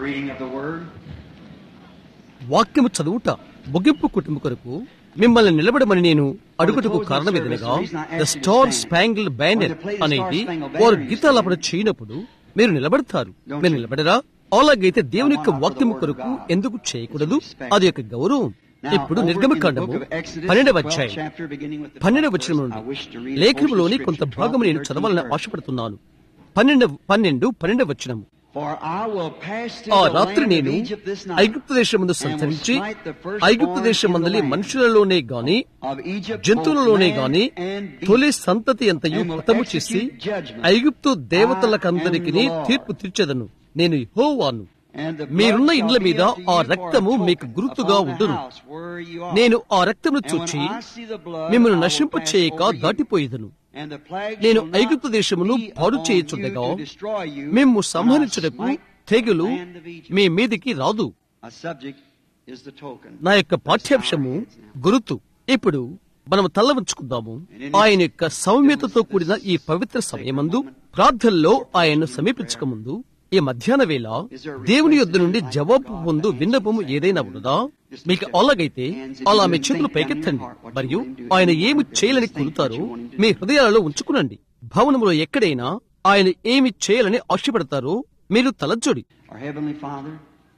reading of the Word. వాక్యము చదువుట ముగింపు కుటుంబ కొరకు మిమ్మల్ని నిలబడమని నేను అడుగుటకు కారణమేదనగా ద స్టార్ స్పాంగిల్ బ్యానర్ అనేది వారు గీతాలాపన చేయనప్పుడు మీరు నిలబడతారు మీరు నిలబడరా అలాగైతే దేవుని యొక్క వాక్యము కొరకు ఎందుకు చేయకూడదు అది యొక్క గౌరవం ఇప్పుడు నిర్గమకాండము పన్నెండవ అధ్యాయం పన్నెండవ వచనం నుండి లేఖనంలోని కొంత భాగము నేను చదవాలని ఆశపడుతున్నాను పన్నెండు పన్నెండు పన్నెండవ వచనము ఆ రాత్రి నేను ఐగుప్తు దేశమందు సంచరించి ఐగుప్తు దేశమందలి మనుషులలోనే గాని జంతువులలోనే గాని తొలి సంతతి అంతయు హతము చేసి ఐగుప్తు దేవతలకందరికి తీర్పు తీర్చెదను నేను యెహోవాను మీరున్న ఇండ్ల మీద ఆ రక్తము మీకు గుర్తుగా ఉండును నేను ఆ రక్తమును చూచి మిమ్మల్ని నశింపు చేయక దాటిపోయేదను నేను ఐగుప్తు దేశమును పాడు చేయుచుండగా మేము సంహరించుటకు తెగులు మీ మీదికి రాదు నా యొక్క పాఠ్యాంశము గురుతు ఇప్పుడు మనం తల్ల ఉంచుకుందాము ఆయన యొక్క సౌమ్యతతో కూడిన ఈ పవిత్ర సమయమందు ప్రార్థనలో ఆయన్ను సమీపించక ముందు ఈ మధ్యాహ్న వేళ దేవుని యొద్ద నుండి జవాబు ముందు విన్నపము ఏదైనా ఉన్నదా మీకు అలాగైతే అలా మీ చేతులు పైకెత్తండి మరియు ఆయన ఏమి చేయాలని కోరుతారో మీ హృదయాలలో ఉంచుకునండి భవనంలో ఎక్కడైనా ఆయన ఏమి చేయాలని ఆశపడతారో మీరు తలజోడి Our Heavenly Father,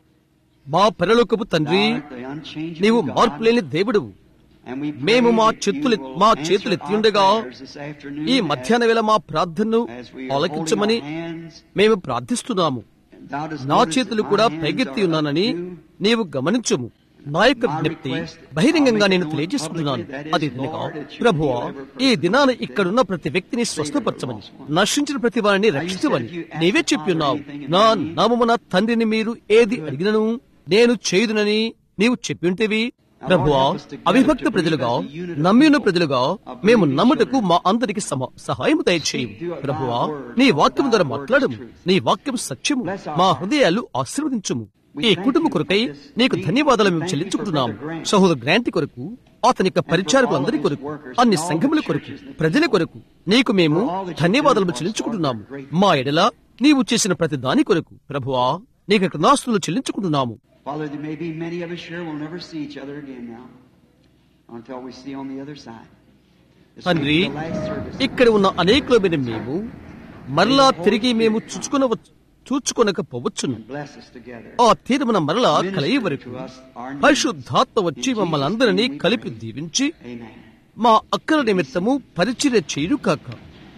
మా పరలోకపు తండ్రి Thou art the unchangeable నీవు God, మార్పు లేని దేవుడువు and we మేము pray మా that చేతులు you will మా answer చేతులు our ఎత్తియుండగా prayers this afternoon ఈ మధ్యాహ్న వేళ మా ప్రార్థనను as we are holding ఆలకించమని our hands. మేము ప్రార్థిస్తున్నాము Thou dost నా notice చేతులు that కూడా my hands పైకెత్తి are ఉన్నానని up to you. నీవు గమనించుము నా యొక్క విజ్ఞప్తి బహిరంగంగా నేను తెలియజేసుకుంటున్నాను అది దినగా ప్రభువా ఈ దినాన ఇక్కడున్న ప్రతి వ్యక్తిని స్వస్థపరచమని నశించిన ప్రతి వారిని రక్షించమని నీవే చెప్పి ఉన్నావు నా నామమున తండ్రిని మీరు ఏది అడిగినను నేను చేయుదునని నీవు చెప్పిఉంటేవి ప్రభువా అవిభక్త ప్రజలుగా నమ్మిన ప్రజలుగా మేము నమ్ముటకు మా అందరికి సమ- సహాయం దయచేయి ప్రభువా నీ వాక్యం ద్వారా మాట్లాడము నీ వాక్యం సత్యము మా హృదయాలు ఆశీర్వదించుము ఈ కుటుంబ కొరకై నీకు ధన్యవాదాలు మేము చెల్లించుకుంటున్నాము సహోదరు గ్రాంతి కొరకు అతని యొక్క పరిచారకులందరి కొరకు అన్ని సంఘముల కొరకు ప్రజల కొరకు నీకు మేము ధన్యవాదాలు చెల్లించుకుంటున్నాము మా ఎడల నీవు చేసిన ప్రతి దాని కొరకు ప్రభువా నీకు కృతజ్ఞాస్తులు చెల్లించుకుంటున్నాము Father, there may be many of us here will never see each other again now until we see on the other side. This may తండ్రి be the last service. ఇక్కడ ఉన్న అనేకులమైన మేము మరలా తిరిగి మేము చూచుకున చూచుకొనకపోవచ్చును Bless us together. ఆ తీర్మానం మరలా కలయి వరకు పరిశుద్ధాత్మ వచ్చి మమ్మల్ని అందరినీ కలిపి దీవించి Amen. మా అక్కల నిమిత్తము పరిచర్య చేయును కాక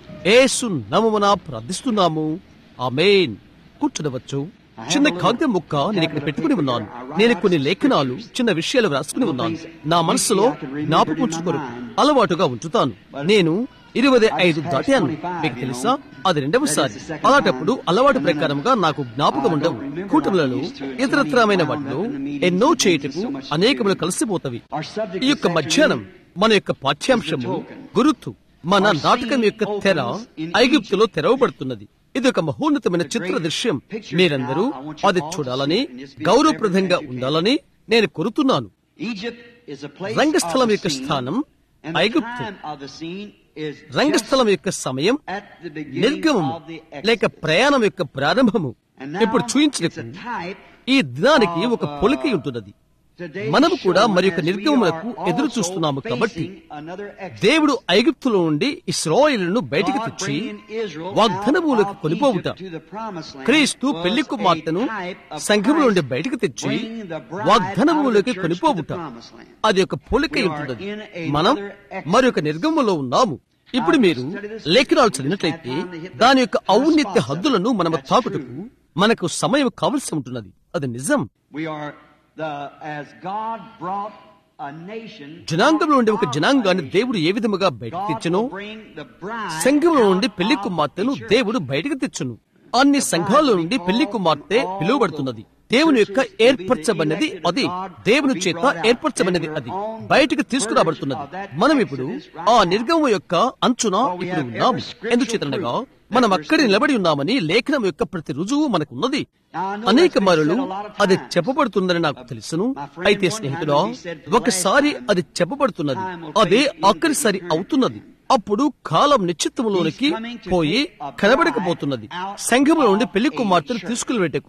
ఏసు నమమున ప్రార్థిస్తున్నాము ఆమేన్ కూర్చునవచ్చు చిన్న కాంతి ముక్క నేను ఇక్కడ పెట్టుకుని ఉన్నాను నేను కొన్ని లేఖనాలు చిన్న విషయాలు రాసుకుని ఉన్నాను నా మనసులో జ్ఞాపకుంచుకోరు అలవాటుగా ఉంచుతాను నేను ఇరవై ఐదు దాటాను మీకు తెలుసా అది రెండవసారి అలాంటప్పుడు అలవాటు ప్రకారంగా నాకు జ్ఞాపకం ఉండవు కూటములలో ఇతరత్రమైన వాటిలో ఎన్నో చేయుటకు అనేకములు కలిసిపోతవి Our subject ఈ this యొక్క మధ్యాహ్నం మన యొక్క పాఠ్యాంశము గురుతు మన నాటకం యొక్క తెర ఐగుప్తులో తెరవబడుతున్నది ఇది ఒక మహోన్నతమైన చిత్ర దృశ్యం మీరందరూ అది చూడాలని గౌరవప్రదంగా ఉండాలని నేను కోరుతున్నాను Egypt is a place Rangasthalam of the యొక్క scene, స్థానం and the ఐగుప్తు time of the scene is Rangasthalam just యొక్క సమయం at the beginning నిర్గమము of the లేక Exodus. ప్రయాణం యొక్క ప్రారంభము And now ఇప్పుడు it's చూయించలకు a type ఈ దినానికి of, ఒక uh, పొలిక ఉంటున్నది today మనము కూడా showing మరి యొక్క as we నిర్గమములకు are ఎదురు also చూస్తున్నాము కాబట్టి facing another Exodus. దేవుడు ఐగుప్తులో నుండి ఇస్రాయేలును బయటికి God తెచ్చి bringing Israel వాగ్దానములకు out of కొనిపోవుట Egypt to the promised land క్రీస్తు was పెళ్లి a కుమార్తెను type of సంఘము నుండి Christ బయటికి తెచ్చి bringing the bride వాగ్దానములోకి out of the church కొనిపోవుట to the promised land. అది ఒక పోలిక We are ఉంటున్నది in another మనం Exodus. మరి ఒక నిర్గమంలో ఉన్నాము ఇప్పుడు Now, మీరు study this లేఖనాలు scripture. చదివినట్లయితే We just have time to hit the దాని యొక్క first ఔన్నత్య spots of it. హద్దులను మనము That's తాకుటకు true. మనకు సమయం కావలసి ఉంటున్నది అది నిజం We are the as God brought a nation జనాంగంలో నుండి ఒక out of జనాంగాన్ని nation, దేవుడు ఏ విధముగా బయటకు God తెచ్చునో will bring the bride సంఘంలో నుండి out పెళ్లి of కుమార్తెను the church. దేవుడు బయటకు తెచ్చును అన్ని సంఘాల నుండి పెళ్లి కుమార్తె పిలువబడుతున్నది దేవుని యొక్క ఏర్పరచబడినది అది దేవుని చేత ఏర్పరచబడినది అది బయటకు తీసుకురాబడుతున్నది మనం ఇప్పుడు ఆ నిర్గమం యొక్క అంచున ఇప్పుడు ఉన్నాము ఎందుచేతనగా మనం అక్కడ నిలబడి ఉన్నామని లేఖనం యొక్క ప్రతి రుజువు మనకున్నది అనేక మరులు అది చెప్పబడుతుందని నాకు తెలుసును అయితే స్నేహితుడా ఒకసారి అది చెప్పబడుతున్నది అదే ఆఖరిసారి అవుతున్నది అప్పుడు కాలం నిశ్చిత్తములోనికి పోయి కనబడకపోతున్నది సంఘములో నుండి పెళ్లి కుమార్తెను తీసుకుని పెట్టకు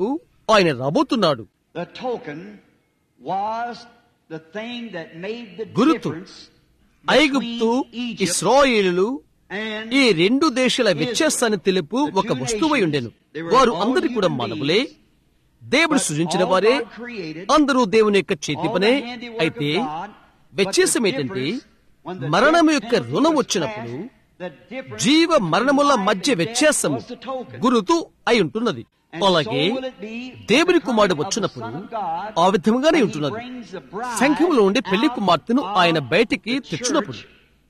ఆయన రాబోతున్నాడు The token was the thing that made the గురుతు difference ఐగుప్తు between Egypt ఇస్రాయేలులు and ఈ రెండు దేశాల వ్యత్యాసాన్ని తెలుపు ఒక వస్తువై ఉండెను వారు అందరి కూడా మానవులే దేవుడు సృజించిన వారే అందరూ దేవుని యొక్క చేతి పనే అయితే వ్యత్యాసం ఏంటంటే మరణం యొక్క రుణం వచ్చినప్పుడు జీవ మరణముల మధ్య వ్యత్యాసము గురుతు అయి ఉంటున్నది అలాగే దేవుని కుమారుడు వచ్చినప్పుడు ఆ విధముగానే ఉంటున్నది సంఘంలో ఉండే పెళ్లి కుమార్తెను ఆయన బయటికి తెచ్చినప్పుడు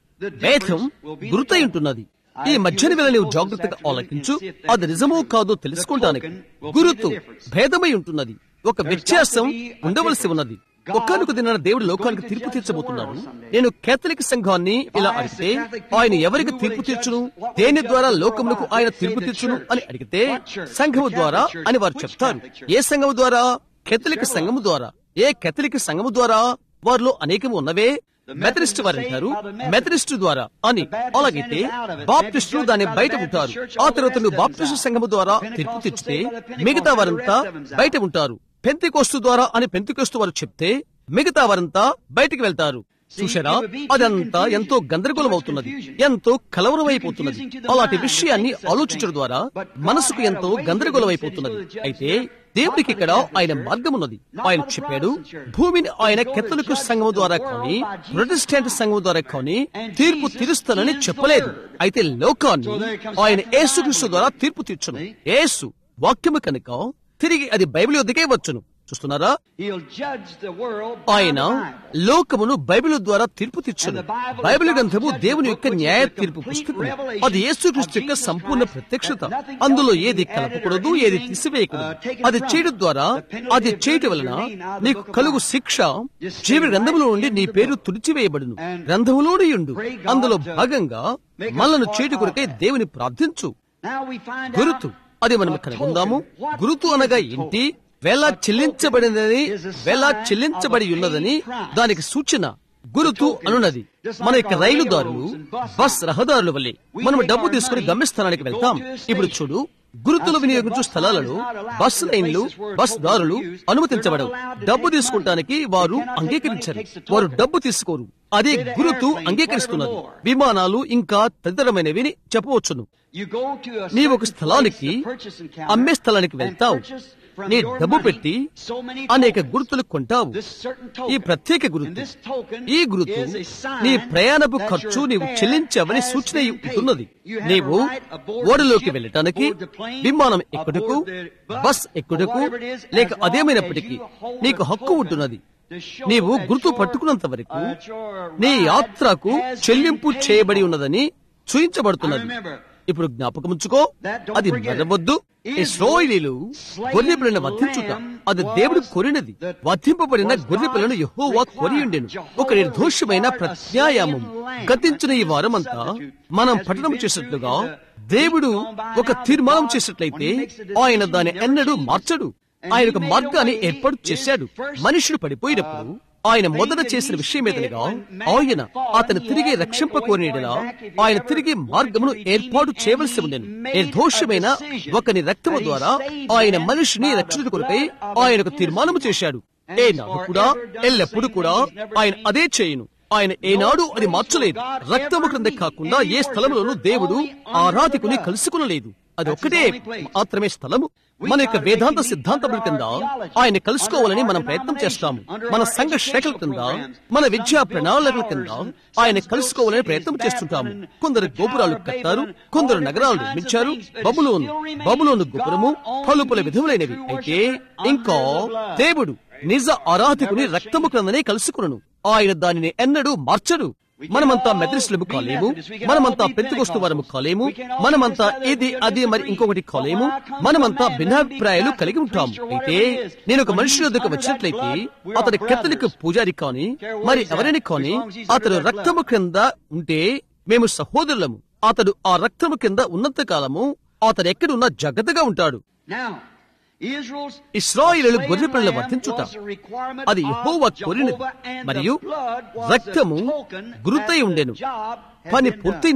భేదం గురుతై ఉంటున్నది ఈ మధ్యాహ్న వేళ నీవు జాగ్రత్తగా ఆలకించు అది నిజమో కాదో తెలుసుకోవడానికి గురుతు భేదమై ఉంటున్నది ఒక వ్యత్యాసం ఉండవలసి ఉన్నది ఒక్కనొక దిన దేవుడు లోకానికి తీర్పు తీర్చబోతున్నాడు నేను కేథలిక్ సంఘాన్ని ఇలా అడిగితే ఆయన ఎవరికి తీర్పు తీర్చును దేని ద్వారా లోకములకు ఆయన తీర్పు తీర్చును అని అడిగితే సంఘము ద్వారా అని వారు చెప్తారు ఏ సంఘము ద్వారా కేథలిక్ సంఘము ద్వారా ఏ కేథలిక్ సంఘము ద్వారా వారిలో అనేకము ఉన్నవే మెథడిస్ట్ వారు అంటారు మెథడిస్ట్ ద్వారా అని అలాగైతే బాప్టిస్టులు దాన్ని బయట ఉంటారు ఆ తర్వాత నువ్వు బాప్టిస్టు సంఘము ద్వారా తీర్పు తెచ్చితే మిగతా వారంతా బయట ఉంటారు పెంతికోస్తు ద్వారా అని పెంతికోస్తు వారు చెప్తే మిగతా వారంతా బయటికి వెళ్తారు చూశారా అదంతా ఎంతో గందరగోళం అవుతున్నది ఎంతో కలవరం అయిపోతున్నది అలాంటి విషయాన్ని ఆలోచించడం ద్వారా మనసుకు ఎంతో గందరగోళం అయిపోతున్నది అయితే దేవుడికి ఇక్కడ ఆయన మార్గం ఉన్నది ఆయన చెప్పాడు భూమిని ఆయన కెత్తలకు సంఘం ద్వారా కానీ ప్రొటెస్టాంట్ సంఘం ద్వారా కానీ తీర్పు తీరుస్తానని చెప్పలేదు అయితే లోకాన్ని ఆయన యేసుక్రీస్తు ద్వారా తీర్పు తీర్చును యేసు వాక్యము కనుక తిరిగి అది బైబిల్ వద్దకే వచ్చును చూస్తున్నారా He'll judge the world by ఆయన the Bible. లోకమును బైబిల్ ద్వారా తీర్పు తీర్చును బైబిల్ గ్రంథము దేవుని యొక్క న్యాయ తీర్పు పుస్తకం అది యేసుక్రీస్తు యొక్క సంపూర్ణ ప్రత్యక్షత అందులో ఏది కలపకూడదు ఏది తీసివేయకూడదు అది చేయడం ద్వారా అది చేయటం వలన నీకు కలుగు శిక్ష జీవి గ్రంథములో నుండి నీ పేరు తుడిచివేయబడును గ్రంథములోనే ఉండు అందులో భాగంగా మనను చేటు కొరకై దేవుని ప్రార్థించు Now we find గురుతు out అది మనం కనుగొందాము గురుతు అనగా ఏంటి వేళ చెల్లించబడినదని వేళ చెల్లించబడి ఉన్నదని దానికి సూచన గురుతు అనున్నది మన యొక్క రైలుదారులు బస్ రహదారుల వల్లే మనం డబ్బు తీసుకుని గమ్యస్థానానికి వెళ్తాం ఇప్పుడు చూడు గురుతులు వినియోగించు స్థలాలలో బస్ లైన్లు బస్ దారులు అనుమతించబడవు డబ్బు తీసుకుంటానికి వారు అంగీకరించరు వారు డబ్బు తీసుకోరు అదే గురుతు అంగీకరిస్తున్నది విమానాలు ఇంకా తదితరమైనవి చెప్పవచ్చును you go to a నీవు ఒక certain స్థలానికి place, the purchasing counter, అమ్మే స్థలానికి and వెళ్తావు purchase from నీ your డబ్బు money పెట్టి so many అనేక tokens. గుర్తులు కొంటావు This certain ఈ token. ప్రత్యేక And గుర్తు this token ఈ గుర్తు is a sign నీ ప్రయాణపు that ఖర్చు your నీవు fare చెల్లించావని has సూచన been paid. ఇస్తున్నది You have నీవు a right aboard the ఓడలోకి ship, వెళ్ళటానికి aboard the plane, విమానం aboard ఎక్కుటకు the bus, బస్ or ఎక్కుటకు whatever it is, లేక as long అదేమైనప్పటికీ as you hold నీకు the హక్కు token ఉంటున్నది to show నీవు that గుర్తు your- పట్టుకున్నంత వరకు uh, your నీ ride యాత్రకు has been చెల్లింపు paid చేయబడి for. ఉన్నదని చూయించబడుతున్నది I remember. ఇప్పుడు జ్ఞాపకముంచుకో That don't అది forget it. మరవద్దు Israel ఇస్రాయేలీలు slain గొర్రె పిల్లను వధించుట lamb అది was దేవుడు కోరినది the- వధింపబడిన was గొర్రె పిల్లను God's యెహోవా కోరి ఉండెను requirement. ఒక నిర్దోషమైన Jehovah ప్రత్యాయామం required a slain గతించిన ఈ lamb, వారమంతా substitute. మనం As we పఠనం been చేసినట్లుగా through in the దేవుడు week gone by ఒక now, తీర్మానం God, చేసినట్లయితే when he makes a decision, ఆయన దాని he never ఎన్నడూ changes. మార్చడు And ఆయన he ఒక made a మార్గాన్ని way, ఏర్పాటు his చేశాడు first, మనుషులు పడిపోయినప్పుడు uh, ఆయన thing మొదట that చేసిన he విషయం did ఏదనగా when man ఆయన fallen, అతను he తిరిగి had to make a రక్షింపకోరినలా way for him back if he ఆయన ever తిరిగి wanted to మార్గమును redeem ఏర్పాటు him, చేయవలసి and he ఉండేను made నిర్దోషమైన a decision ఒకని రక్తము that he ద్వారా saved ఆయన man మనిషిని by the రక్షణ కొరకై blood of ఆయన ఒక an తీర్మానము innocent చేశాడు man. ఏ And నాడు he's కూడా forever done the ఎల్లప్పుడు same కూడా thing. He's never ఆయన changed. అదే చేయును ఆయన ఏనాడు అది మార్చలేదు రక్తము క్రింద కాకుండా ఏ స్థలములోనూ దేవుడు ఆరాధికుని కలుసుకునలేదు అది ఒక్కటే మాత్రమే స్థలము మన యొక్క వేదాంత సిద్ధాంతముల కింద ఆయన కలుసుకోవాలని మనం ప్రయత్నం చేస్తాము మన సంఘ శాఖల కింద మన విద్యా ప్రణాళికల కింద ఆయన కలుసుకోవాలని ప్రయత్నం చేస్తుంటాము కొందరు గోపురాలు కట్టారు కొందరు నగరాలు నిర్మించారు బబులోను బబులోను గోపురము పలుపుల విధములైనవి అయితే ఇంకా దేవుడు నిజ ఆరాధికుని రక్తము క్రిందనే కలుసుకును ఆయన దానిని ఎన్నడూ మార్చడు మనమంతా మెథడిస్టులము కాలేము మనమంతా పెంతుకొస్తు వారము కాలేము మనమంతా ఇది అది మరి ఇంకొకటి కాలేము మనమంతా భిన్నాభిప్రాయాలు కలిగి ఉంటాము అయితే నేను ఒక మనిషి వద్దకు వచ్చినట్లయితే అతని కెత్తలికి పూజారి కాని మరి ఎవరైనా కాని అతడు రక్తము క్రింద ఉంటే మేము సహోదరులము అతడు ఆ రక్తము కింద ఉన్నంత కాలము అతడు ఎక్కడున్నా జాగ్రత్తగా ఉంటాడు Now, Israel's ఇస్రాయిలు slain గొర్రె పిల్లల lamb వర్తించుట was a requirement అది of Jehovah కోరినది Jehovah, and the మరియు blood was the రక్తము token గురుతై that the ఉండెను job had పని been done. పూర్తయినది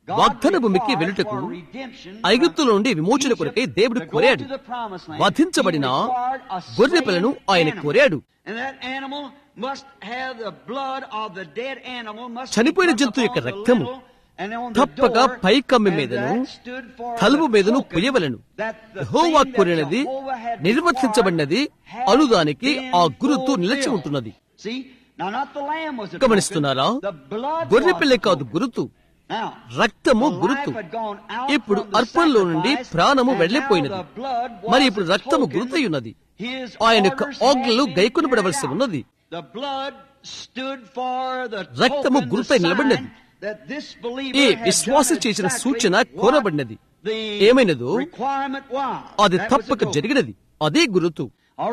వాగ్దాన భూమికి వెలుటకు ఐగుప్తుల నుండి విమోచన కొరకై దేవుడు కోరాడు వధించబడిన గొర్రె పిల్లను ఆయన కోరాడు చనిపోయిన జంతువు యొక్క రక్తము తప్పక పైకమ్మి మీదను తలుపు మీదను పొయ్యవలను యెహోవా కోరినది నిర్వర్తించబడినది అనుదానికి ఆ గురుతు నిలిచి ఉంటున్నది గమనిస్తున్నారా గొర్రె పిల్ల కాదు గురుతు రక్తము గురుతు ఇప్పుడు అర్పణలో నుండి ప్రాణము వెళ్లిపోయినది మరి ఇప్పుడు రక్తము గురుతై ఉన్నది ఆయన యొక్క ఆజ్ఞలు గైకొనబడవలసి ఉన్నది రక్తము గురుతై నిలబడినది ఈ విశ్వాసం చేసిన సూచన కోరబడినది ఏమైనదో అది తప్పక జరిగినది అదే గురుతు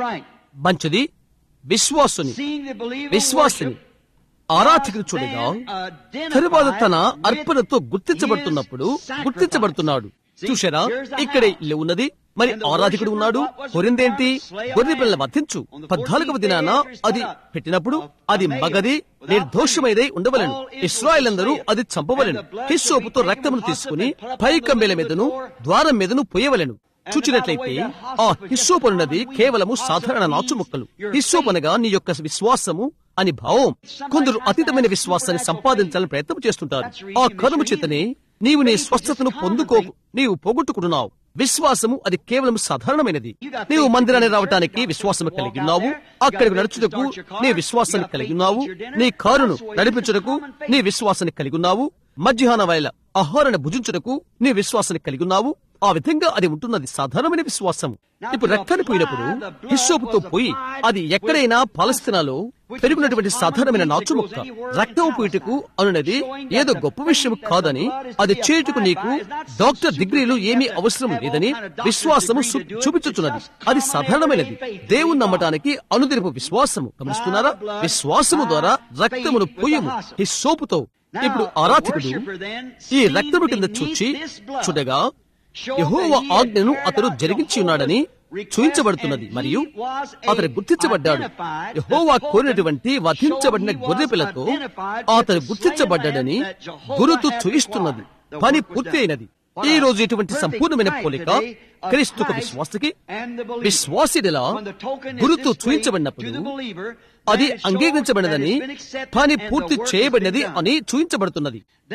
మంచిది విశ్వాసుని విశ్వాసుని ఆరాధకుని చూడగా తరువాత తన అర్పణతో గుర్తించబడుతున్నప్పుడు గుర్తించబడుతున్నాడు చూశారా ఇక్కడే ఇల్లు ఉన్నది మరి ఆరాధకుడు ఉన్నాడు కొరిందేంటి గొర్రె పిల్లల వధించు పద్నాలుగవ దినాన అది పెట్టినప్పుడు అది మగది నిర్దోషమైదై ఉండవలను ఇస్రాయల్ అందరూ అది చంపవలను హిస్సోపుతో రక్తమును తీసుకుని పైకంబెల మీదను ద్వారం మీదను పోయవలను చూచినట్లయితే ఆ హిస్సోపనున్నది కేవలము సాధారణ నాచు ముక్కలు హిస్సోపనగా నీ యొక్క విశ్వాసము అని భావం కొందరు అతీతమైన విశ్వాసాన్ని సంపాదించాలని ప్రయత్నం చేస్తుంటారు ఆ కరుము చేతనే నీవు నీ స్వస్థతను పొందుకో నీవు పోగొట్టుకుంటున్నావు విశ్వాసము అది కేవలం సాధారణమైనది నీవు మందిరాన్ని రావటానికి విశ్వాసము కలిగి ఉన్నావు అక్కడికి నడుచుటకు నీ విశ్వాసాన్ని కలిగి ఉన్నావు నీ కారును నడిపించుటకు నీ విశ్వాసాన్ని కలిగి ఉన్నావు మధ్యాహ్న వేళ ఆహారాన్ని భుజించుటకు నీ విశ్వాసాన్ని కలిగి ఉన్నావు ఆ విధంగా అది ఉంటున్నది సాధారణమైన విశ్వాసం ఇప్పుడు రక్తాన్ని పోయినప్పుడు హిస్సోపుతో పోయి అది ఎక్కడైనా పాలస్తీనాలో పెరుగునటువంటి సాధారణమైన నాచు మొక్క రక్తం పోయిటకు అనున్నది ఏదో గొప్ప విషయం కాదని అది చేయుటకు నీకు డాక్టర్ డిగ్రీలు ఏమీ అవసరం లేదని విశ్వాసము చూపించుతున్నది అది సాధారణమైనది దేవుని నమ్మటానికి అనుదిరిపు విశ్వాసము గమనిస్తున్నారా విశ్వాసము ద్వారా రక్తమును పొయ్యము ఈ సోపుతో ఇప్పుడు ఆరాధకుడు ఈ రక్తము కింద చూచి చూడగా యహోవ ఆజ్ఞను అతడు జరిగించి ఉన్నాడని చూయించబడుతున్నది మరియు అతడు గుర్తించబడ్డాడు యహోవా కోరినటువంటి వధించబడిన గొర్రె పిల్లతో అతడు గుర్తించబడ్డాడని గురుతు చూయిస్తున్నది పని పూర్తి అయినది ఈ రోజు ఇటువంటి సంపూర్ణమైన పోలిక క్రీస్తుకు విశ్వాసకి విశ్వాసిడిలా గురుతు చూయించబడినప్పుడు అది అంగీకరించబడినదని పని పూర్తి చేయబడినది అని చూయించబడుతున్నది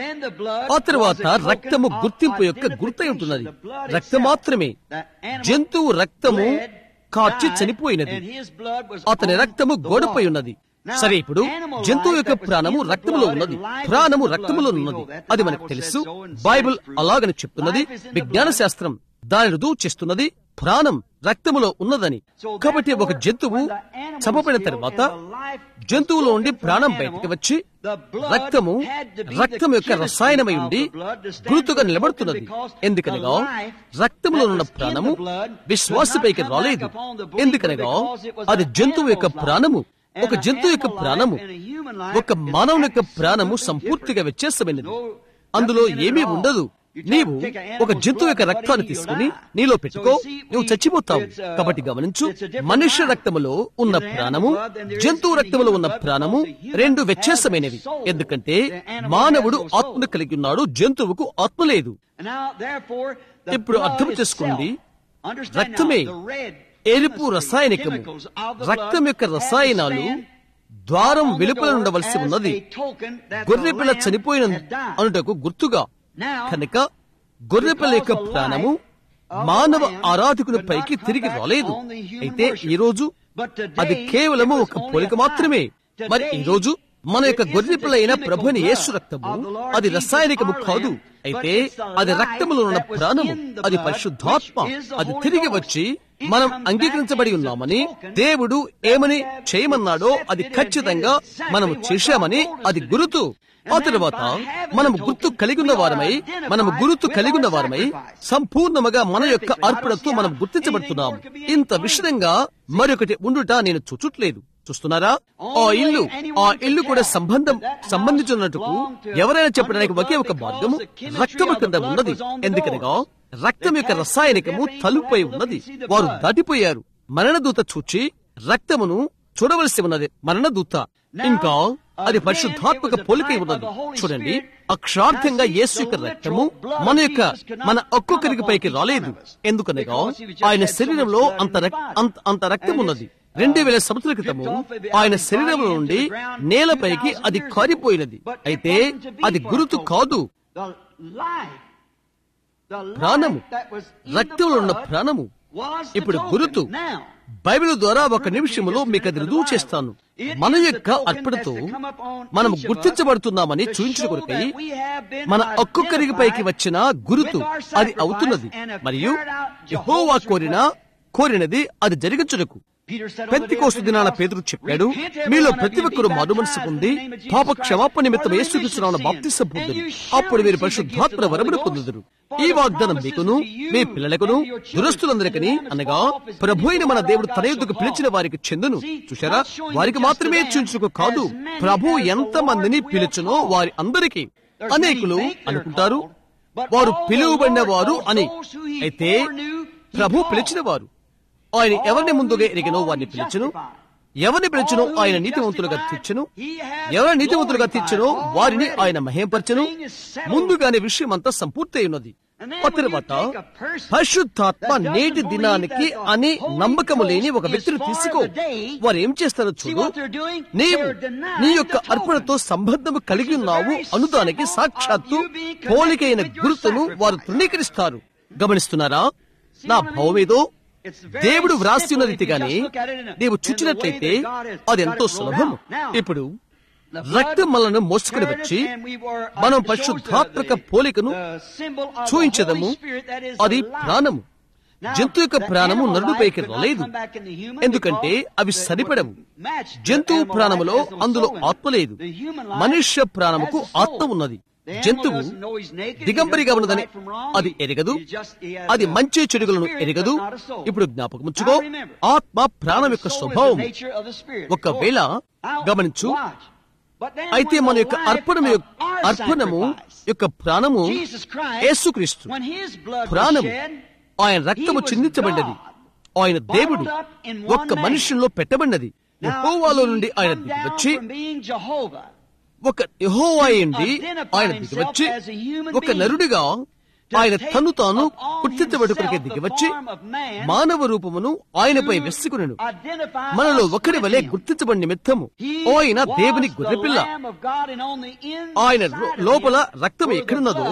ఆ తర్వాత రక్తము గుర్తింపు యొక్క గుర్తై ఉంటున్నది రక్తం మాత్రమే జంతువు రక్తము కార్చి చనిపోయినది అతని రక్తము గోడపై ఉన్నది సరే ఇప్పుడు జంతువు యొక్క ప్రాణము రక్తములో ఉన్నది ప్రాణము రక్తములో ఉన్నది అది మనకు తెలుసు బైబిల్ అలాగని చెప్తున్నది విజ్ఞాన శాస్త్రం దాని రుజువు చేస్తున్నది ప్రాణం రక్తములో ఉన్నదని కాబట్టి ఒక జంతువు చంపబడిన తర్వాత జంతువులో నుండి ప్రాణం బయటికి వచ్చి రక్తము రక్తం యొక్క రసాయనమై ఉండి గురుతుగా నిలబడుతున్నది ఎందుకనగా రక్తములో ఉన్న ప్రాణము విశ్వాసపైకి రాలేదు ఎందుకనగా అది జంతువు యొక్క ప్రాణము ఒక జంతువు యొక్క ప్రాణము ఒక మానవుని యొక్క ప్రాణము సంపూర్తిగా వ్యత్యాసమైనది అందులో ఏమీ ఉండదు నీవు ఒక జంతువు యొక్క రక్తాన్ని తీసుకుని నీలో పెట్టుకో నువ్వు చచ్చిపోతావు కాబట్టి గమనించు మనుష్య రక్తములో ఉన్న ప్రాణము జంతువు రక్తములో ఉన్న ప్రాణము రెండు వ్యత్యాసమైనవి ఎందుకంటే మానవుడు ఆత్మను కలిగి ఉన్నాడు జంతువుకు ఆత్మ లేదు ఇప్పుడు అర్థం చేసుకోండి రక్తమే ఎరుపు రసాయనికము రక్తం యొక్క రసాయనాలు ద్వారం వెలుపల ఉండవలసి ఉన్నది గొర్రెపిల్ల చనిపోయిన అనుటకు గుర్తుగా కనుక గొర్రెపిల్ల యొక్క ప్రాణము మానవ ఆరాధకుని పైకి తిరిగి రాలేదు అయితే ఈ రోజు అది కేవలము ఒక పోలిక మాత్రమే మరి ఈ రోజు మన యొక్క గొర్రెపిల్ల అయిన ప్రభుని యేసు రక్తము అది రసాయనికము కాదు అయితే అది రక్తములో ఉన్న ప్రాణము అది పరిశుద్ధాత్మ అది తిరిగి వచ్చి మనం అంగీకరించబడి ఉన్నామని దేవుడు ఏమని చేయమన్నాడో అది ఖచ్చితంగా మనము చేశామని అది గురుతు ఆ తరువాత మనము గుర్తు కలిగి ఉన్న వారమై మనము గురుతు కలిగి ఉన్న వారమై సంపూర్ణముగా మన యొక్క అర్పణతో మనం గుర్తించబడుతున్నాం ఇంత విషదంగా మరొకటి ఉండుట నేను చూచుట్లేదు చూస్తున్నారా ఆ ఇల్లు ఆ ఇల్లు కూడా సంబంధం సంబంధించినట్టుకు ఎవరైనా చెప్పడానికి ఒకే ఒక మార్గము రక్తము కింద ఉన్నది ఎందుకనగా రక్తం యొక్క రసాయనికము తలుపై ఉన్నది వారు దాటిపోయారు మరణదూత చూచి రక్తమును చూడవలసి ఉన్నది మరణదూత ఇంకా అది పరిశుద్ధాత్మక పోలికై ఉన్నది చూడండి అక్షార్థంగా యేసు యొక్క రక్తము మన యొక్క మన ఒక్కొక్కరికి పైకి రాలేదు ఎందుకనగా ఆయన శరీరంలో అంత రక్- అంత- అంత రక్తం ఉన్నది రెండు వేల సంవత్సరాల క్రితము ఆయన శరీరంలో నుండి నేలపైకి అది కారిపోయినది అయితే అది గురుతు కాదు The life, the ప్రాణము life that was in the రక్తంలో ఉన్న blood ప్రాణము was the ఇప్పుడు token. గురుతు Now, బైబిల్ ద్వారా ఒక నిమిషంలో మీకు అది రుజువు చేస్తాను మన యొక్క అర్పణతో మనం గుర్తించబడుతున్నామని చూయించిన కొరకై మన ఒక్కొక్కరికి పైకి వచ్చిన గురుతు అది అవుతున్నది మరియు యెహోవా కోరిన కోరినది అది జరిగించుటకు పెంతికోస్తు దినాన పేదరు చెప్పాడు మీలో ప్రతి ఒక్కరూ మారు మనసు పొంది పాప క్షమాపణ నిమిత్తం యేసుకృష్ణ బాప్తిసం పొందురు అప్పుడు మీరు పరిశుద్ధాత్మ వరమును పొందుదురు ఈ వాగ్దానం మీకును మీ పిల్లలకును దురస్తులందరికీ అనగా ప్రభు అయిన మన దేవుడు తన యుద్ధకు పిలిచిన వారికి చెందును చూశారా వారికి మాత్రమే చూచుకు కాదు ప్రభు ఎంత మందిని పిలుచునో వారి అందరికీ అనేకులు అనుకుంటారు వారు పిలువబడిన వారు అని అయితే ప్రభు పిలిచిన వారు ఆయన ఎవరిని ముందుగా ఎరిగినో వారిని పిలిచను ఎవరిని పిలిచను ఆయన నీతివంతులుగా తీర్చను ఎవరి నీతివంతులుగా తీర్చను వారిని ఆయన మహేంపరచను ముందుగానే విషయం అంతా సంపూర్తి ఉన్నది ఆ తర్వాత పరిశుద్ధాత్మ నేటి దినానికి అని నమ్మకము లేని ఒక వ్యక్తిని తీసుకో వారు ఏం చేస్తారో చూడు నీవు నీ యొక్క అర్పణతో సంబంధము కలిగి ఉన్నావు అనుదానికి సాక్షాత్తు పోలికైన గుర్తును వారు తృణీకరిస్తారు గమనిస్తున్నారా నా భావమేదో దేవుడు వ్రాసి ఉన్న రీతిగానే నీవు చూచినట్లయితే అది ఎంతో సులభం ఇప్పుడు రక్తం మనలను మోసుకుని వచ్చి మనం పరిశుద్ధాత్మక పోలికను చూయించదము అది ప్రాణము జంతు యొక్క ప్రాణము నరుడిపైకి రాలేదు ఎందుకంటే అవి సరిపడవు జంతువు ప్రాణములో అందులో ఆత్మ లేదు మనుష్య ప్రాణముకు ఆత్మ ఉన్నది జంతువు దిగంబరిగా ఉన్నదని అది ఎరగదు అది మంచి చెడుగులను ఎరగదు ఇప్పుడు జ్ఞాపకముచ్చుకో ఆత్మ ప్రాణం యొక్క స్వభావం ఒకవేళ గమనించు అయితే మన యొక్క అర్పణము యొక్క అర్పణము యొక్క ప్రాణము యేసుక్రీస్తు ప్రాణము ఆయన రక్తము చిందించబడ్డది ఆయన దేవుడు ఒక్క మనుషుల్లో పెట్టబడినది యెహోవాలో నుండి ఆయన దిగి వచ్చి ఒక యహోవాయండి ఆయన దిగివచ్చి ఒక నరుడిగా ఆయన తను తాను గుర్తించబడుకునే దిగివచ్చి మానవ రూపమును ఆయనపై వెస్సుకునను మనలో ఒకరి వలె గుర్తించబడి నిమిత్తము ఆయన దేవుని గొర్రెపిల్ల ఆయన లో- లోపల రక్తం ఎక్కడున్నదో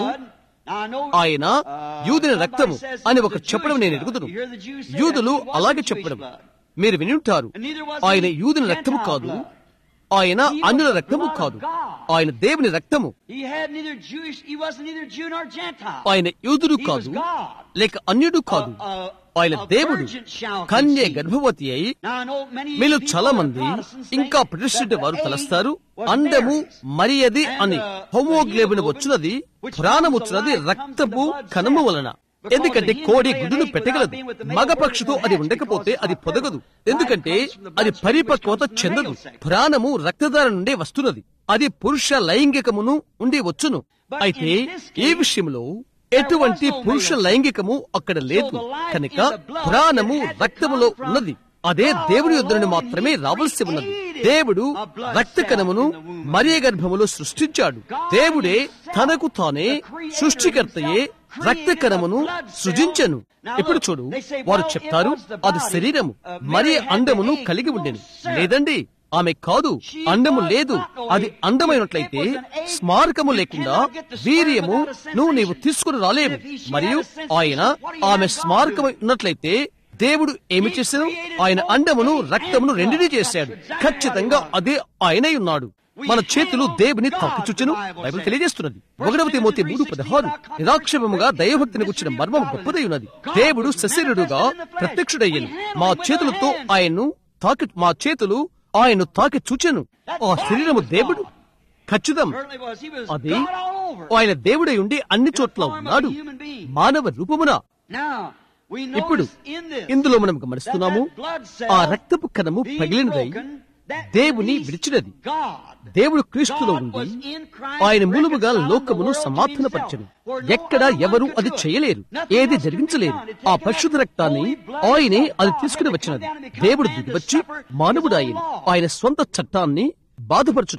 ఆయన యూదుని రక్తము అని ఒక చెప్పడం నేను ఎరుగుదును యూదులు అలాగే చెప్పడం మీరు వినుంటారు ఆయన యూదుని రక్తము కాదు ఆయన అన్యుల రక్తము కాదు ఆయన దేవుని రక్తము He had neither Jewish, he wasn't neither Jew nor Gentile. ఆయన యూదుడు He కాదు was God. లేక అన్యుడు కాదు A- a- ఆయన a దేవుడు virgin shall కన్య conceive. గర్భవతి అయి Now, I know many మీలో people చాలా that are మంది Protestants think ఇంకా that ప్రతిష్ఠిత the వారు egg తలస్తారు was అండము Mary's. మరియది And అని the- హోమోగ్లోబిన్ the వచ్చినది which ప్రాణం comes వచ్చినది alive comes రక్తపు from the blood కణము cell. వలన Because ఎందుకంటే the human కోడి lay an గుడ్డును egg పెట్టగలదు without being with the male మగ bird పక్షితో that అది hatch ఉండకపోతే because అది it's పొదగదు fertile. ఎందుకంటే Life comes from the అది bloodstream, పరిపక్వత which comes from the చెందదు male sex. ప్రాణము రక్తధార నుండే వస్తున్నది అది పురుష లైంగికమును ఉండి వచ్చును But అయితే in this case, ఈ విషయంలో ఎటువంటి no పురుష male sex. లైంగికము అక్కడ లేదు So the life కనుక in the blood, ప్రాణము it had to రక్తములో come from ఉన్నది అదే God దేవుడి యొద్ద నుండి alone, మాత్రమే and he రావలసి ఉన్నది created దేవుడు a blood రక్త cell కణమును in the womb of మరియ గర్భములో సృష్టించాడు God దేవుడే himself, తనకు తానే the creator సృష్టికర్తయే himself, రక్త created కణమును a blood cell. సృజించెను Now ఇప్పుడు look, చూడు they say, వారు well, it చెప్తారు was the అది body. శరీరము Uh, మరి Mary had అండమును the egg, కలిగి no ఉండేను sir. లేదండి ఆమె కాదు She అండము was లేదు not no అది egg. అందమైనట్లయితే It was an egg. స్మారకము You లేకుండా cannot get the sperm వీర్యము without a sensation. నువ్వు నీవు తీసుకుని రాలేవు And if he- she మరియు had a sensation, ఆయన what do you ఆమె have God స్మారకం do? ఉన్నట్లయితే దేవుడు ఏమి He చేశాడు created ఆయన both అండమును egg రక్తమును and రెండినీ blood. చేశాడు That's exactly ఖచ్చితంగా what he was. అదే ఆయనై ఉన్నాడు మన చేతులు దేవుని తాకిచుచును బైబిల్ తెలియజేస్తున్నది ఒకటవ తిమోతి మూడు పదహారు నిరాక్షేపముగా దైవభక్తిని గుచ్చిన మర్మం గొప్పదై ఉన్నది దేవుడు సశరీరుడుగా ప్రత్యక్షుడయ్యను మా చేతులతో ఆయన్ను తాకి మా చేతులు ఆయన్ను తాకి చూచెను ఆ శరీరము దేవుడు ఖచ్చితం Certainly was. He was అది God all over. ఆయన దేవుడై ఉండి అన్ని చోట్ల ఉన్నాడు మానవ రూపమున Now, we ఇప్పుడు notice in this ఇందులో మనం గమనిస్తున్నాము that that blood cell ఆ రక్తపు కణము being పగిలినదై broken, that దేవుని released విడిచినది God. దేవుడు క్రీస్తులో God ఉండి was in Christ ఆయన మూలముగా reconciling లోకమును the world to సమాధానపరచను himself, where no ఎక్కడ other one ఎవరు could అది do it. చేయలేరు Nothing ఏది else could జరిగించలేరు be done. It ఆ taken పరిశుద్ధ that రక్తాన్ని holy blood ఆయనే of అది God తీసుకుని had to వచ్చినది come down and become దేవుడు man to దిగివచ్చి suffer his మానవుడు own ఆయన law. ఆయన స్వంత చట్టాన్ని బాధపరచుటకు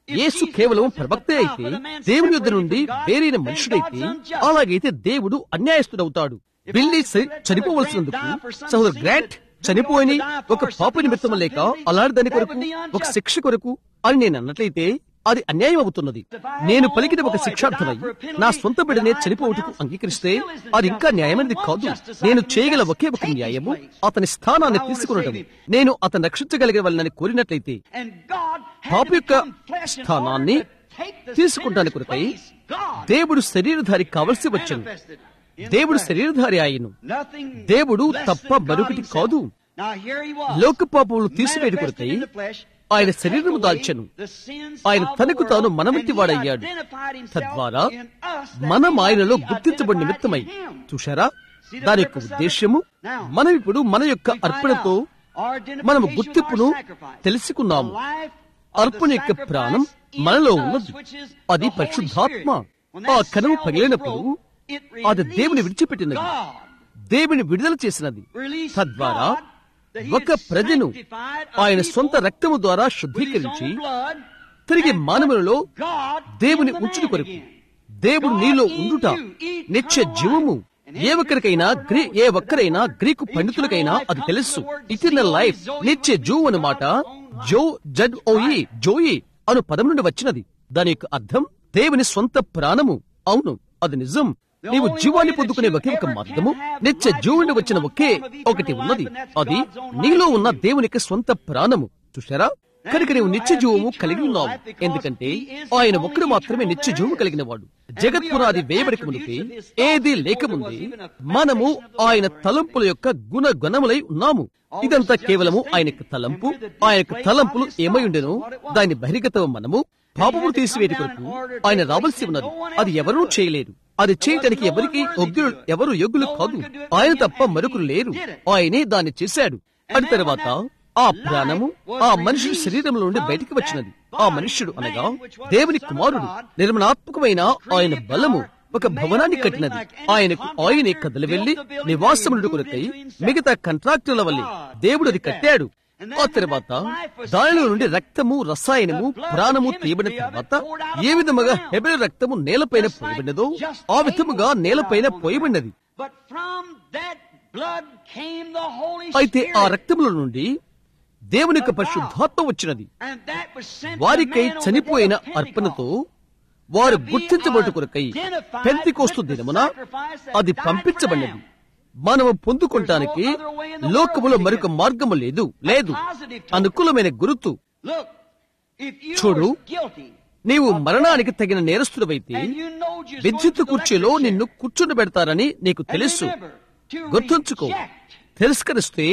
యేసు కేవలం ప్రవక్తే అయితే దేవుని యొద్ద నుండి వేరైన మనుషుడైతే అలాగైతే దేవుడు అన్యాయస్తుడవుతాడు బిల్లీ చ- చనిపోవలసినందుకు సహోదరు గ్రాంట్ చనిపోయిన ఒక పాప నిమిత్తం లేక అలాంటి దాని కొరకు ఒక శిక్ష కొరకు అని నేను అన్నట్లయితే అది అన్యాయం అవుతున్నది నేను పలికిన ఒక శిక్షార్థమై నా సొంత బిడ్డనే చనిపోవటకు అంగీకరిస్తే అది ఇంకా న్యాయమైనది కాదు నేను చేయగల ఒకే ఒక న్యాయము అతని స్థానాన్ని తీసుకునటం నేను అతను రక్షించగలిగవలనని కోరినట్లయితే And God had పాప to యొక్క become flesh in స్థానాన్ని order to take the తీసుకుంటానికి sinner's కొరకై place. God దేవుడు శరీరధారి కావలసి వచ్చను manifested in the దేవుడు flesh. శరీరధారి ఆయను Nothing దేవుడు less తప్ప than God మరొకటి himself. కాదు. Now here he was, లోక పాపములు తీసివేయట manifested కొరకై in the flesh, ఆయన to take శరీరము away దాల్చెను the sins ఆయన of the తనకు world, తాను మనమిట్టి and he వాడయ్యాడు identified himself తద్వారా in us that మనం we might ఆయనలో be గుర్తించబడిన identified నిమిత్తమై in him. చూశారా దాని యొక్క ఉద్దేశ్యము మనం ఇప్పుడు మన యొక్క We find అర్పణతో out our identification మనము of గుర్తింపును our sacrifice. తెలుసుకున్నాము The life of అర్పణ the యొక్క sacrifice ప్రాణం in మనలో us, ఉన్నది which is అది the Holy పరిశుద్ధాత్మ Spirit. When ఆ that కనువు cell was పగిలినప్పుడు broke, it అది దేవుని released విడిచిపెట్టినది God. దేవుని విడుదల చేసినది Released తద్వారా God that he ఒక had ప్రజను sanctified a ఆయన people సొంత రక్తము ద్వారా with his శుద్ధీకరించి own blood, తిరిగి and మానవులలో God దేవుని in the ఉంచుడు man కొరకు again. దేవుడు నీలో ఉండుట నిత్య జీవము ఏ ఒక్కరికైనా గ్రీ ఏ ఒక్కరైనా గ్రీకు పండితులకైనా అది తెలుసు ఇటర్నల్ లైఫ్ నిత్య జూ అన్నమాట జో జడ్ ఓయి జోయి అను పదం నుండి వచ్చినది దాని యొక్క అర్థం దేవుని సొంత ప్రాణము అవును అది నిజం నీవు జీవాన్ని పొందుకునే ఒకే ఒక మార్గము నిత్య జీవుని వచ్చిన ఒకే ఒకటి ఉన్నది అది నీలో ఉన్న దేవునికి సొంత ప్రాణము చూశారా కనుక నీవు నిత్య జీవము కలిగి ఉన్నావు ఎందుకంటే ఆయన ఒక్కడు మాత్రమే నిత్య జీవము కలిగిన వాడు జగత్ పునాది వేయబడిక మునిపే ఏది లేకముందే మనము ఆయన తలంపుల యొక్క గుణ గుణములై ఉన్నాము ఇదంతా కేవలము ఆయన యొక్క తలంపు ఆయన యొక్క తలంపులు ఏమై ఉండెనో దాని బహిర్గతం మనము పాపములు తీసివేటి కొరకు ఆయన రావాల్సి ఉన్నది అది ఎవరూ చేయలేరు అది చేయటానికి ఎవరికి యోగ్యులు ఎవరు యోగ్యులు కాదు ఆయన తప్ప మరొకరు లేరు ఆయనే దాన్ని చేశాడు అటు తర్వాత ఆ ప్రాణము ఆ మనుషుడి శరీరంలో నుండి బయటికి వచ్చినది ఆ మనుష్యుడు అనగా దేవుని కుమారుడు నిర్మలాత్మకమైన ఆయన బలము ఒక భవనాన్ని కట్టినది ఆయనకు ఆయనే కదలి వెళ్లి నివాసముడు కొరకై మిగతా కంట్రాక్టుల వల్లే దేవుడు అది కట్టాడు ఆ తర్వాత దానిలో నుండి రక్తము రసాయనము ప్రాణము తీయబడిన తర్వాత ఏ విధముగా హెబెల్ రక్తము నేలపైన పోయబడినదో ఆ విధముగా నేలపైన పోయబడినది But from that blood came the Holy అయితే ఆ Spirit. రక్తముల నుండి దేవుని యొక్క పరిశుద్ధాత్మ వచ్చినది And that was sent to వారికై man on the day చనిపోయిన of Pentecost. అర్పణతో వారు గుర్తించబడు కొరకై పెంతికోస్తు దినమున అది పంపించబడినది మనము పొందుకుంటానికి లోకములో మరొక మార్గము లేదు లేదు అనుకూలమైన గురుతు Look, if you చూడు, were guilty నీవు మరణానికి తగిన నేరస్తుడవైతే and you know you're విద్యుత్ going to కుర్చీలో electric నిన్ను కూర్చుని పెడతారని నీకు chair. తెలుసు And remember, to గుర్తుంచుకో reject, తిరస్కరిస్తే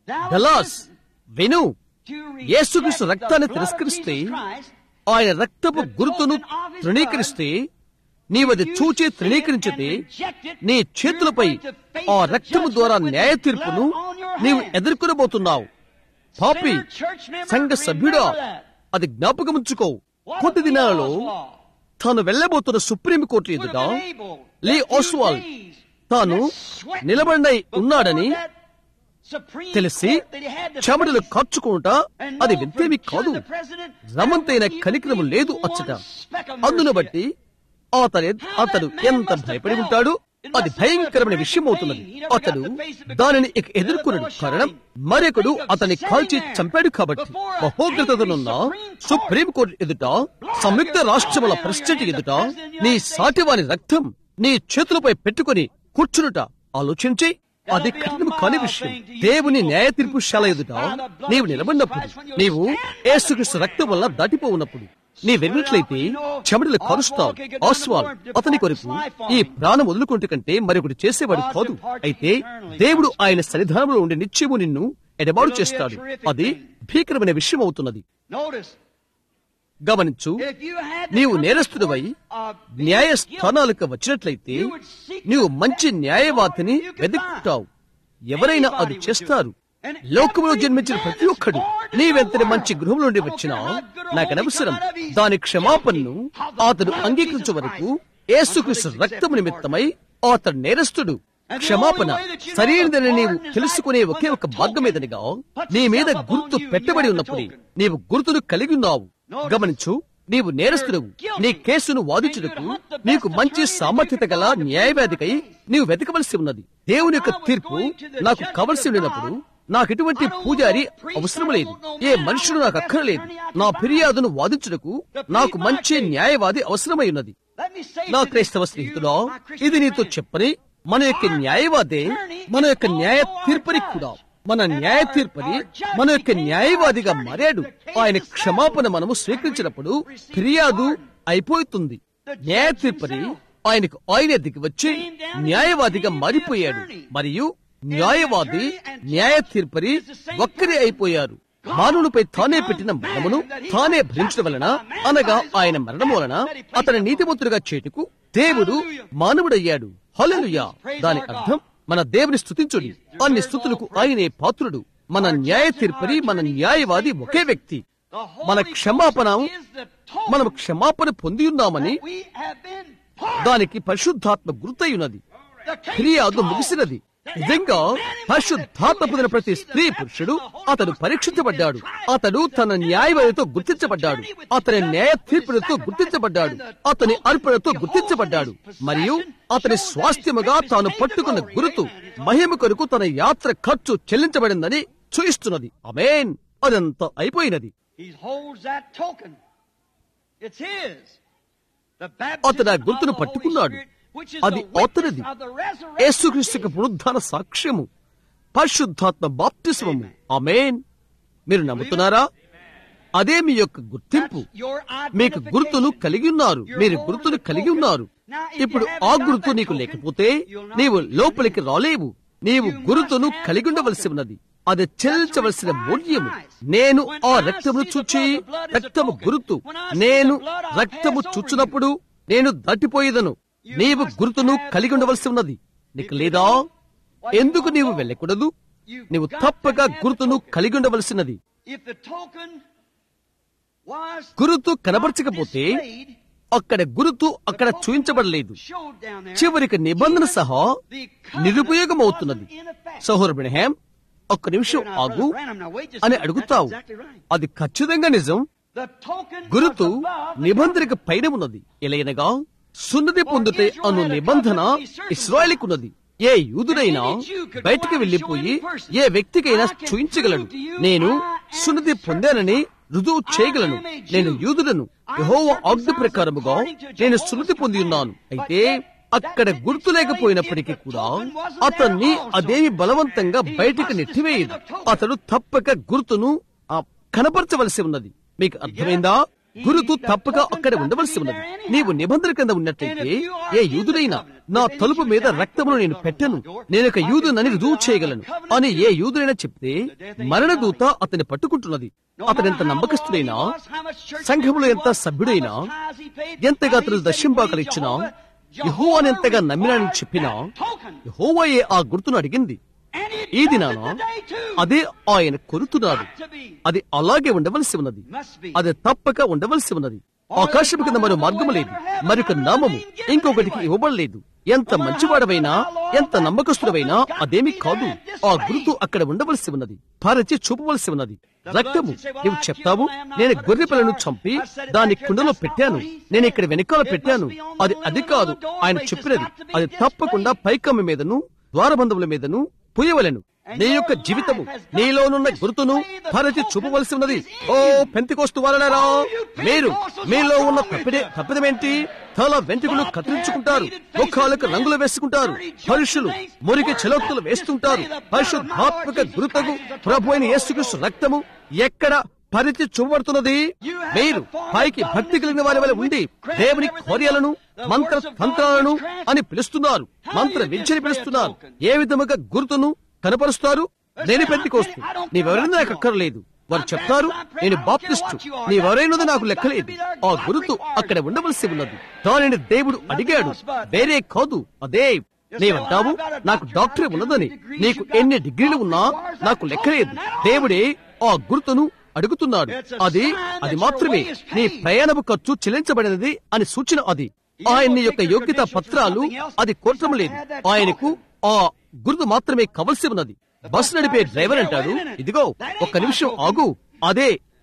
దలాస్ విను to reject యేసుక్రీస్తు the రక్తాన్ని blood of తిరస్కరిస్తే Jesus Christ, ఆయన రక్తపు గుర్తును తృణీకరిస్తే నీవది చూచి తృణీకరించితే నీ చేతులపై ఆ రక్తము ద్వారా న్యాయ తీర్పును నీవు ఎదుర్కొనబోతున్నావు పాపి సంఘ సభ్యుడా అది జ్ఞాపకముంచుకో కొద్ది దినాలలో తాను వెళ్ళబోతున్న సుప్రీం కోర్టు ఎదుట లీ ఓస్వాల్ తాను నిలబడి ఉన్నాడని తెలిసి చెమటలు కార్చుకుంటా అది వింతేమి కాదు రమంతైన కనికరము లేదు అచ్చట అందును బట్టి అతని అతడు ఎంత భయపడి ఉంటాడు అది భయంకరమైన విషయం అవుతున్నది అతడు దానిని ఇక ఎదుర్కొనడు కారణం మరొకడు అతన్ని కాల్చి చంపాడు కాబట్టి మహోగ్రతనున్న సుప్రీం కోర్టు ఎదుట సంయుక్త రాష్ట్రముల ప్రెసిడెంట్ ఎదుట నీ సాటివాని రక్తం నీ చేతులపై పెట్టుకుని కూర్చునుట ఆలోచించి అది కఠినము కాని విషయం దేవుని న్యాయ తీర్పుశాల ఎదుట నీవు నిలబడినప్పుడు నీవు ఏసుక్రీస్తు రక్తం వల్ల దాటిపోవున్నప్పుడు నీ వెన్నట్లయితే చెమటలు కరుస్తావు ఆస్వాల్ అతని కొరకు ఈ ప్రాణం వదులుకుంటే కంటే మరొకటి చేసేవాడు కాదు అయితే దేవుడు ఆయన సన్నిధానంలో ఉండి నిత్యము నిన్ను ఎడబాటు చేస్తాడు అది భీకరమైన విషయం అవుతున్నది Notice, గమనించు if you had to నీవు come to నేరస్తుడివై the court of being న్యాయ guilty, స్థానాలకు వచ్చినట్లయితే నీవు మంచి న్యాయవాదిని వెతుకుతావు ఎవరైనా అది చేస్తారు లోకములో జన్మించిన ప్రతి ఒక్కడు నీవెంతటి మంచి గృహం నుండి వచ్చినా నాకు అనవసరం దాని క్షమాపణను అతడు అంగీకరించే వరకు ఏసుక్రీస్తు రక్తము నిమిత్తమై అతడు నేరస్తుడు క్షమాపణ సరైనదని నీవు తెలుసుకునే ఒకే ఒక మార్గమేదనిగా నీ మీద గుర్తు పెట్టబడి ఉన్నప్పుడే నీవు గుర్తును కలిగి ఉన్నావు గమనించు నీవు నేరస్తుడవు నీ కేసును వాదించుటకు నీకు మంచి సామర్థ్యత గల న్యాయవాదికై నీవు వెతకవలసి ఉన్నది దేవుని యొక్క తీర్పు నాకు కావలసి ఉండినప్పుడు నాకు ఎటువంటి పూజారి అవసరం లేదు ఏ మనుషుడు నాకు అక్కరలేదు నా ఫిర్యాదును వాదించుటకు నాకు మంచి న్యాయవాది అవసరమై ఉన్నది నా క్రైస్తవ స్నేహితుడా ఇది నీతో చెప్పని మన యొక్క న్యాయవాదే మన యొక్క న్యాయ తీర్పరి కూడా మన న్యాయ తీర్పరి మన యొక్క న్యాయవాదిగా మారాడు ఆయన క్షమాపణ మనము స్వీకరించినప్పుడు ఫిర్యాదు అయిపోతుంది న్యాయ తీర్పరి ఆయనకు ఆయన దిగి వచ్చి న్యాయవాదిగా మారిపోయాడు మరియు న్యాయవాది న్యాయ తీర్పరి ఒక్కరే అయిపోయారు మానవునిపై తానే పెట్టిన మరణమును తానే భరించడం వలన అనగా ఆయన మరణం వలన అతని నీతిమంతుడిగా చేటుకు దేవుడు మానవుడయ్యాడు హల్లెలూయా దాని అర్థం మన దేవుని స్తుతించుడి అన్ని స్థుతులకు ఆయనే పాత్రుడు మన న్యాయ తీర్పరి మన న్యాయవాది ఒకే వ్యక్తి మన క్షమాపణ మనం క్షమాపణ పొంది ఉన్నామని దానికి పరిశుద్ధాత్మ గుర్తయున్నది ఫిర్యాదు ముగిసినది నిజంగా పరిశుద్ధాత్మ పొందిన ప్రతి స్త్రీ పురుషుడు అతడు పరీక్షించబడ్డాడు అతడు తన న్యాయవాదితో గుర్తించబడ్డాడు అతని న్యాయ తీర్పులతో గుర్తించబడ్డాడు అతని అర్పణతో గుర్తించబడ్డాడు మరియు అతని స్వాస్థ్యముగా తాను పట్టుకున్న గురుతు మహిమ కొరకు తన యాత్ర ఖర్చు చెల్లించబడిందని చూయిస్తున్నది అమేన్ అదంతా అయిపోయినది He holds that token. It's his. The అతడు ఆ baptism గుర్తును of the Holy పట్టుకున్నాడు Spirit, which is అది the అతనిది witness of the resurrection. యేసుక్రీస్తుకి పునరుద్ధాన సాక్ష్యము పరిశుద్ధాత్మ బాప్తిస్మము అమేన్ మీరు నమ్ముతున్నారా అదే మీ యొక్క గుర్తింపు Your మీకు గుర్తును identification. కలిగి ఉన్నారు మీరు గుర్తును కలిగి ఉన్నారు ఇప్పుడు ఆ గుర్తు నీకు లేకపోతే నీవు లోపలికి రాలేవు నీవు గుర్తును కలిగి ఉండవలసి ఉన్నది అది చెల్లించవలసిన మూల్యము నేను ఆ రక్తమును చూచి రక్తము గుర్తు నేను రక్తము చూచినప్పుడు నేను దాటిపోయేదను నీవు గుర్తును కలిగి ఉండవలసి ఉన్నది నీకు లేదా ఎందుకు నీవు వెళ్ళకూడదు నీవు తప్పక గుర్తును కలిగి ఉండవలసినది If the token was గురుతు కనబరచకపోతే displayed, అక్కడ గురుతు అక్కడ చూపించబడలేదు showed down there, చివరికి నిబంధన సహా the covenant నిరుపయోగమవుతున్నది wasn't in effect. సహోర్ బ్రహ్యాం ఒక్క నిమిషం Now, ఆగు Brother Branham, now wait just a అని minute. అడుగుతావు That's exactly right. అది ఖచ్చితంగా నిజం The token గురుతు was above the నిబంధనకు పైన ఉన్నది ఎలయనగా సున్నతి పొందుటే అను నిబంధన ఇస్రాయలికున్నది ఏ యూదుడైనా బయటికి వెళ్లిపోయి ఏ వ్యక్తికైనా చూయించగలడు నేను సున్నతి పొందానని రుజువు చేయగలను నేను యూదులను యెహోవా ఆజ్ఞ ప్రకారముగా నేను సున్నతి పొంది ఉన్నాను అయితే అక్కడ గుర్తు లేకపోయినప్పటికీ కూడా అతన్ని అదేమి బలవంతంగా బయటికి నెట్టివేయదు అతడు తప్పక గుర్తును ఆ, కనపరచవలసి ఉన్నది మీకు అర్థమైందా గురుతు తప్పక అక్కడ ఉండవలసి ఉన్నది నీవు నిబంధన కింద ఉన్నట్లయితే ఏ యూదుడైనా నా తలుపు మీద రక్తమును నేను పెట్టను నేను ఒక యూదునని రుజువు చేయగలను అని ఏ యూదుడైనా చెప్తే మరణదూత అతన్ని పట్టుకుంటున్నది అతనెంత నమ్మకస్తుడైనా సంఘములో ఎంత సభ్యుడైనా ఎంతగా అతను దశింపాకలు ఇచ్చినా యహోవాని ఎంతగా నమ్మినానని చెప్పినా యహోవాయే ఆ గుర్తును అడిగింది ఈ దినాన అదే ఆయన కొరుతున్నాడు అది అలాగే ఉండవలసి ఉన్నది అది తప్పక ఉండవలసి ఉన్నది ఆకాశం కింద మరో మార్గము లేదు మరొక నామము ఇంకొకటికి ఇవ్వబడలేదు ఎంత మంచివాడవైనా ఎంత నమ్మకస్తుడవైనా అదేమీ కాదు ఆ గుర్తు అక్కడ ఉండవలసి ఉన్నది పారచి చూపవలసి ఉన్నది రక్తము నువ్వు చెప్తావు నేను గొర్రె పిల్లను చంపి దాన్ని కుండలో పెట్టాను నేను ఇక్కడ వెనకాల పెట్టాను అది అది కాదు ఆయన చెప్పినది అది తప్పకుండా పైకమ్మ మీదను ద్వారబంధముల మీదను పుయ్యవలెను నీ యొక్క జీవితము నీలోనున్న గుర్తును పరచి చూపవలసి ఉన్నది ఓ పెంతికోస్తు వాళ్ళరా మీరు మీలో ఉన్న తప్పిదే తప్పిదమేంటి తల వెంట్రుకలు కత్తిరించుకుంటారు ముఖాలకు రంగులు వేసుకుంటారు పరుషులు మురికి చెలోక్తులు వేస్తుంటారు పరిశుద్ధాత్మక గురుతకు ప్రభు అయిన యేసుక్రీస్తు రక్తము ఎక్కడ పరిచి చూపబడుతున్నది మీరు పైకి భక్తి కలిగిన వారి వల్ల ఉండి దేవుని కార్యాలను మంత్ర తంత్రాలను అని పిలుస్తున్నారు మంత్ర విద్యని పిలుస్తున్నారు ఏ విధముగా గుర్తును కనపరుస్తారు నేను పెంతికోస్తు నీవెవరైనా నాకు అక్కర్లేదు వారు చెప్తారు నేను బాప్టిస్టు నీవెవరైనది నాకు లెక్కలేదు ఆ గురుతు అక్కడ ఉండవలసి ఉన్నది దానిని దేవుడు అడిగాడు వేరే కాదు అదే నీవంటావు నాకు డాక్టరే ఉన్నదని నీకు ఎన్ని డిగ్రీలు ఉన్నా నాకు లెక్కలేదు దేవుడే ఆ గుర్తును అడుగుతున్నాడు అది అది మాత్రమే నీ ప్రయాణపు ఖర్చు చెల్లించబడినది అని సూచన అది ఆయన యొక్క యోగ్యత పత్రాలు అది కోరటం లేదు ఆయనకు ఆ గుర్తు మాత్రమే కవలసి ఉన్నది బస్సు నడిపే డ్రైవర్ అంటాడు ఇదిగో ఒక్క నిమిషం ఆగు అదే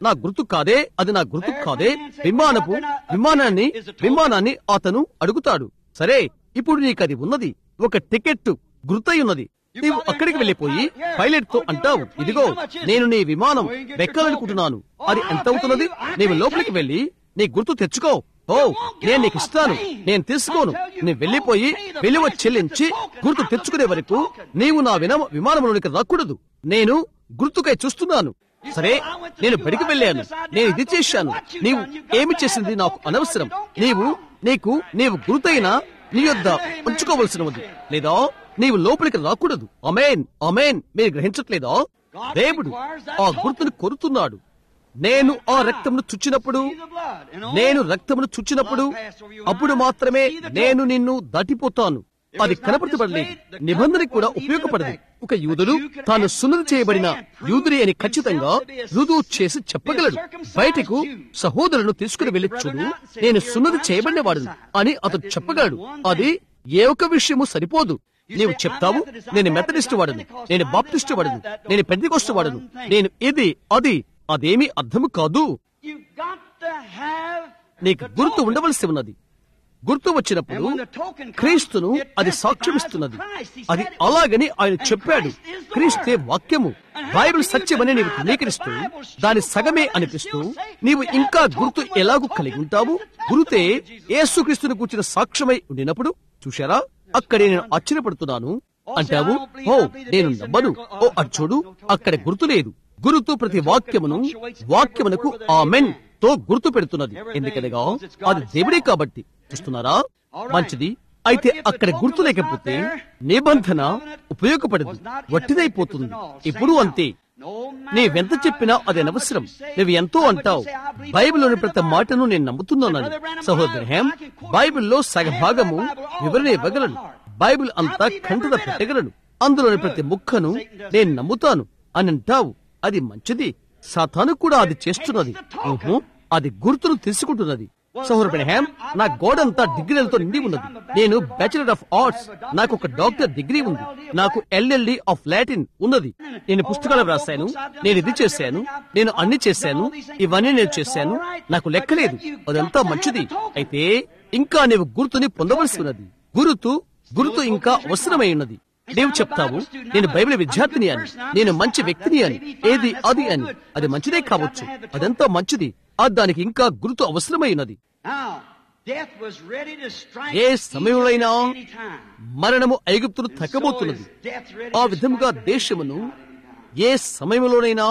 నా గుర్తు కాదే అది నా గుర్తు కాదే విమానపు విమానాన్ని విమానాన్ని అతను అడుగుతాడు సరే ఇప్పుడు నీకు అది ఉన్నది ఒక టికెట్ గుర్తయి ఉన్నది నీవు అక్కడికి వెళ్ళిపోయి పైలట్ తో అంటావు ఇదిగో నేను నీ విమానం వెక్కాలనుకుంటున్నాను అది ఎంత అవుతున్నది నీవు లోపలికి వెళ్ళి నీ గుర్తు తెచ్చుకో ఓ నేను నీకు ఇస్తాను నేను తీసుకోను నేను వెళ్ళిపోయి విలువ చెల్లించి గుర్తు తెచ్చుకునే వరకు నీవు నా విన విమానంలోనికి రాకూడదు నేను గుర్తుకై చూస్తున్నాను సరే నేను బడికి వెళ్ళాను నేను ఇది చేశాను నీవు ఏమి చేసింది నాకు అనవసరం నీవు నీకు నీవు గుర్తైన నీ యొద్ద ఉంచుకోవలసినది లేదా నీవు లోపలికి రాకూడదు అమేన్ అమేన్ మీరు గ్రహించట్లేదా దేవుడు ఆ గుర్తును కొరుతున్నాడు నేను ఆ రక్తమును చుచ్చినప్పుడు నేను రక్తమును చుచ్చినప్పుడు అప్పుడు మాత్రమే నేను నిన్ను దాటిపోతాను అది కనపరచబడలేదు నిబంధన కూడా ఉపయోగపడదు ఒక యూదుడు తాను సున్నతి చేయబడిన యూదుడి అని ఖచ్చితంగా రుజువు చేసి చెప్పగలడు బయటకు సహోదరులను తీసుకుని వెళ్ళి చూడు నేను సున్నతి చేయబడిన వాడు అని అతను చెప్పగలడు అది ఏ ఒక్క విషయము సరిపోదు నీవు చెప్తావు నేను మెథడిస్ట్ వాడను నేను బాప్టిస్ట్ వాడను నేను పెద్దకొస్తు వాడను నేను ఇది అది అదేమీ అర్థము కాదు నీకు గుర్తు ఉండవలసి ఉన్నది గుర్తు వచ్చినప్పుడు క్రీస్తును అది సాక్ష్యమిస్తున్నది అది అలాగని ఆయన చెప్పాడు క్రీస్తే వాక్యము బైబిల్ సత్యమని నీవు అంగీకరిస్తూ దాని సగమే అనిపిస్తూ నీవు ఇంకా గుర్తు ఎలాగూ కలిగి ఉంటావు గురుతే యేసుక్రీస్తుని కూర్చిన సాక్ష్యమై ఉండినప్పుడు చూశారా అక్కడే నేను ఆశ్చర్యపడుతున్నాను అంటావు ఓ నేను నమ్మను ఓ అర్చుడు అక్కడ గుర్తు లేదు గురుతు ప్రతి వాక్యమును వాక్యమునకు ఆమెన్ తో గుర్తు పెడుతున్నది ఎందుకనగా అది దేవుడే కాబట్టి చూస్తున్నారా మంచిది అయితే అక్కడ గుర్తు లేకపోతే నిబంధన ఉపయోగపడదు వట్టిదైపోతుంది ఇప్పుడు అంతే నీవెంత చెప్పినా అది అనవసరం నువ్వు ఎంతో అంటావు బైబిల్లోని ప్రతి మాటను నేను నమ్ముతున్నాను సహోదరి హేమ్ బైబిల్లో సగభాగము వివరణ ఇవ్వగలను బైబిల్ అంతా కంటద పెట్టగలను అందులోని ప్రతి ముక్కను నేను నమ్ముతాను అని అంటావు అది మంచిది సాతాను కూడా అది చేస్తున్నది ఊహు, అది గుర్తును తీసుకుంటున్నది సహోదరుడు హ్యామ్ నా గోడంతా డిగ్రీలతో నిండి ఉన్నది నేను బ్యాచిలర్ ఆఫ్ ఆర్ట్స్ నాకు ఒక డాక్టర్ డిగ్రీ ఉంది నాకు ఎల్ఎల్డి ఆఫ్ లాటిన్ ఉన్నది నేను పుస్తకాలు రాశాను నేను ఇది చేశాను నేను అన్ని చేశాను ఇవన్నీ నేను చేశాను నాకు లెక్కలేదు అదంతా మంచిది అయితే ఇంకా నీవు గుర్తుని పొందవలసి ఉన్నది గురుతు గురుతు ఇంకా అవసరమై ఉన్నది నీవు చెప్తావు నేను బైబిల్ విద్యార్థిని అని నేను మంచి వ్యక్తిని అని ఏది అది అని అది మంచిదే కావచ్చు అదంతా మంచిది ఆ దానికి ఇంకా గుర్తు అవసరమైనది ఏ సమయంలోనైనా మరణము ఐగుప్తును తగ్గబోతున్నది ఆ విధముగా దేశమును ఏ సమయంలోనైనా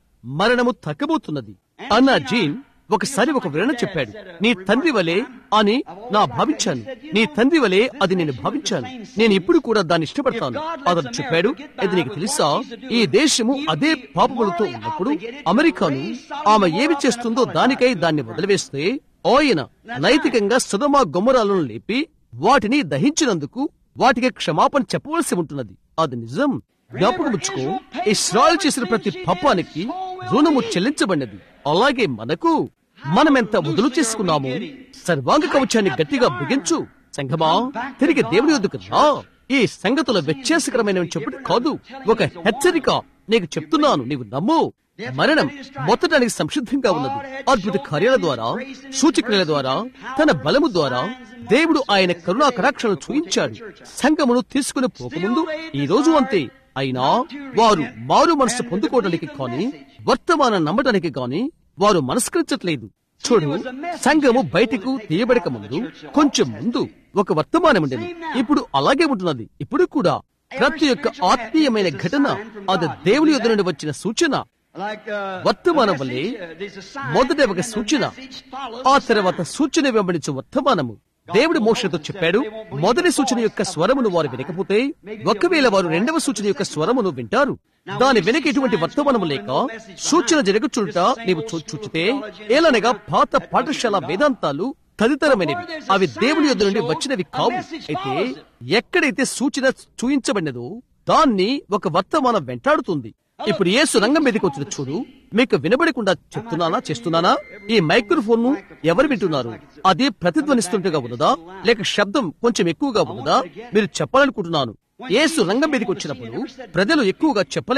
మరణము తగ్గబోతున్నది అన్న జీన్ ఒకసారి ఒక వివరణ చెప్పాడు నీ తండ్రి వలె అని నా భావించాను నీ తండ్రి వలె అది నేను భావించాను నేను ఇప్పుడు కూడా దాన్ని ఇష్టపడతాను అతను చెప్పాడు ఇది నీకు తెలుసా ఈ దేశము అదే పాపములతో ఉన్నప్పుడు అమెరికాను ఆమె ఏమి చేస్తుందో దానికై దాన్ని వదిలివేస్తే ఆయన నైతికంగా సుధమా గుమ్మరాలను లేపి వాటిని దహించినందుకు వాటికి క్షమాపణ చెప్పవలసి ఉంటున్నది అది నిజం జ్ఞాపకముచ్చుకో ఇస్రాయల్ చేసిన ప్రతి పాపానికి రుణము చెల్లించబడినది అలాగే మనకు మనమెంత వదులు చేసుకున్నాము సర్వాంగ కవచాన్ని గట్టిగా బిగించు సంఘమా తిరిగి దేవుని వద్దకు రా ఈ సంగతుల వ్యత్యాసకరమైన చెప్పడం కాదు ఒక హెచ్చరిక నీకు చెప్తున్నాను నీవు నమ్ము మరణం మొత్తడానికి సంసిద్ధంగా ఉన్నది అద్భుత కార్యాల ద్వారా సూచక్రియల ద్వారా తన బలము ద్వారా దేవుడు ఆయన కరుణా కటాక్షను చూయించాడు సంఘమును తీసుకుని పోకముందు ఈ రోజు అంతే అయినా వారు మారు మనసు పొందుకోవడానికి కానీ వర్తమానం నమ్మడానికి కానీ వారు మనస్కరించట్లేదు చూడు సంఘము బయటకు తీయబడక ముందు కొంచెం ముందు ఒక వర్తమానం ఉండేది ఇప్పుడు అలాగే ఉంటున్నది ఇప్పుడు కూడా ప్రతి యొక్క ఆత్మీయమైన ఘటన అది దేవుని యొద్ద నుండి వచ్చిన సూచన వర్తమానం వల్లే మొదట ఒక సూచన ఆ తర్వాత సూచన వెంబడించే వర్తమానము దేవుడు మోషతో చెప్పాడు మొదటి సూచన యొక్క స్వరమును వారు వినకపోతే ఒకవేళ వారు రెండవ సూచన యొక్క స్వరమును వింటారు దాని వెనక ఎటువంటి వర్తమానము లేక సూచన జరగచుంట నీవు చూ- చూచితే ఏలనగా పాత పాఠశాల వేదాంతాలు తదితరమైనవి అవి దేవుని యొద్ద నుండి వచ్చినవి కావు అయితే ఎక్కడైతే సూచన చూయించబడినదో దాన్ని ఒక వర్తమానం వెంటాడుతుంది ఇప్పుడు యేసు రంగం మీదకి వచ్చిన చూడు మీకు వినబడకుండా చెప్తున్నానా చేస్తున్నానా ఈ మైక్రోఫోన్ ను ఎవరు వింటున్నారు అది ప్రతిధ్వనిస్తుంటగా ఉన్నదా లేక శబ్దం కొంచెం ఎక్కువగా ఉన్నదా మీరు చెప్పాలనుకుంటున్నాను యేసు రంగం మీదకి వచ్చినప్పుడు ప్రజలు ఎక్కువగా చెప్పలేదు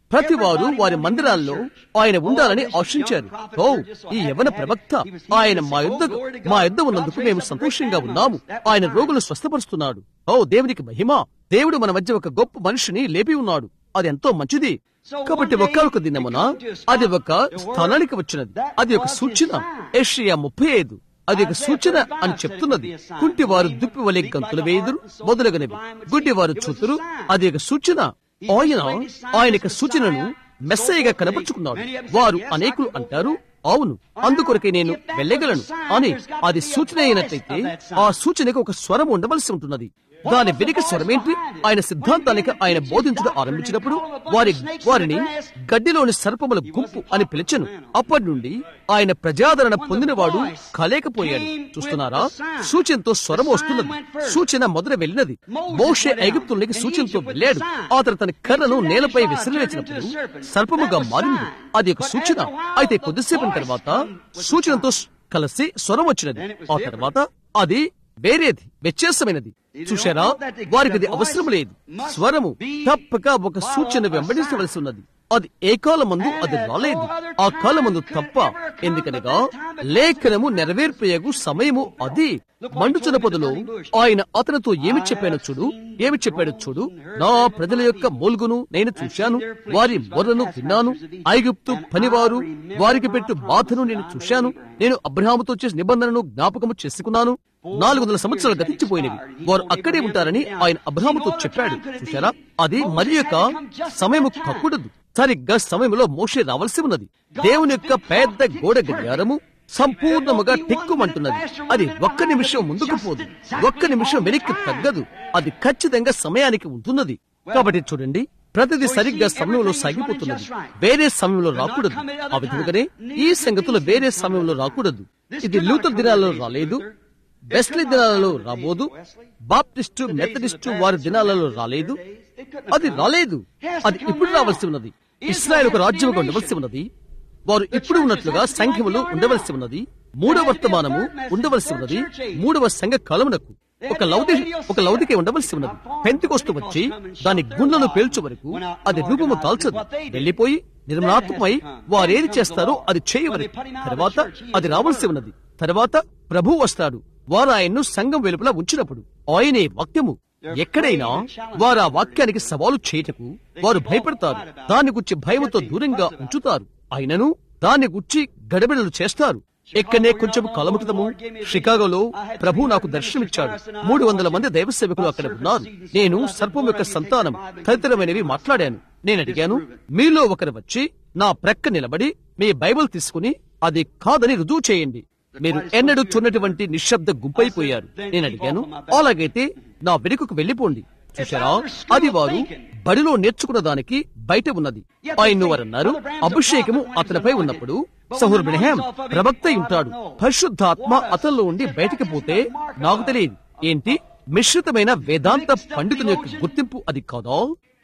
ప్రతి వారు వారి మందిరాల్లో ఆయన ఉండాలని ఆశించారు ఓ ఈ యవన ప్రవక్త ఆయన మా యుద్ధ మా యుద్ధ ఉన్నందుకు మేము సంతోషంగా ఉన్నాము ఆయన రోగులు స్వస్థపరుస్తున్నాడు ఓ దేవునికి మహిమ దేవుడు మన మధ్య ఒక గొప్ప మనిషిని లేపి ఉన్నాడు అది ఎంతో మంచిది కాబట్టి ఒక్కొక్క దినమున అది ఒక స్థానానికి వచ్చినది అది ఒక సూచన ఏషియా ముప్పై ఐదు అది ఒక సూచన అని చెప్తున్నది కుంటివారు దుప్పి వలె గంతులు వేయుదురు మొదలగునవి గుడ్డివారు చూతురు అది ఒక సూచన ఆయన ఆయన యొక్క సూచనను మెస్సయ్యగా కనపరుచుకున్నాడు వారు అనేకులు అంటారు అవును అందుకొరకే నేను వెళ్ళగలను అని అది సూచన అయినట్లయితే ఆ సూచనకు ఒక స్వరం ఉండవలసి ఉంటున్నది దాని వెనుక స్వరమేంటి ఆయన సిద్ధాంతానికి ఆయన బోధించడం ఆరంభించినప్పుడు వారి వారిని గడ్డిలోని సర్పముల గుంపు అని పిలిచను అప్పటి నుండి ఆయన ప్రజాదరణ పొందినవాడు కలేకపోయాడు చూస్తున్నారా సూచనతో స్వరం వస్తున్నది సూచన మొదట వెళ్ళినది మోషే ఐగుప్తులకి సూచనతో వెళ్ళాడు అతను తన కర్రను నేలపై విసిరివేసినప్పుడు సర్పముగా మారింది అది ఒక సూచన అయితే కొద్దిసేపు తర్వాత సూచనతో కలిసి స్వరం వచ్చినది ఆ తర్వాత అది వేరేది వ్యత్యాసమైనది చూశారా వారికి అది అవసరం లేదు స్వరము తప్పక ఒక సూచన వెంబడించవలసి ఉన్నది అది ఏ కాలమందు అది రాలేదు ఆ కాలమందు తప్ప ఎందుకనగా లేఖనము నెరవేర్పయగు సమయము అది మండుచున్న పొదలో ఆయన అతనితో ఏమి చెప్పాను చూడు ఏమి చెప్పాడు చూడు నా ప్రజల యొక్క మూల్గును నేను చూశాను వారి మొర్రను విన్నాను ఐగుప్తు పనివారు వారికి పెట్టు బాధను నేను చూశాను నేను అబ్రహాముతో చేసిన నిబంధనను జ్ఞాపకము చేసుకున్నాను నాలుగు వందల సంవత్సరాలు గతించిపోయినవి వారు అక్కడే ఉంటారని ఆయన అబ్రహాముతో చెప్పాడు చూశారా అది మరి యొక్క సమయము కక్కుడదు సరిగ్గా సమయంలో మోషే రావాల్సి ఉన్నది దేవుని యొక్క పెద్ద గోడ గడియారము సంపూర్ణముగా టిక్కుమంటున్నది అది ఒక్క నిమిషం ముందుకు పోదు ఒక్క నిమిషం వెనక్కి తగ్గదు అది ఖచ్చితంగా సమయానికి ఉంటున్నది కాబట్టి చూడండి ప్రతిదీ సరిగ్గా సమయంలో సాగిపోతున్నది వేరే సమయంలో రాకూడదు ఆ విధంగానే ఈ సంగతులు వేరే సమయంలో రాకూడదు ఇది లూతర్ దినాలలో రాలేదు వెస్లీ దినాలలో రాబోదు బాప్టిస్టు మెథడిస్టు వారి దినాలలో రాలేదు అది రాలేదు అది ఇప్పుడు రావాల్సి ఉన్నది ఇస్రాయల్ ఒక రాజ్యముగా ఉండవలసి ఉన్నది వారు ఇప్పుడు ఉన్నట్లుగా సంఘములు ఉండవలసి ఉన్నది మూడవ వర్తమానము ఉండవలసి ఉన్నది మూడవ సంఘ కాలమునకు ఒక లౌది ఒక లౌదికే ఉండవలసి ఉన్నది పెంతికొస్తూ వచ్చి దాని గుండెలను పేల్చు వరకు అది రూపము దాల్చదు వెళ్లిపోయి నిర్మలాత్మకమై వారేది చేస్తారో అది చేయవలసి తర్వాత అది రావాల్సి ఉన్నది తర్వాత ప్రభు వస్తాడు వారు ఆయన్ను సంఘం వెలుపల ఉంచినప్పుడు ఆయనే వాక్యము ఎక్కడైనా వారు ఆ వాక్యానికి సవాలు చేయటకు వారు భయపడతారు దాని గురించి భయముతో దూరంగా ఉంచుతారు అయినను దాన్ని గుచ్చి గడబిడలు చేస్తారు ఎక్కడనే కొంచెం కాలముటము షికాగోలో ప్రభు నాకు దర్శనమిచ్చాడు మూడు వందల మంది దైవ సేవకులు అక్కడ ఉన్నారు నేను సర్పం యొక్క సంతానం తదితరమైనవి మాట్లాడాను నేను అడిగాను మీలో ఒకరు వచ్చి నా ప్రక్క నిలబడి మీ బైబిల్ తీసుకుని అది కాదని రుజువు చేయండి మీరు ఎన్నడూ చూడనటువంటి నిశ్శబ్ద గుంపైపోయారు నేను అడిగాను అలాగైతే నా వెనుకకు వెళ్లిపోండి చూశారా అది వారు బడిలో నేర్చుకున్న దానికి బయట ఉన్నది ఆయన వారు అన్నారు అభిషేకము అతనిపై ఉన్నప్పుడు సహుర్ బ్రహ్యాం ప్రవక్త ఉంటాడు పరిశుద్ధాత్మ అతనిలో ఉండి బయటికి పోతే నాకు తెలియదు ఏంటి మిశ్రితమైన వేదాంత పండితుని యొక్క గుర్తింపు అది కాదా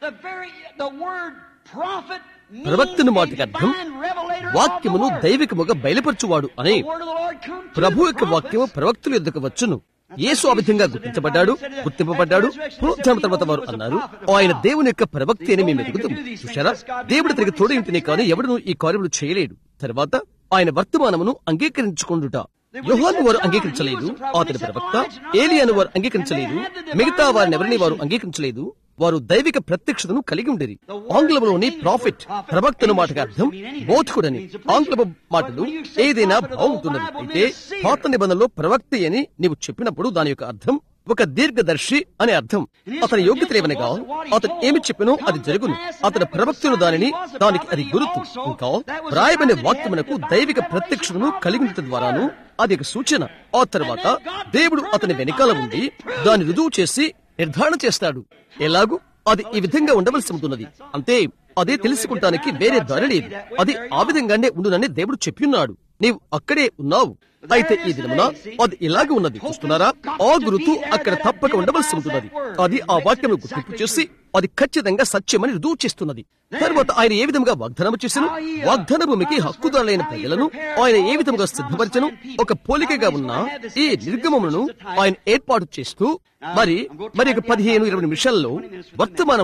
ప్రవక్తను మాటకి అర్థం వాక్యమును దైవికముగా బయలుపరచువాడు అనే ప్రభు యొక్క వాక్యము ప్రవక్తుల ఎద్దుకు వచ్చును యేసు ఆ విధంగా గుర్తించబడ్డాడు గుర్తింపబడ్డాడు పునరుద్ధరణ తర్వాత వారు అన్నారు ఆయన దేవుని యొక్క ప్రవక్తి అని మేము ఎదుగుతాం చూశారా దేవుడు తిరిగి తోడు ఇంటిని కానీ ఎవడును ఈ కార్యములు చేయలేడు తర్వాత ఆయన వర్తమానమును అంగీకరించుకుండుట యోహాను వారు అంగీకరించలేదు అతని ప్రవక్త ఏలియాను వారు అంగీకరించలేదు మిగతా వారిని ఎవరిని వారు అంగీకరించలేదు వారు దైవిక ప్రత్యక్షతను కలిగి ఉండేది ఆంగ్లంలోని ప్రాఫిట్ ప్రవక్తను మాటగా అర్థం బోధకుడని ఆంగ్ల మాటలు ఏదైనా బాగుంటున్నది అయితే పాత నిబంధనలో ప్రవక్త అని నీవు చెప్పినప్పుడు దాని యొక్క అర్థం ఒక దీర్ఘదర్శి అనే అర్థం అతని యోగ్యత లేవనగా అతను ఏమి చెప్పినో అది జరుగును అతని ప్రవక్తను దానిని దానికి అది గుర్తు ఇంకా వ్రాయబడిన వాక్యమునకు దైవిక ప్రత్యక్షతను కలిగి ఉండటం ద్వారాను అది ఒక సూచన ఆ తర్వాత దేవుడు అతని వెనకాల ఉండి దాన్ని రుజువు చేసి నిర్ధారణ చేస్తాడు ఎలాగూ అది ఈ విధంగా ఉండవలసి ఉంటున్నది అంతే అదే తెలుసుకుంటానికి వేరే దారి లేదు అది ఆ విధంగానే ఉండునని దేవుడు చెప్పిన్నాడు నీవు అక్కడే ఉన్నావు అయితే ఈ దినమున అది ఇలాగే ఉన్నది చూస్తున్నారా ఆ గురుతు అక్కడ తప్పక ఉండవలసి ఉంటున్నది అది ఆ వాక్యం గుర్తింపు చేసి అది ఖచ్చితంగా సత్యమని రుజువు చేస్తున్నది తర్వాత ఆయన ఏ విధంగా వాగ్దానం చేసను వాగ్దాన భూమికి హక్కుదారులైన ప్రజలను ఆయన ఏ విధంగా సిద్ధపరచను ఒక పోలికగా ఉన్న ఈ నిర్గమములను ఆయన ఏర్పాటు చేస్తూ మరి మరి ఒక పదిహేను ఇరవై నిమిషాల్లో వర్తమానమును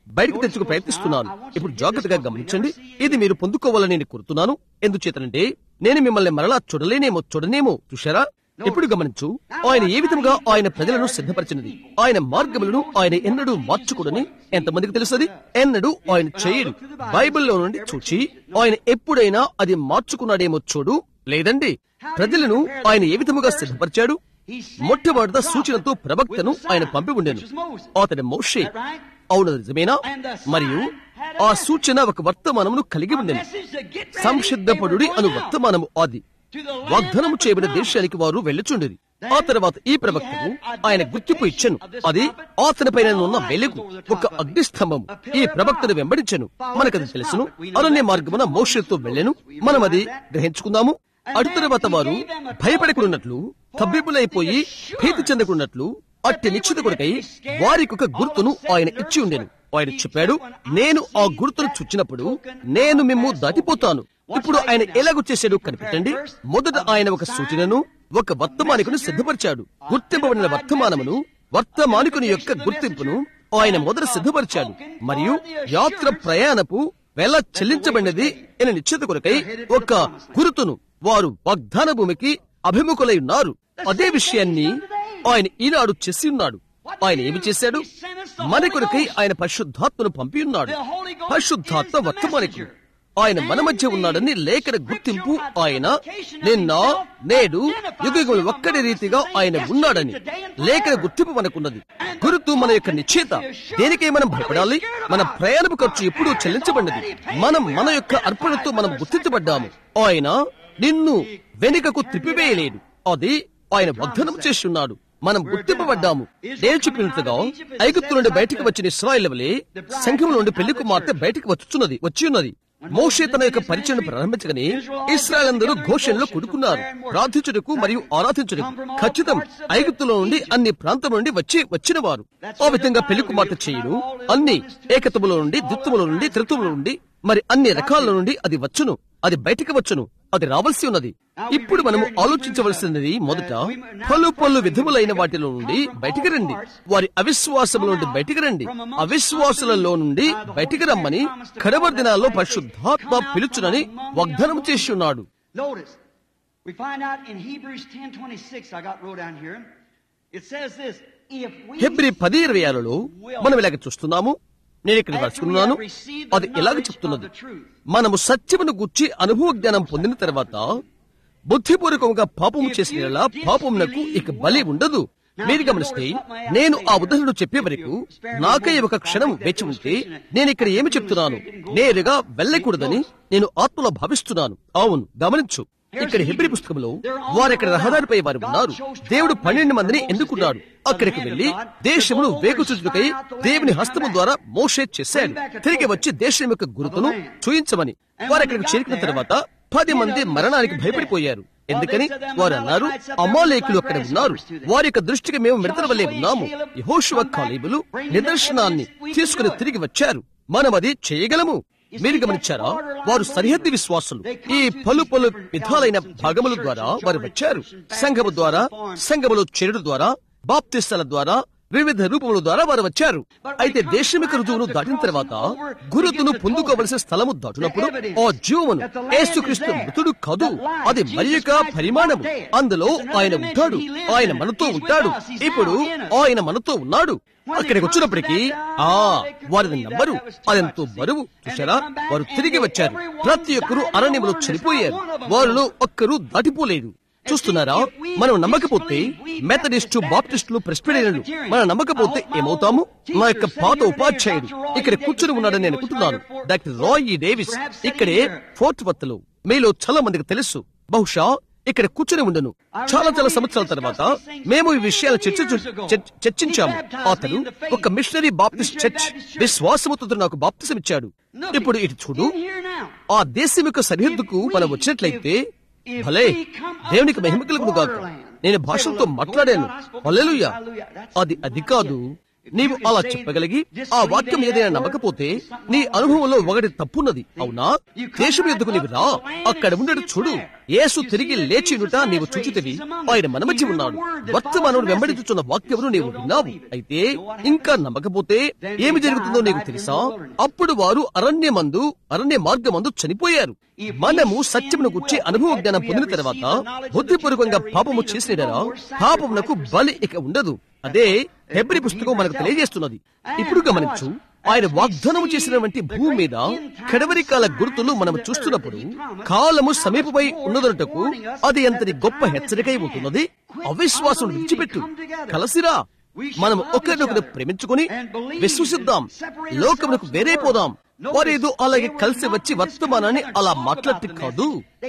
బయటకు తెచ్చుకు ప్రయత్నిస్తున్నాను ఇప్పుడు జాగ్రత్తగా గమనించండి ఇది మీరు పొందుకోవాలని నేను కోరుతున్నాను ఎందుచేతనంటే నేను మిమ్మల్ని మరలా చూడలేనేమో చూడనేమో చూశారా ఇప్పుడు గమనించు ఆయన ఏ విధంగా ఆయన ప్రజలను సిద్ధపరిచినది ఆయన మార్గములను ఆయన ఎన్నడూ మార్చుకూడని ఎంతమందికి తెలుసది ఎన్నడూ ఆయన చేయడు బైబిల్లో నుండి చూచి ఆయన ఎప్పుడైనా అది మార్చుకున్నాడేమో చూడు లేదండి ప్రజలను ఆయన ఏ విధముగా సిద్ధపరిచాడు మొట్టమొదట సూచనతో ప్రవక్తను ఆయన పంపి ఉండెను అతని మోషే అవును నిజమేనా మరియు ఆ సూచన ఒక వర్తమానమును కలిగి ఉండెను సంసిద్ధపడుడి అను వర్తమానము అది వాగ్దానము చేయబడిన దేశానికి వారు వెళ్ళుచుండేది ఆ తర్వాత ఈ ప్రవక్తకు ఆయన గుర్తింపు ఇచ్చను అది అతని పైన ఉన్న వెలుగు ఒక అగ్నిస్తంభము ఈ ప్రవక్తను వెంబడించను మనకది తెలుసును అరణ్య మార్గమున మోషతో వెళ్ళెను మనం అది గ్రహించుకుందాము అటు తర్వాత వారు భయపడకున్నట్లు తబ్బిబ్బులైపోయి భీతి చెందకున్నట్లు అట్టి నిశ్చిత కొరకై వారికి ఒక గుర్తును ఆయన ఇచ్చి ఉండెను ఆయన చెప్పాడు నేను ఆ గుర్తును చుచ్చినప్పుడు నేను మిమ్ము దాటిపోతాను ఇప్పుడు ఆయన ఎలాగూ చేశాడు కనిపెట్టండి మొదట ఆయన ఒక సూచనను ఒక వర్తమానికును సిద్ధపరిచాడు గుర్తింపబడిన వర్తమానమును వర్తమానికుని యొక్క గుర్తింపును ఆయన మొదట సిద్ధపరిచాడు మరియు యాత్ర ప్రయాణపు వెల చెల్లించబడినది అని నిశ్చిత కొరకై ఒక గురుతును వారు వాగ్దాన భూమికి అభిముఖులై ఉన్నారు అదే విషయాన్ని ఆయన ఈనాడు చేసి ఉన్నాడు ఆయన ఏమి చేశాడు మన కొరకై ఆయన పరిశుద్ధాత్మను పంపి ఉన్నాడు పరిశుద్ధాత్మ వర్తమానికుడు ఆయన మన మధ్య ఉన్నాడని లేఖన గుర్తింపు ఆయన నిన్న నేడు యుగయుగములు ఒక్కడి రీతిగా ఆయన ఉన్నాడని లేఖన గుర్తింపు మనకున్నది గురుతు మన యొక్క నిశ్చేత దేనికై మనం భయపడాలి మన ప్రయాణపు ఖర్చు ఎప్పుడూ చెల్లించబడినది మనం మన యొక్క అర్పణతో మనం గుర్తించబడ్డాము ఆయన నిన్ను వెనుకకు త్రిప్పివేయలేడు అది ఆయన వాగ్దానం చేసి ఉన్నాడు మనం గుర్తింపబడ్డాము నేను చెప్పినట్లుగా ఐగుప్తు నుండి బయటికి వచ్చిన ఇస్రాయిల్ వలె సంఘం నుండి పెళ్లి కుమార్తె బయటికి వచ్చుచున్నది వచ్చి ఉన్నది మోషే తన యొక్క పరిచయం ప్రారంభించగానే ఇస్రాయల్ అందరూ ఘోషణలో కొడుకున్నారు ప్రార్థించుటకు మరియు ఆరాధించుటకు ఖచ్చితం ఐగుప్తులో నుండి అన్ని ప్రాంతం నుండి వచ్చి వచ్చిన వారు ఆ విధంగా పెళ్లి కుమార్తె చేయును అన్ని ఏకత్వములో నుండి ద్విత్వములో నుండి త్రిత్వములో నుండి మరి అన్ని రకాల నుండి అది వచ్చును అది బయటికి వచ్చును అది రావాల్సి ఉన్నది ఇప్పుడు మనము ఆలోచించవలసినది మొదట పలు పలు విధములైన వాటిలో నుండి బయటికి రండి వారి అవిశ్వాసముల నుండి బయటికి రండి అవిశ్వాసులలో నుండి బయటికి రమ్మని కడవరి దినాల్లో పరిశుద్ధాత్మ పిలుచునని వాగ్దానం చేసి ఉన్నాడు Notice, we find out in Hebrews 10:26, I got wrote down here. It says this: If we హెబ్రి పది ఇరవై ఆరులో మనం ఇలాగ చూస్తున్నాము నేను ఇక్కడ రాసుకున్నాను అది ఎలాగ చెప్తున్నది మనము సత్యమును గుర్చి అనుభవ జ్ఞానం పొందిన తర్వాత బుద్ధిపూర్వకంగా పాపము చేసిన పాపమునకు ఇక బలి ఉండదు మీరు గమనిస్తే నేను ఆ ఉదాహరణ చెప్పే వరకు నాకై ఒక క్షణం వేచి ఉంటే నేను ఇక్కడ ఏమి చెప్తున్నాను నేరుగా వెళ్ళకూడదని నేను ఆత్మలో భావిస్తున్నాను అవును గమనించు ఇక్కడ హెబ్రి పుస్తకంలో వారు ఇక్కడ రహదారిపై వారు ఉన్నారు దేవుడు పన్నెండు మందిని ఎన్నుకున్నాడు అక్కడికి వెళ్లి దేశమును వేగుచుచుకై దేవుని హస్తము ద్వారా మోషే చేశాడు తిరిగి వచ్చి దేశం యొక్క గురుతును చూయించమని వారు అక్కడికి చేరుకున్న తర్వాత పది మంది మరణానికి భయపడిపోయారు ఎందుకని వారు అన్నారు అమాలేకులు అక్కడ ఉన్నారు వారి యొక్క దృష్టికి మేము మిడతల వల్లే ఉన్నాము యహోషువ కాలేబులు నిదర్శనాన్ని తీసుకుని తిరిగి వచ్చారు మనం అది చేయగలము మీరు గమనించారా వారు సరిహద్దు విశ్వాసులు ఈ పలు పలు విధాలైన భాగముల ద్వారా వారు వచ్చారు సంఘము ద్వారా సంఘములో చేరుడు ద్వారా బాప్తిస్తాల ద్వారా వివిధ రూపముల ద్వారా వారు వచ్చారు అయితే దేశమిక రుజువును దాటిన తర్వాత గురుతును పొందుకోవలసిన స్థలము దాటినప్పుడు ఆ జీవమును ఏసుక్రీస్తు మృతుడు కాదు అది మరి యొక్క పరిమాణము అందులో ఆయన ఉంటాడు ఆయన మనతో ఉంటాడు ఇప్పుడు ఆయన మనతో ఉన్నాడు అక్కడికి వచ్చినప్పటికీ ఆ వారిని నమ్మరు అదెంతో బరువు చూసారా వారు తిరిగి వచ్చారు ప్రతి ఒక్కరూ అరణ్యములో చనిపోయారు వారిలో ఒక్కరూ దాటిపోలేదు చూస్తున్నారా మనం నమ్మకపోతే మెథడిస్టు బాప్టిస్టులు ప్రెస్పిడేరియన్లు మనం నమ్మకపోతే ఏమవుతాము మా యొక్క పాత ఉపాధ్యాయుడు ఇక్కడ కూర్చుని ఉన్నాడని నేను అనుకుంటున్నాను డాక్టర్ రాయ్ ఈ డేవిస్ ఇక్కడే ఫోర్త్ వర్త్ లో మీలో చాలా మందికి తెలుసు బహుశా ఇక్కడ కూర్చుని ఉండను చాలా చాలా సంవత్సరాల తర్వాత మేము ఈ విషయాలు చర్చించు చర్చ- చర్చించాము అతను ఒక మిషనరీ బాప్టిస్ట్ చర్చ్ విశ్వాసముతో నాకు బాప్తిసం ఇచ్చాడు ఇప్పుడు ఇటు చూడు ఆ దేశం యొక్క సరిహద్దుకు మనం వచ్చినట్లయితే భలే దేవునికి మహిమ కలుగును గాక నేను భాషలతో మాట్లాడాను హల్లెలూయా అది అది కాదు నీవు అలా చెప్పగలిగి ఆ వాక్యం ఏదైనా నమ్మకపోతే నీ అనుభవంలో ఒకటి తప్పున్నది అవునా దేశం ఎందుకు నీవు రా అక్కడ ఉండడు చూడు యేసు తిరిగి లేచినుట నీవు చూచితివి ఆయన మన మధ్య ఉన్నాడు వర్తమానుడు వెంబడించుచున్న వాక్యమును నీవు విన్నావు అయితే ఇంకా నమ్మకపోతే ఏమి జరుగుతుందో నీకు తెలుసా అప్పుడు వారు అరణ్యమందు అరణ్య మార్గమందు చనిపోయారు మనము సత్యమును గుర్చి అనుభవ జ్ఞానం పొందిన తర్వాత బుద్ధిపూర్వకంగా పాపము చేసినరా పాపమునకు బలి ఇక ఉండదు అదే హెబ్రి పుస్తకం మనకు తెలియజేస్తున్నది ఇప్పుడు గమనించు ఆయన వాగ్దానము చేసినటువంటి భూమి మీద కడవరి కాల గుర్తులు మనం చూస్తున్నప్పుడు కాలము సమీపమై ఉన్నదనటకు అది ఎంతటి గొప్ప హెచ్చరికై ఉంటున్నది అవిశ్వాసం విడిచిపెట్టు కలసిరా మనం ఒకరినొకరు ప్రేమించుకుని విశ్వసిద్దాం లోకమునకు వేరే పోదాం వారేదో అలాగే కలిసి వచ్చి వర్తమానాన్ని అలా మాట్లాడి కాదు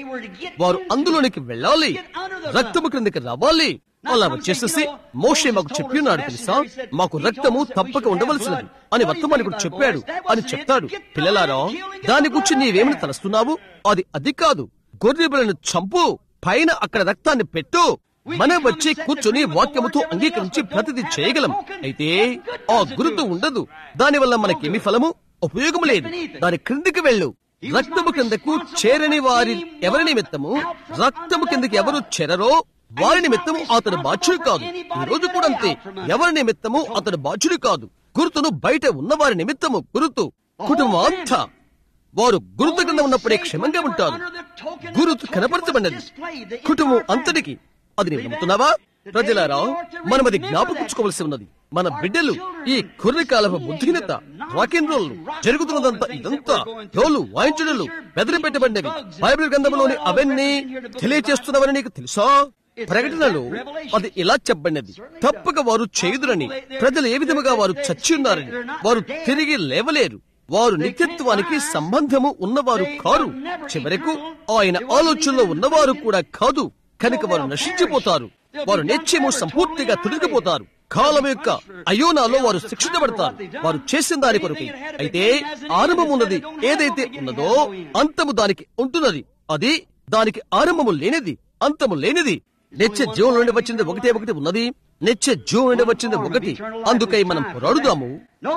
వారు అందులోనికి వెళ్ళాలి రక్తము క్రిందకి రావాలి అలా వచ్చేసేసి మోషే మాకు చెప్పి ఉన్నాడు తెలుసా మాకు రక్తము తప్పక ఉండవలసినది అని వర్తమానికుడు చెప్పాడు అని చెప్తాడు పిల్లలారా దాని గురించి నీవేమని తలస్తున్నావు అది అది కాదు గొర్రెబలను చంపు పైన అక్కడ రక్తాన్ని పెట్టు మనం వచ్చి కూర్చుని వాక్యముతో అంగీకరించి ప్రతిదీ చేయగలం అయితే ఆ గురుతు ఉండదు దానివల్ల మనకేమి ఫలము ఉపయోగం లేదు దాని క్రిందికి వెళ్ళు రక్తము కిందకు చేరని వారి ఎవరి నిమిత్తము రక్తము కిందకి ఎవరు చేరరో వారి నిమిత్తము అతడు బాధ్యుడు కాదు ఈ రోజు కూడా అంతే ఎవరి నిమిత్తము అతడు బాధ్యుడు కాదు గుర్తును బయట ఉన్నవారి నిమిత్తము గురుతు కుటుంబం అంతా వారు గురుతు కింద ఉన్నప్పుడే క్షేమంగా ఉంటారు గురుతు కనపరచబడినది కుటుంబం అంతటికి అది నీవు నమ్ముతున్నావా ప్రజలారా మనం అది జ్ఞాపకించుకోవలసి ఉన్నది మన బిడ్డలు ఈ కుర్రకాలపు బుద్ధిహీనత రాక్ అండ్ రోల్ జరుగుతున్నదంతా ఇదంతా రోలు వాయించడలు బెదిరి పెట్టబడినవి బైబిల్ గ్రంథంలోని అవన్నీ తెలియచేస్తున్నవని నీకు తెలుసా ప్రకటనలో అది ఇలా చెప్పబడినది తప్పక వారు చేయుదురని ప్రజలు ఏ విధముగా వారు చచ్చి ఉన్నారని వారు తిరిగి లేవలేరు వారు నిత్యత్వానికి సంబంధము ఉన్నవారు కారు చివరకు ఆయన ఆలోచనలో ఉన్నవారు కూడా కాదు కనుక వారు నశించిపోతారు వారు నిత్యము సంపూర్తిగా తొలగిపోతారు కాలం యొక్క అయోనాలో వారు శిక్షించబడతారు వారు చేసిన దాని కొరకు అయితే ఆరంభం ఉన్నది ఏదైతే ఉన్నదో అంతము దానికి ఉంటున్నది అది దానికి ఆరంభము లేనిది అంతము లేనిది నిత్య జీవం నుండి వచ్చింది ఒకటే ఒకటి ఉన్నది నిత్య జీవం నుండి వచ్చింది ఒకటి అందుకై మనం పోరాడుదాము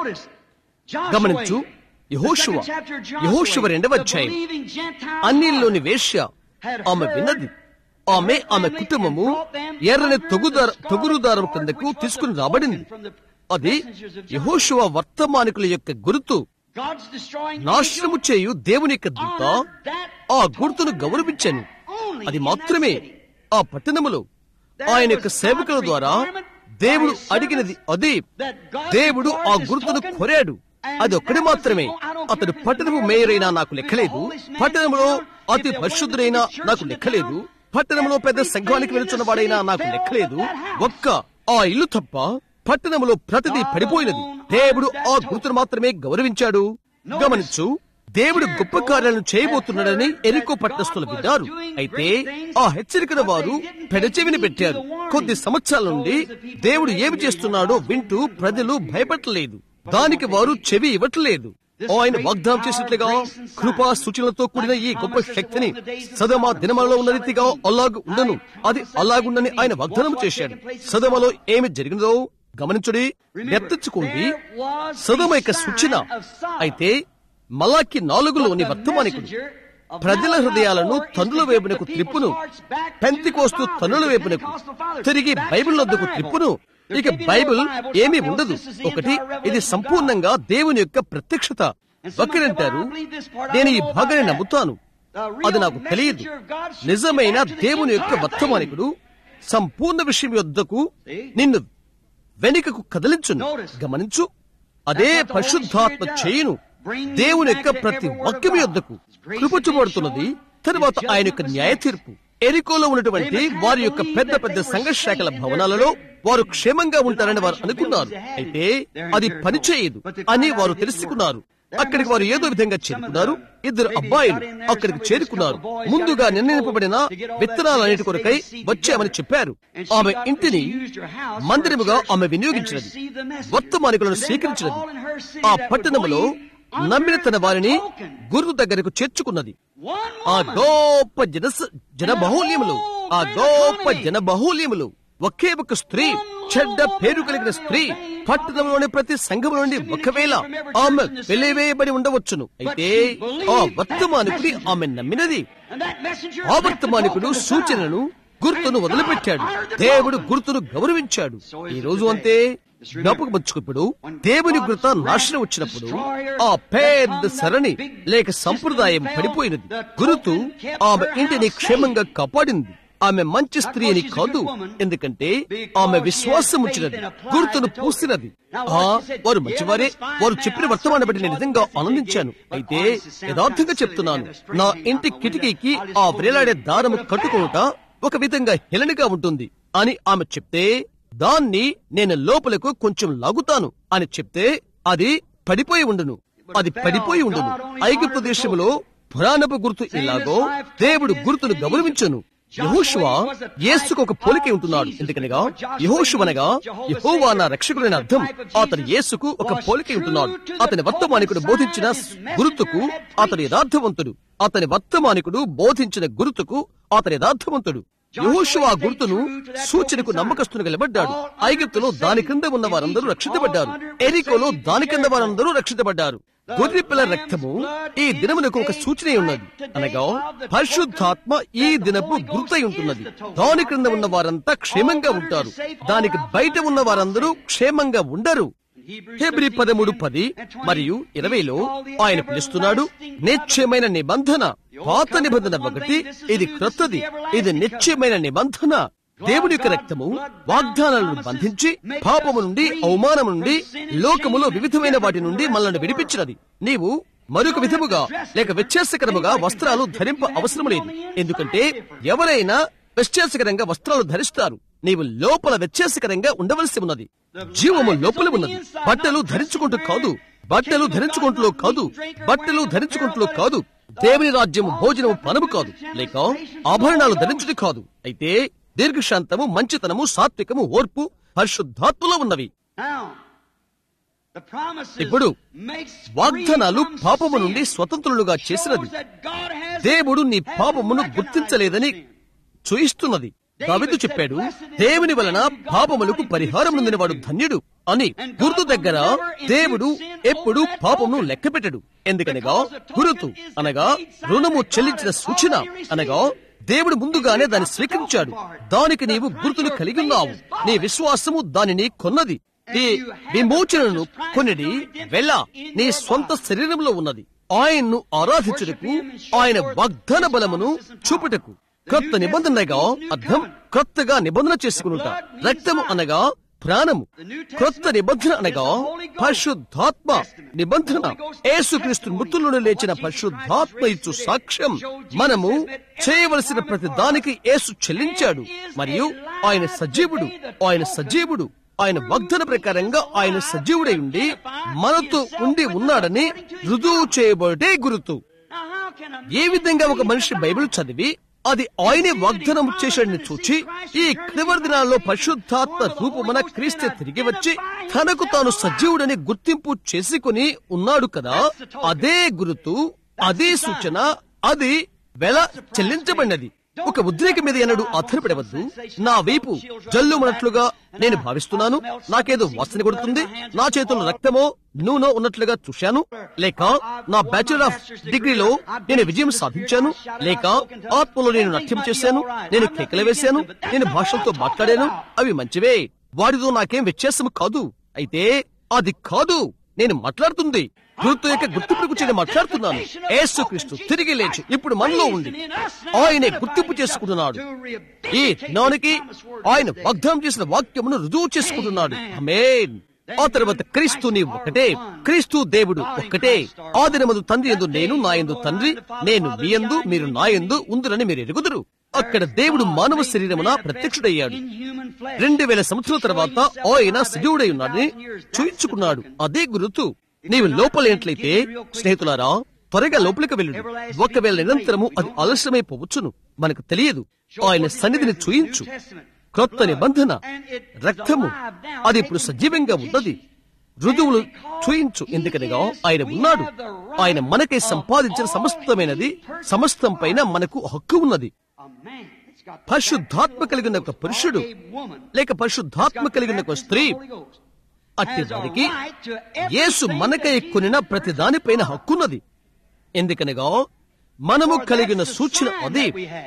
గమనించు యహోశువ యహోశువ రెండవ అధ్యాయం అన్నిల్లోని వేశ్య ఆమె విన్నది ఆమె ఆమె కుటుంబము ఎర్రని తొగుదార తొగురుదారం కిందకు తీసుకుని రాబడింది అది యహోశువ వర్తమానికుల యొక్క గుర్తు నాశనము చేయు దేవుని యొక్క దూత ఆ గుర్తును గౌరవించాను అది మాత్రమే ఆ పట్టణములో ఆయన యొక్క సేవకుల ద్వారా దేవుడు అడిగినది అది దేవుడు ఆ గుర్తును కొరాడు అది ఒక్కడి మాత్రమే అతడు పట్టణము మేయరైనా నాకు లెక్కలేదు పట్టణంలో అతి పరిశుద్ధుడైనా నాకు లెక్కలేదు పట్టణంలో పెద్ద సంఘానికి వెళుతున్న వాడైనా నాకు లెక్కలేదు ఒక్క ఆ ఇల్లు తప్ప పట్టణంలో ప్రతిదీ పడిపోయినది దేవుడు ఆ గుర్తును మాత్రమే గౌరవించాడు గమనించు దేవుడు గొప్ప కార్యాలను చేయబోతున్నాడని ఎరికో పట్టణస్తులు విన్నారు అయితే ఆ హెచ్చరికల వారు పెడచెవిని పెట్టారు కొద్ది సంవత్సరాల నుండి దేవుడు ఏమి చేస్తున్నాడో వింటూ ప్రజలు భయపడలేదు దానికి వారు చెవి ఇవ్వట్లేదు ఆయన వాగ్దానం చేసినట్లుగా కృపా సూచనలతో కూడిన ఈ గొప్ప శక్తిని సదమ దినమలో ఉన్న రీతిగా అలాగు ఉండను అది అలాగుండని ఆయన వాగ్దానం చేశాడు సదమలో ఏమి జరిగినదో గమనించుడి నెత్తించుకోండి సదమ యొక్క సూచన అయితే మలాకి నాలుగులోని వర్తమానికుడు ప్రజల హృదయాలను తన్నుల వైపునకు త్రిప్పును పెంతికోస్తూ తన్నుల వైపునకు తిరిగి బైబిల్ వద్దకు త్రిప్పును ఇక బైబిల్ ఏమీ ఉండదు ఒకటి ఇది సంపూర్ణంగా దేవుని యొక్క ప్రత్యక్షత ఒకరంటారు నేను ఈ భాగాన్ని నమ్ముతాను అది నాకు తెలియదు నిజమైన దేవుని యొక్క వర్తమానికుడు సంపూర్ణ విషయం యొద్దకు నిన్ను వెనుకకు కదిలించును గమనించు అదే పరిశుద్ధాత్మ చేయును దేవుని యొక్క ప్రతి వాక్యం యొద్దకు కృపచుబడుతున్నది తరువాత ఆయన యొక్క న్యాయ తీర్పు ఎరికోలో ఉన్నటువంటి వారి యొక్క పెద్ద పెద్ద సంఘ శాఖల భవనాలలో వారు క్షేమంగా ఉంటారని వారు అనుకున్నారు అయితే అది పనిచేయదు అని వారు తెలుసుకున్నారు అక్కడికి వారు ఏదో విధంగా చేరుకున్నారు ఇద్దరు అబ్బాయిలు అక్కడికి చేరుకున్నారు ముందుగా నిర్ణయింపబడిన విత్తనాలన్నిటి కొరకై వచ్చామని చెప్పారు ఆమె ఇంటిని మందిరముగా ఆమె వినియోగించినది వర్తమానికులను స్వీకరించినది ఆ పట్టణములో నమ్మిన తన వారిని గురు దగ్గరకు చేర్చుకున్నది ఆ గొప్ప జన జన బహుల్యములు ఆ గొప్ప జన బహుల్యములు ఒకే ఒక స్త్రీ చెడ్డ పేరు కలిగిన స్త్రీ పట్టణంలోని ప్రతి సంఘం నుండి ఒకవేళ ఆమె వెలివేయబడి ఉండవచ్చును అయితే ఆ వర్తమానికుడి ఆమె నమ్మినది ఆ వర్తమానికుడు సూచనను గుర్తును వదిలిపెట్టాడు దేవుడు గుర్తును గౌరవించాడు ఈ రోజు అంతే జ్ఞాపకమచ్చుకుప్పుడు దేవుని గుర్త నాశనం వచ్చినప్పుడు ఆ పెద్ద సరణి లేక సంప్రదాయం పడిపోయినది గురుతు ఆమె ఇంటిని క్షేమంగా కాపాడింది ఆమె మంచి స్త్రీ అని కాదు ఎందుకంటే ఆమె విశ్వాసం ఉంచినది గుర్తును పూసినది ఆ వారు మంచివారే వారు చెప్పిన వర్తమానం బట్టి నేను నిజంగా ఆనందించాను అయితే యథార్థంగా చెప్తున్నాను నా ఇంటి కిటికీకి ఆ వేలాడే దారము కట్టుకోట ఒక విధంగా హెలనిగా ఉంటుంది అని ఆమె చెప్తే దాన్ని నేను లోపలకు కొంచెం లాగుతాను అని చెప్తే అది పడిపోయి ఉండును అది పడిపోయి ఉండును ఐగుప్తు దేశంలో పురాణపు గుర్తు ఇలాగో దేవుడు గుర్తును గౌరవించును యహోషువ యేసుకు ఒక పోలిక ఉంటున్నాడు ఎందుకనగా యహోషువనగా యహోవా నా రక్షకుడైన అర్థం అతను యేసుకు ఒక పోలిక ఉంటున్నాడు అతని వర్తమానికుడు బోధించిన గురుతుకు అతని యథార్థవంతుడు అతని వర్తమానికుడు బోధించిన గురుతుకు అతని యథార్థవంతుడు యహోషువ ఆ గుర్తును సూచనకు నమ్మకస్తునిగా నిలబడ్డాడు ఐగుప్తులో దాని కింద ఉన్న వారందరూ రక్షించబడ్డారు ఎరికోలో దాని కింద వారందరూ రక్షించబడ్డారు గొర్రెపిల్ల రక్తము ఈ దినమునకు ఒక సూచన ఉన్నది అనగా పరిశుద్ధాత్మ ఈ దినపు గుర్తై ఉంటున్నది దాని క్రింద ఉన్న వారంతా క్షేమంగా ఉంటారు దానికి బయట ఉన్న వారందరూ క్షేమంగా ఉండరు హెబ్రి పదమూడు పది మరియు ఇరవైలో ఆయన పిలుస్తున్నాడు నిశ్చయమైన నిబంధన పాత నిబంధన ఒకటి ఇది క్రొత్తది ఇది నిశ్చయమైన నిబంధన దేవుని యొక్క రక్తము వాగ్దానాలను బంధించి పాపము నుండి అవమానం నుండి లోకములో వివిధమైన వాటి నుండి మనల్ని విడిపించినది నీవు మరొక విధముగా లేక వ్యత్యాసకరముగా వస్త్రాలు ధరింప అవసరం లేదు ఎందుకంటే ఎవరైనా వ్యత్యాసకరంగా వస్త్రాలు ధరిస్తారు నీవు లోపల వ్యత్యాసకరంగా ఉండవలసి ఉన్నది జీవము లోపల ఉన్నది బట్టలు ధరించుకుంటూ కాదు బట్టలు ధరించుకుంటూ కాదు బట్టలు ధరించుకుంటూ కాదు దేవుని రాజ్యము భోజనము పనము కాదు లేక ఆభరణాలు ధరించుడు కాదు అయితే దీర్ఘశాంతము మంచితనము సాత్వికము ఓర్పు పరిశుద్ధాత్మలో ఉన్నవి ఇప్పుడు వాగ్దానాలు పాపము నుండి స్వతంత్రులుగా చేసినది దేవుడు నీ పాపమును గుర్తించలేదని చూయిస్తున్నది కవిత చెప్పాడు దేవుని వలన పాపములకు పరిహారం నొందినవాడు ధన్యుడు అని గుర్తు దగ్గర దేవుడు ఎప్పుడు పాపమును లెక్కపెట్టడు ఎందుకనగా గురుతు అనగా రుణము చెల్లించిన సూచన అనగా దేవుడు ముందుగానే దాన్ని స్వీకరించాడు దానికి నీవు గుర్తును కలిగి ఉన్నావు నీ విశ్వాసము దానిని కొన్నది ఈ విమోచనను కొనిడి వెళ్ళ నీ సొంత శరీరంలో ఉన్నది ఆయన్ను ఆరాధించుటకు ఆయన వాగ్దాన బలమును చూపుటకు క్రొత్త నిబంధనగా అర్థం క్రొత్తగా నిబంధన చేసుకునుట రక్తము అనగా ప్రాణము క్రొత్త నిబంధన అనగా పరిశుద్ధాత్మ నిబంధన యేసుక్రీస్తు మృతులను లేచిన పరిశుద్ధాత్మ ఇచ్చు సాక్ష్యం మనము చేయవలసిన ప్రతి దానికి యేసు చెల్లించాడు మరియు ఆయన సజీవుడు ఆయన సజీవుడు ఆయన వాగ్దాన ప్రకారంగా ఆయన సజీవుడై ఉండి మనతో ఉండి ఉన్నాడని రుజువు చేయబడే గురుతు ఏ విధంగా ఒక మనిషి బైబిల్ చదివి అది ఆయనే వాగ్దానం చేశాడని చూచి ఈ క్రివర్ దినాల్లో పరిశుద్ధాత్మ రూపమున క్రీస్తే తిరిగి వచ్చి తనకు తాను సజీవుడని గుర్తింపు చేసుకుని ఉన్నాడు కదా అదే గురుతు అదే సూచన అది వెల చెల్లించబడినది ఒక ఉద్రేక మీద ఎన్నడు ఆధారపడవద్దు నా వైపు జల్లుమన్నట్లుగా నేను భావిస్తున్నాను నాకేదో వాసన కొడుతుంది నా చేతుల్లో రక్తమో నూనె ఉన్నట్లుగా చూశాను లేక నా బ్యాచులర్ ఆఫ్ డిగ్రీలో నేను విజయం సాధించాను లేక ఆత్మలో నేను నాట్యం చేశాను నేను కేకలు వేశాను నేను భాషలతో మాట్లాడాను అవి మంచివే వాటితో నాకేం వ్యత్యాసం కాదు అయితే అది కాదు నేను మాట్లాడుతుంది గుర్తు యొక్క గుర్తింపుకు నేను మాట్లాడుతున్నాను యేసుక్రీస్తు తిరిగి లేచి ఇప్పుడు మనలో ఉంది ఆయనే గుర్తింపు చేసుకుంటున్నాడు ఈ జ్ఞానికి ఆయన వాగ్దానం చేసిన వాక్యమును రుజువు చేసుకుంటున్నాడు ఆమేన్ ఆ తర్వాత క్రీస్తు నీవు ఒకటే క్రీస్తు దేవుడు ఒక్కటే ఆ దినమందు తండ్రి ఎందు నేను నా ఎందు తండ్రి నేను మీ ఎందు మీరు నా ఎందు ఉందురని మీరు ఎరుగుదురు అక్కడ దేవుడు మానవ శరీరమున ప్రత్యక్షుడయ్యాడు రెండు వేల సంవత్సరాల తర్వాత ఆయన సజీవుడై ఉన్నాడని చూయించుకున్నాడు అదే గురుతు నీవు లోపలేంట్లయితే స్నేహితులారా త్వరగా లోపలికి వెళ్ళు ఒకవేళ నిరంతరము అది ఆలస్యమైపోవచ్చును మనకు తెలియదు ఆయన సన్నిధిని చూయించు క్రొత్త నిబంధన రక్తము అది ఇప్పుడు సజీవంగా ఉన్నది రుజువులు చూయించు ఎందుకనగా ఆయన ఉన్నాడు ఆయన మనకై సంపాదించిన సమస్తమైనది సమస్తం పైన మనకు హక్కు ఉన్నది పరిశుద్ధాత్మ కలిగిన ఒక పురుషుడు లేక పరిశుద్ధాత్మ కలిగిన ఒక స్త్రీ అట్టి వారికి యేసు మనకై కొనిన ప్రతి దానిపైన హక్కున్నది ఎందుకనగా మనము కలిగిన సూచన అదే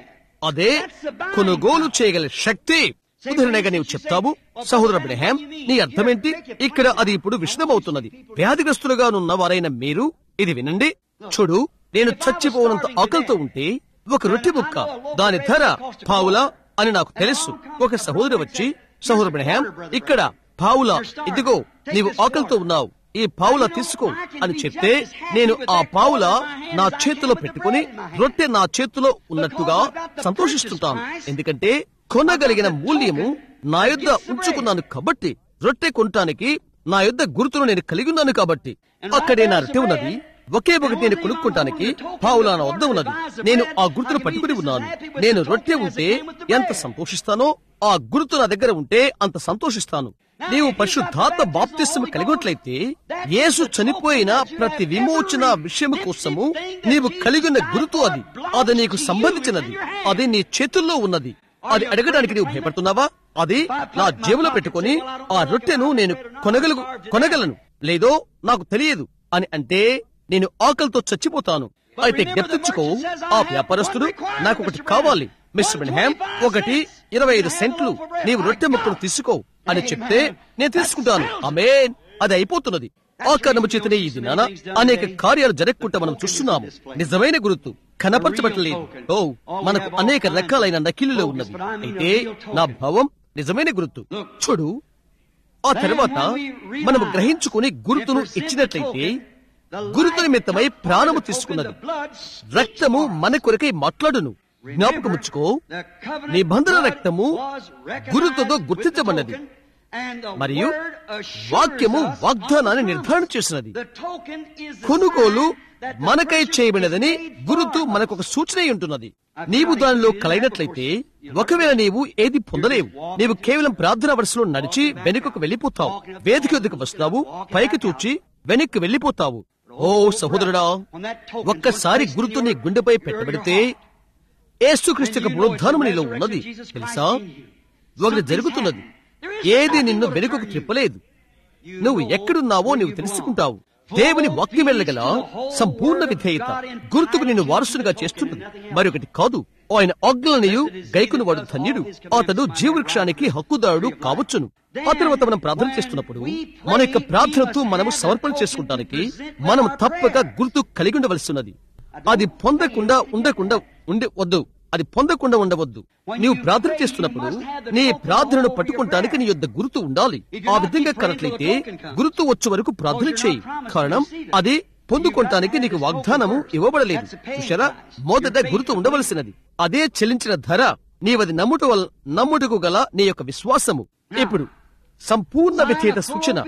అదే కొనుగోలు చేయగల శక్తి ఉదాహరణగా నీవు చెప్తావు సహోదర బ్రహాం నీ అర్థమేంటి ఇక్కడ అది ఇప్పుడు విషదమవుతున్నది వ్యాధిగ్రస్తులుగా ఉన్న వారైన మీరు ఇది వినండి చూడు నేను చచ్చిపోనంత ఆకలితో ఉంటే ఒక రొట్టె ముక్క దాని ధర పావులా అని నాకు తెలుసు ఒక సహోదరు వచ్చి సహోదరు బ్రహాం ఇక్కడ పావులా ఇదిగో నీవు ఆకలితో ఉన్నావు ఈ పావుల తీసుకో అని చెప్తే నేను ఆ పావుల నా చేతిలో పెట్టుకుని రొట్టె నా చేతిలో ఉన్నట్టుగా సంతోషిస్తుంటాను ఎందుకంటే కొనగలిగిన మూల్యము నా యొద్ద ఉంచుకున్నాను కాబట్టి రొట్టె కొనటానికి నా యొద్ద గుర్తును నేను కలిగి ఉన్నాను కాబట్టి అక్కడే నా రొట్టె ఉన్నది ఒకే ఒకటి నేను కొనుక్కుంటానికి పావులా నా వద్ద ఉన్నది నేను ఆ గుర్తును పట్టుకుని ఉన్నాను నేను రొట్టె ఉంటే ఎంత సంతోషిస్తానో ఆ గుర్తు నా దగ్గర ఉంటే అంత సంతోషిస్తాను నీవు పరిశుద్ధాత్మ బాప్తిస్మ కలిగినట్లయితే యేసు చనిపోయిన ప్రతి విమోచన విషయం కోసము నీవు కలిగిన గురుతు అది అది నీకు సంబంధించినది అది నీ చేతుల్లో ఉన్నది అది అడగడానికి నీవు భయపడుతున్నావా అది నా జేబులో పెట్టుకొని ఆ రొట్టెను నేను కొనగలను కొనగలను లేదో నాకు తెలియదు అని అంటే నేను ఆకలితో చచ్చిపోతాను అయితే జ్ఞప్తించుకో ఆ వ్యాపారస్తుడు నాకు ఒకటి కావాలి మిస్టర్ బెన్హామ్ ఒకటి ఇరవై ఐదు సెంట్లు నీవు రొట్టె ముక్కను తీసుకో అని చెప్తే నేను తీసుకుంటాను అమేన్ అది అయిపోతున్నది ఆ కారణము చేతనే ఈ దినాన అనేక కార్యాలు జరగకుండా మనం చూస్తున్నాము నిజమైన గుర్తు కనపరచబట్టలేదు ఓ మనకు అనేక రకాలైన నకిలీలో ఉన్నది అయితే నా భావం నిజమైన గుర్తు చూడు ఆ తర్వాత మనము గ్రహించుకుని గుర్తును ఇచ్చినట్లయితే గురుతు నిమిత్తమై ప్రాణము తీసుకున్నది రక్తము మన కొరకై మాట్లాడును జ్ఞాపకముచ్చుకో నిబంధన రక్తము గురుతుతో గుర్తించబడినది మరియు వాక్యము వాగ్దానాన్ని నిర్ధారణ చేసినది కొనుగోలు మనకై చేయబడినదని గురుతు మనకు ఒక సూచన ఉంటున్నది నీవు దానిలో కలైనట్లయితే ఒకవేళ నీవు ఏది పొందలేవు నీవు కేవలం ప్రార్థన వరుసలో నడిచి వెనుకకు వెళ్లిపోతావు వేదిక ఎదుకు వస్తావు పైకి చూచి వెనక్కి వెళ్లిపోతావు ఓ సహోదరుడా ఒక్కసారి గుర్తు నీ గుండెపై పెట్టబడితే ఏసుక్రీస్తు యొక్క పునరుద్ధానము నీలో ఉన్నది తెలుసా ఒకటి జరుగుతున్నది ఏది నిన్ను వెనుకకు త్రిప్పలేదు నువ్వు ఎక్కడున్నావో నువ్వు తెలుసుకుంటావు దేవుని వాక్యం వెళ్ళగల సంపూర్ణ విధేయత గుర్తుకు నిన్ను వారసునిగా చేస్తున్నది మరొకటి కాదు ఆయన ఆజ్ఞలనియు గైకుని వాడు ధన్యుడు అతడు జీవవృక్షానికి హక్కుదారుడు కావచ్చును ఆ తర్వాత మనం ప్రార్థన చేస్తున్నప్పుడు మన యొక్క ప్రార్థనతో మనము సమర్పణ చేసుకుంటానికి మనం తప్పక గుర్తు కలిగి ఉండవలసి ఉన్నది అది పొందకుండా ఉండకుండా ఉండి వద్దు అది పొందకుండా ఉండవద్దు నీవు ప్రార్థన చేస్తున్నప్పుడు నీ ప్రార్థనను పట్టుకుంటానికి నీ యొద్ద గుర్తు ఉండాలి ఆ విధంగా కనట్లయితే గుర్తు వచ్చే వరకు ప్రార్థన చేయి కారణం అది పొందుకోవటానికి నీకు వాగ్దానము ఇవ్వబడలేదు చూసారా మొదట గుర్తు ఉండవలసినది అదే చెల్లించిన ధర నీవది నమ్ముట వల్ల నమ్ముటకు గల నీ యొక్క విశ్వాసము ఇప్పుడు సంపూర్ణ విధేయత సూచన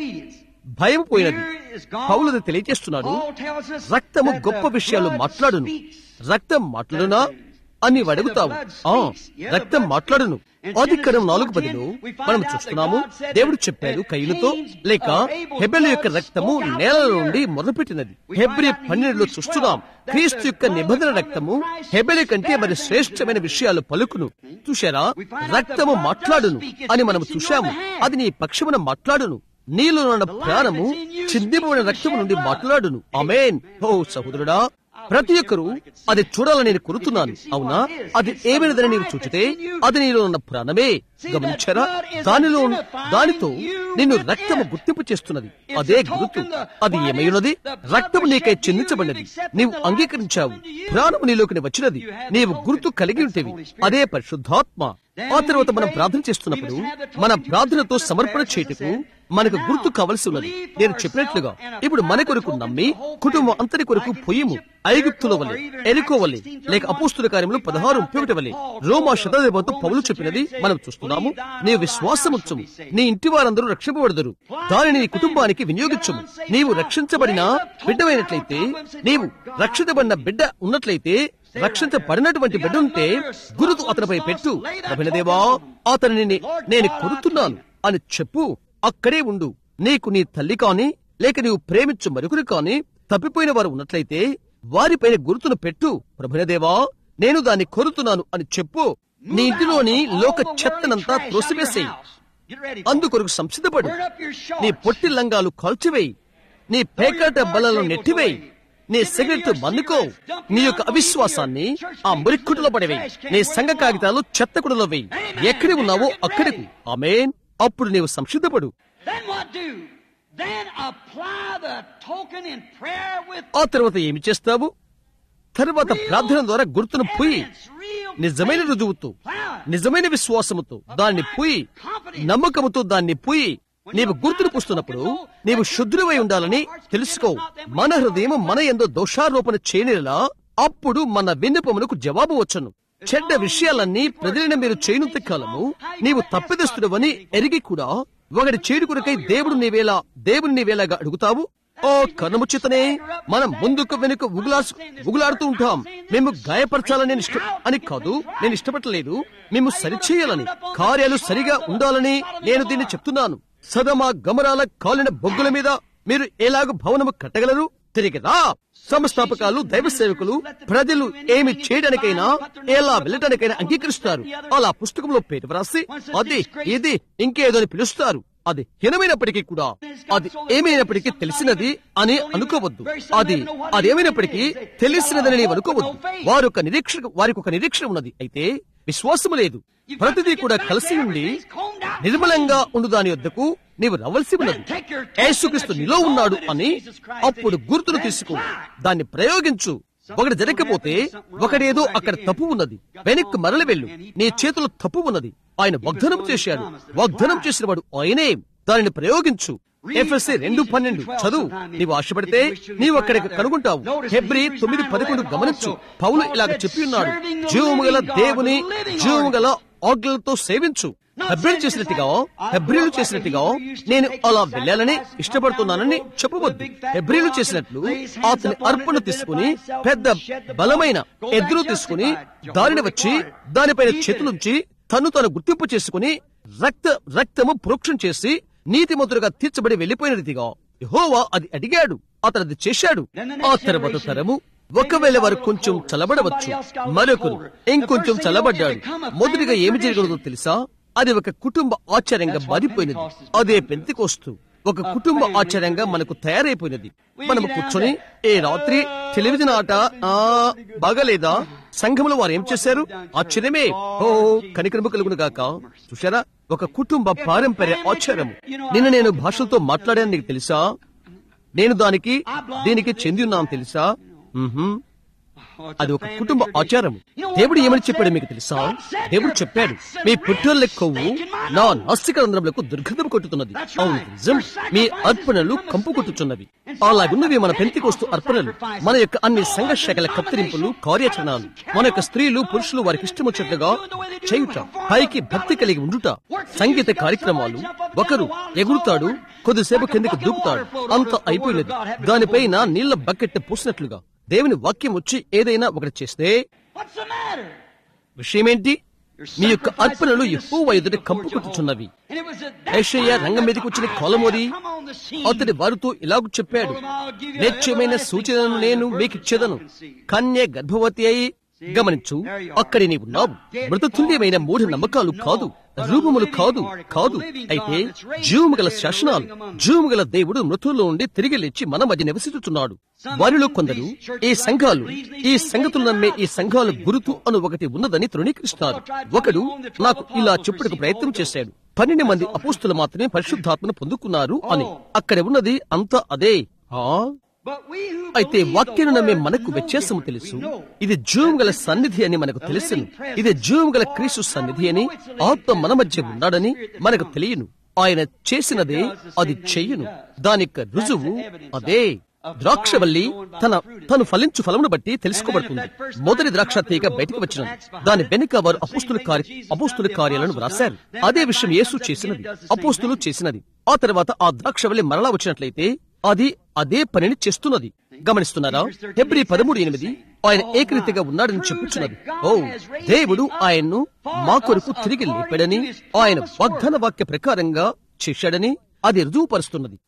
భయం పోయినది పౌలది తెలియజేస్తున్నాడు రక్తము గొప్ప విషయాలు మాట్లాడును రక్తం మాట్లాడునా అని అడుగుతావు ఆ రక్తం మాట్లాడును ఆదికరం నాలుగు పదిలో మనం చూస్తున్నాము దేవుడు చెప్పాడు కయ్యులతో లేక హెబెల యొక్క రక్తము నేల నుండి మొదలుపెట్టినది హెబ్రి పన్నెండులో చూస్తున్నాం క్రీస్తు యొక్క నిబంధన రక్తము హెబెలి కంటే మరి శ్రేష్టమైన విషయాలు పలుకును చూశారా రక్తము మాట్లాడును అని మనం చూశాము అది నీ పక్షమున మాట్లాడును నీలో ఉన్న ప్రాణము చిందిపోయిన రక్తము నుండి మాట్లాడును అమేన్ ఓ సహోదరుడా ప్రతి ఒక్కరూ అది చూడాలని నేను కోరుతున్నాను అవునా అది ఏమైనదని నీవు చూచితే అది నీలో ఉన్న ప్రాణమే గమనించారా దానిలో దానితో నిన్ను రక్తము గుర్తింపు చేస్తున్నది అదే గుర్తు అది ఏమైనది రక్తము నీకై చెందించబడినది నీవు అంగీకరించావు ప్రాణము నీలోకి వచ్చినది నీవు గుర్తు కలిగి ఉంటేవి అదే పరిశుద్ధాత్మ ఆ తర్వాత మనం ప్రార్థన చేస్తున్నప్పుడు మన ప్రార్థనతో సమర్పణ చేయటకు మనకు గుర్తు కావలసి ఉన్నది నేను చెప్పినట్లుగా ఇప్పుడు మన కొరకు నమ్మి కుటుంబం అంతటి కొరకు పొయ్యము ఐగుప్తుల వలె ఎరుకోవలే లేక అపోస్తుల కార్యములు పదహారు ముప్పై ఒకటి వలె రోమా శతదేవంతో పౌలు చెప్పినది మనం చూస్తున్నాము నీ విశ్వాసముచ్చము నీ ఇంటి వారందరూ రక్షింపబడదురు దానిని నీ కుటుంబానికి వినియోగించము నీవు రక్షించబడిన బిడ్డమైనట్లయితే నీవు రక్షించబడిన బిడ్డ ఉన్నట్లయితే రక్షించబడినటువంటి బిడ్డ ఉంటే గురుతు అతనిపై పెట్టు అభినదేవా అతనిని నేను కొడుతున్నాను అని చెప్పు అక్కడే ఉండు నీకు నీ తల్లి కాని లేక నీవు ప్రేమించు మరొకరు కాని తప్పిపోయిన వారు ఉన్నట్లయితే వారిపైన గుర్తును పెట్టు ప్రభునదేవా నేను దాన్ని కోరుతున్నాను అని చెప్పు నీ ఇంటిలోని లోక చెత్తనంతా త్రోసివేసేయి అందుకొరకు సంసిద్ధపడు నీ పొట్టి లంగాలు కాల్చివేయి నీ పేకాట బలలో నెట్టివేయి నీ సిగరెట్ మన్నుకో నీ యొక్క అవిశ్వాసాన్ని ఆ మురిక్కుడులో పడివేయి నీ సంఘ కాగితాలు చెత్తకుడులో వేయి ఎక్కడి ఉన్నావో అక్కడికి ఆమెన్ అప్పుడు నీవు సంసిద్ధపడు Then what do? Then apply the token in prayer with ఆ తర్వాత ఏమి చేస్తావు తర్వాత ప్రార్థన ద్వారా గుర్తును పోయి evidence, real నిజమైన faith. రుజువుతో Plow it. నిజమైన విశ్వాసముతో దాన్ని పోయి నమ్మకముతో దాన్ని పోయి నీవు గుర్తును పుస్తున్నప్పుడు నీవు శుద్ధుడివై ఉండాలని తెలుసుకో మన హృదయం మన ఎందో దోషారోపణ చేయనిలా అప్పుడు మన విన్నపమునకు జవాబు వచ్చను చెడ్డ విషయాలన్నీ ప్రజలైన మీరు చేయనంత కాలము నీవు తప్పిదస్తుడవని ఎరిగి కూడా ఒకటి చేడు కొరకై దేవుడు నీవేలా దేవుడు నీవేలాగా అడుగుతావు ఓ కనుముచ్చితనే మనం ముందుకు వెనుక ఉగులాసు ఉగులాడుతూ ఉంటాం మేము గాయపరచాలని నేను ఇష్ట అని కాదు నేను ఇష్టపడలేదు మేము సరిచేయాలని కార్యాలు సరిగా ఉండాలని నేను దీన్ని చెప్తున్నాను సదమ గమరాల కాలిన బొగ్గుల మీద మీరు ఎలాగ భవనము కట్టగలరు తిరిగి రా సంస్థాపకాలు దైవ సేవకులు ప్రజలు ఏమి చేయడానికైనా ఎలా వెళ్ళటానికైనా అంగీకరిస్తారు అలా పుస్తకంలో పేరు వ్రాసి అది ఇది ఇంకేదో అని పిలుస్తారు అది హీనమైనప్పటికీ కూడా అది ఏమైనప్పటికీ తెలిసినది అని అనుకోవద్దు అది అదేమైనప్పటికీ తెలిసినదని నీవు అనుకోవద్దు వారు ఒక నిరీక్షణ వారికి ఒక నిరీక్షణ ఉన్నది అయితే విశ్వాసము లేదు ప్రతిదీ కూడా కలిసి ఉండి నిర్మలంగా ఉండు దాని వద్దకు నీవు రవలసి ఉన్నది యేసుక్రీస్తు నీలో ఉన్నాడు అని అప్పుడు గుర్తును తీసుకో దాన్ని ప్రయోగించు ఒకటి జరగకపోతే ఒకడేదో అక్కడ తప్పు ఉన్నది వెనక్కి మరలి వెళ్ళు నీ చేతిలో తప్పు ఉన్నది ఆయన వాగ్దానం చేశాడు వాగ్దానం చేసిన వాడు ఆయనే దానిని ప్రయోగించు ఎఫ్ఎస్సి రెండు పన్నెండు చదువు నీవు ఆశపడితే నీవు అక్కడికి కనుగొంటావు హెబ్రి తొమ్మిది పదకొండు గమనించు పౌలు ఇలాగ చెప్పి ఉన్నాడు జీవము గల దేవుని జీవము గల ఆజ్ఞలతో సేవించు హెబ్రిలు చేసినట్టుగా హెబ్రిలు చేసినట్టుగా నేను అలా వెళ్ళాలని ఇష్టపడుతున్నానని చెప్పవద్దు హెబ్రిలు చేసినట్లు అతని అర్పణ తీసుకుని పెద్ద బలమైన ఎదురు తీసుకుని దారిని వచ్చి దానిపైన చేతులుంచి తను తను గుర్తింపు చేసుకుని రక్త రక్తము ప్రోక్షణ చేసి నీతిమంతుడుగా తీర్చబడి వెళ్లిపోయిన రీతిగా యెహోవా అది అడిగాడు అతను అది చేశాడు ఆ తర్వాత తరము ఒకవేళ వారు కొంచెం చల్లబడవచ్చు మరొకరు ఇంకొంచెం చల్లబడ్డాడు మొదటిగా ఏమి జరగదో తెలుసా అది ఒక కుటుంబ ఆచార్యంగా మారిపోయినది అదే పెంతికోస్తు ఒక కుటుంబ ఆచార్యంగా మనకు తయారైపోయినది మనం కూర్చొని ఏ రాత్రి టెలివిజన్ ఆట ఆ బాగాలేదా సంఘంలో వారు ఏం చేశారు ఆశ్చర్యమే ఓ కనికరము కలుగును గాక చూశారా ఒక కుటుంబ పారంపర్య ఆచారము నిన్న నేను భాషలతో మాట్లాడాను నీకు తెలుసా నేను దానికి దీనికి చెంది ఉన్నాను తెలుసా మ్హూ. అది ఒక కుటుంబ ఆచారం దేవుడు ఏమని చెప్పాడు మీకు తెలుసా దేవుడు చెప్పాడు మీ పుట్టోళ్ళ కొవ్వు నా నాస్తిక రంధ్రములకు దుర్గంధం కొట్టుతున్నది అవును నిజం మీ అర్పణలు కంపు కొట్టుచున్నవి అలాగున్నవి మన పెంతికోస్తు అర్పణలు మన యొక్క అన్ని సంఘ శాఖల కత్తిరింపులు కార్యాచరణలు మన యొక్క స్త్రీలు పురుషులు వారికి ఇష్టం వచ్చినట్లుగా చేయుట పైకి భక్తి కలిగి ఉండుట సంగీత కార్యక్రమాలు ఒకరు ఎగురుతాడు కొద్దిసేపు కిందకి దూకుతాడు అంత అయిపోయినది దానిపైన నీళ్ల బకెట్ పూసినట్లుగా దేవుని వాక్యం వచ్చి ఏదైనా ఒకటి చేస్తే What's the matter? విషయమేంటి మీ యొక్క అర్పణలు ఎక్కువ ఎదుట కంపు కొట్టుచున్నవి And it was at that ఏషయ్య time రంగం that మీదకి వచ్చిన the కోలమోరి Isaiah come on the scene. అతడి వారితో ఇలాగ చెప్పాడు నిత్యమైన సూచనను నేను మీకు ఇచ్చేదను కన్య గర్భవతి అయి గమనించు అక్కడి నీవు ఉన్నావు మృతతుల్యమైన మూఢ నమ్మకాలు కాదు రూపములు కాదు కాదు అయితే జీవము గల శాసనాలు జీవము గల దేవుడు మృతుల్లో ఉండి తిరిగి లేచి మన మధ్య నివసిస్తున్నాడు వారిలో కొందరు ఈ సంఘాలు ఈ సంగతులు నమ్మే ఈ సంఘాలు గురుతు అను ఒకటి ఉన్నదని తృణీకరిస్తున్నారు ఒకడు నాకు ఇలా చెప్పుటకు ప్రయత్నం చేశాడు పన్నెండు మంది అపోస్తులు మాత్రమే పరిశుద్ధాత్మను పొందుకున్నారు అని అక్కడ ఉన్నది అంతా అదే ఆ But we who అయితే believe వాక్యను the నమ్మే word మనకు know వ్యత్యాసం the తెలుసు word. We know. ఇది జీవం గల సన్నిధి అని మనకు తెలుసును ఇది జీవం గల క్రీస్తు సన్నిధి అని ఆత్మ మన మధ్య ఉన్నాడని మనకు తెలియను ఆయన చేసినదే అది చెయ్యను దానికి రుజువు అదే ద్రాక్షవల్లి తన తను ఫలించు ఫలమును బట్టి తెలుసుకోబడుతుంది మొదటి ద్రాక్ష తీగ బయటికి వచ్చినది దాని వెనుక వారు అపోస్తుల కార్య అపోస్తుల కార్యాలను వ్రాశారు అదే విషయం యేసు చేసినది అపోస్తులు చేసినది ఆ తర్వాత ఆ ద్రాక్షవల్లి మరలా వచ్చినట్లయితే అది అదే పనిని చేస్తున్నది గమనిస్తున్నారా ఫిబ్రి పదమూడు ఎనిమిది ఆయన ఏకరీతిగా ఉన్నాడని చెప్పుచున్నది ఓ దేవుడు ఆయన్ను మా కొరకు తిరిగి లేపాడని ఆయన వాగ్దాన వాక్య ప్రకారంగా చేశాడని అది రుజువుపరుస్తున్నది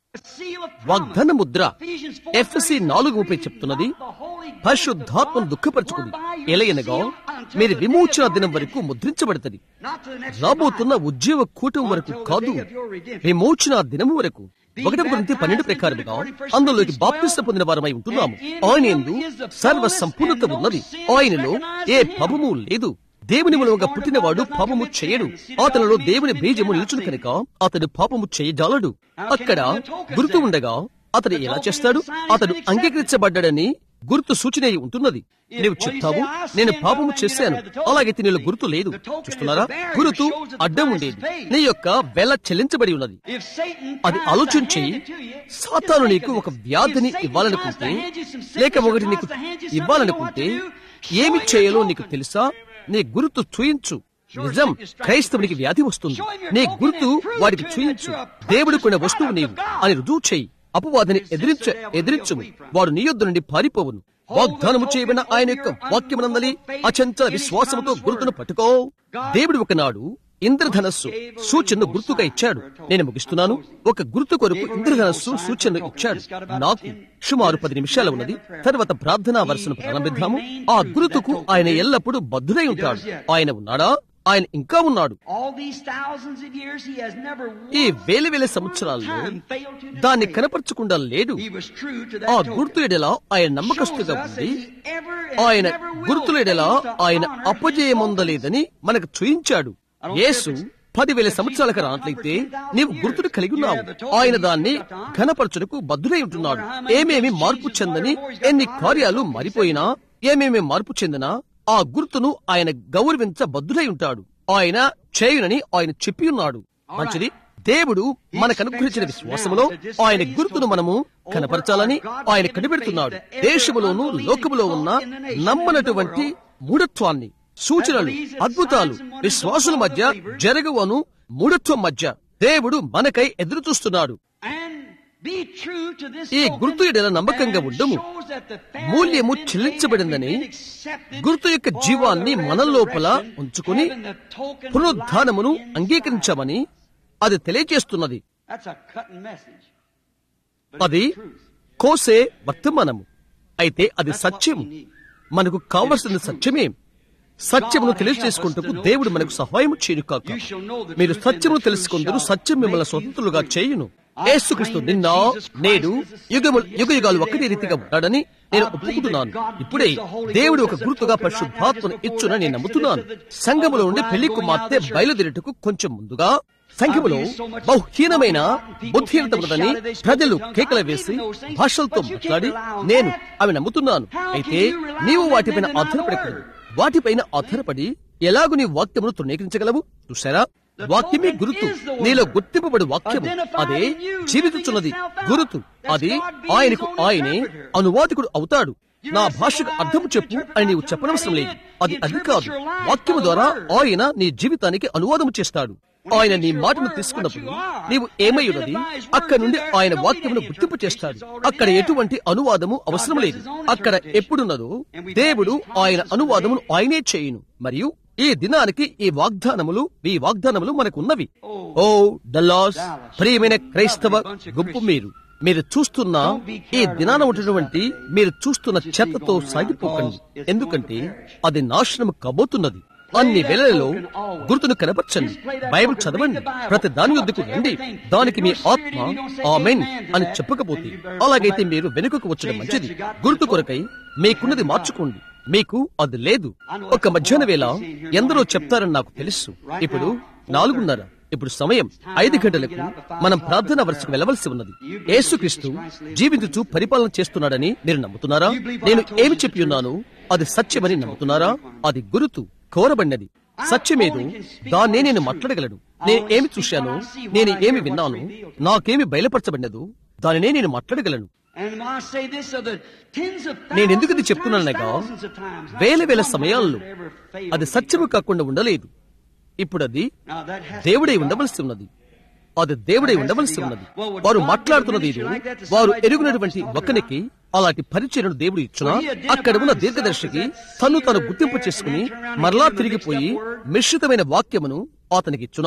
వాగ్దాన ముద్ర ఎఫ్సి నాలుగు ముప్పై చెప్తున్నది పరిశుద్ధాత్మను దుఃఖపరచుకుని ఎలయనగా మీరు విమోచన దినం వరకు ముద్రించబడుతుంది రాబోతున్న ఉద్యోగ కూటం వరకు కాదు విమోచన దినం వరకు ఒకటి గురించి పన్నెండు ప్రకారముగా అందులోకి బాప్తిస్త పొందిన వారమై ఉంటున్నాము ఆయన ఎందు సర్వ సంపూర్ణత ఉన్నది ఆయనలో ఏ పాపము లేదు దేవుని మూలముగా పుట్టినవాడు పాపము చేయడు అతనిలో దేవుని బీజము నిలుచును కనుక అతడు పాపము చేయజాలడు అక్కడ గుర్తు ఉండగా అతడు ఎలా చేస్తాడు అతడు అంగీకరించబడ్డాడని గుర్తు సూచన అయి ఉంటున్నది నీవు చెప్తావు నేను పాపము చేశాను అలాగైతే నీలో గుర్తు లేదు చూస్తున్నారా గుర్తు అడ్డం ఉండేది నీ యొక్క వెల చెల్లించబడి ఉన్నది అది ఆలోచించి సాతాను నీకు ఒక వ్యాధిని ఇవ్వాలనుకుంటే లేక ఒకటి నీకు ఇవ్వాలనుకుంటే ఏమి చేయాలో నీకు తెలుసా నీ గుర్తు చూయించు నిజం క్రైస్తవునికి వ్యాధి వస్తుంది నీ గుర్తు వాడికి చూయించు దేవుడు కొన్న వస్తువు నీవు అని రుజువు చేయి అపవాదిని ఎదిరించ ఎదిరించుము వాడు నీ యొద్ద నుండి పారిపోవును వాగ్దానము చేయబడిన ఆయన యొక్క వాక్యమునందలి అచంచల విశ్వాసముతో గుర్తును పట్టుకో దేవుడు ఒకనాడు ఇంద్రధనస్సు సూచనను గుర్తుగా ఇచ్చాడు నేను ముగిస్తున్నాను ఒక గుర్తు కొరకు ఇంద్రధనస్సు సూచనను ఇచ్చాడు నాకు సుమారు పది నిమిషాలు ఉన్నది తర్వాత ప్రార్థనా వరుసను ప్రారంభిద్దాము ఆ గుర్తుకు ఆయన ఎల్లప్పుడూ బద్దుడై ఉంటాడు ఆయన ఉన్నాడా ఆయన ఇంకా ఉన్నాడు ఈ వేల వేల సంవత్సరాల్లో దాన్ని కనపరచకుండా లేడు ఆ గుర్తు ఎడలా ఆయన నమ్మకస్తుగా ఉంది ఆయన గుర్తుల ఎడలా ఆయన అపజయమొందలేదని మనకు చూయించాడు యేసు పదివేల సంవత్సరాలకు రానట్లయితే నీవు గుర్తును కలిగి ఉన్నావు ఆయన దాన్ని ఘనపరచుటకు బద్దుడై ఉంటున్నాడు ఏమేమి మార్పు చెందని ఎన్ని కార్యాలు మారిపోయినా ఏమేమి మార్పు చెందినా ఆ గుర్తును ఆయన గౌరవించ బద్దుడై ఉంటాడు ఆయన చేయునని ఆయన చెప్పి ఉన్నాడు మంచిది దేవుడు మనకు అనుగ్రహించిన విశ్వాసములో ఆయన గుర్తును మనము కనపరచాలని ఆయన కనిపెడుతున్నాడు దేశములోను లోకములో ఉన్న నమ్మనటువంటి మూఢత్వాన్ని సూచనలు అద్భుతాలు విశ్వాసుల మధ్య జరగవను మూఢత్వం మధ్య దేవుడు మనకై ఎదురు చూస్తున్నాడు ఈ గుర్తు ఎడల నమ్మకంగా ఉండము మూల్యము చెల్లించబడిందని గుర్తు యొక్క జీవాన్ని మన లోపల ఉంచుకుని పునరుద్ధానమును అంగీకరించమని అది తెలియజేస్తున్నది అది కోసే వర్తమానము అయితే అది సత్యము మనకు కావలసిన సత్యమే సత్యమును తెలియజేసుకుంటూ దేవుడు మనకు సహాయం చేయను కాక మీరు సత్యమును తెలుసుకుందరు సత్యం మిమ్మల్ని స్వతంత్రులుగా చేయును ఏసుక్రీస్తు నిన్న నేడు యుగము యుగ యుగాలు ఒకటి రీతిగా ఉన్నాడని నేను ఒప్పుకుంటున్నాను ఇప్పుడే దేవుడు ఒక గుర్తుగా పరిశుద్ధాత్మను ఇచ్చునని నేను నమ్ముతున్నాను సంఘములో నుండి పెళ్లి కుమార్తె బయలుదేరుటకు కొంచెం ముందుగా సంఘములో బహుహీనమైన బుద్ధిహీనత ఉన్నదని ప్రజలు కేకలు వేసి భాషలతో మాట్లాడి నేను అవి నమ్ముతున్నాను అయితే నీవు వాటిపైన ఆధారపడకూడదు వాటిపైన ఆధారపడి ఎలాగు నీ వాక్యమును తృణీకరించగలవు చూసారా వాక్యమే గురుతు నీలో గుర్తింపబడి వాక్యము అదే జీవితుచున్నది గురుతు అది ఆయనకు ఆయనే అనువాదికుడు అవుతాడు నా భాషకు అర్థము చెప్పు అని నీవు చెప్పనవసరం లేదు అది అది కాదు వాక్యము ద్వారా ఆయన నీ జీవితానికి అనువాదము చేస్తాడు ఆయన నీ మాటను తీసుకున్నప్పుడు నీవు ఏమై ఉన్నది అక్కడ నుండి ఆయన వాక్యమును గుర్తింపు చేస్తాడు అక్కడ ఎటువంటి అనువాదము అవసరం లేదు అక్కడ ఎప్పుడున్నదో దేవుడు ఆయన అనువాదమును ఆయనే చేయును మరియు ఈ దినానికి ఈ వాగ్దానములు ఈ వాగ్దానములు మనకు ఉన్నవి ఓ డల్లాస్ ప్రియమైన క్రైస్తవ గుంపు మీరు మీరు చూస్తున్న ఈ దినాన ఉన్నటువంటి మీరు చూస్తున్న చెత్తతో సాగిపోకండి ఎందుకంటే అది నాశనం కాబోతున్నది అన్ని వేళలలో గుర్తును కనపరచండి బైబిల్ చదవండి ప్రతి దాని యొద్దకు రండి దానికి మీ ఆత్మ ఆమెన్ అని చెప్పకపోతే అలాగైతే మీరు వెనుకకు వచ్చడం మంచిది గుర్తు కొరకై మీకున్నది మార్చుకోండి మీకు అది లేదు ఒక మధ్యాహ్న వేళ ఎందరో చెప్తారని నాకు తెలుసు ఇప్పుడు నాలుగున్నర ఇప్పుడు సమయం ఐదు గంటలకు మనం ప్రార్థన వరుసకు వెళ్ళవలసి ఉన్నది యేసుక్రీస్తు జీవించుచు పరిపాలన చేస్తున్నాడని మీరు నమ్ముతున్నారా నేను ఏమి చెప్పి ఉన్నాను అది సత్యమని నమ్ముతున్నారా అది గురుతు కోరబడినది సత్యమేదో దాన్నే నేను మాట్లాడగలను నేను ఏమి చూశాను నేను ఏమి విన్నాను నాకేమి బయలుపరచబడినదో దానినే నేను మాట్లాడగలను నేను ఎందుకు ఇది చెప్తున్నానగా వేల వేల సమయాల్లో అది సత్యము కాకుండా ఉండలేదు ఇప్పుడు అది దేవుడై ఉండవలసి ఉన్నది అది దేవుడై ఉండవలసి ఉన్నది వారు మాట్లాడుతున్నది ఇది వారు ఎరుగునటువంటి ఒకనికి అలాంటి పరిచయను దేవుడు ఇచ్చునా అక్కడ ఉన్న దీర్ఘదర్శికి తను తాను గుర్తింపు చేసుకుని మరలా తిరిగిపోయి మిశ్రితమైన వాక్యమును అతనికి ఇచ్చునా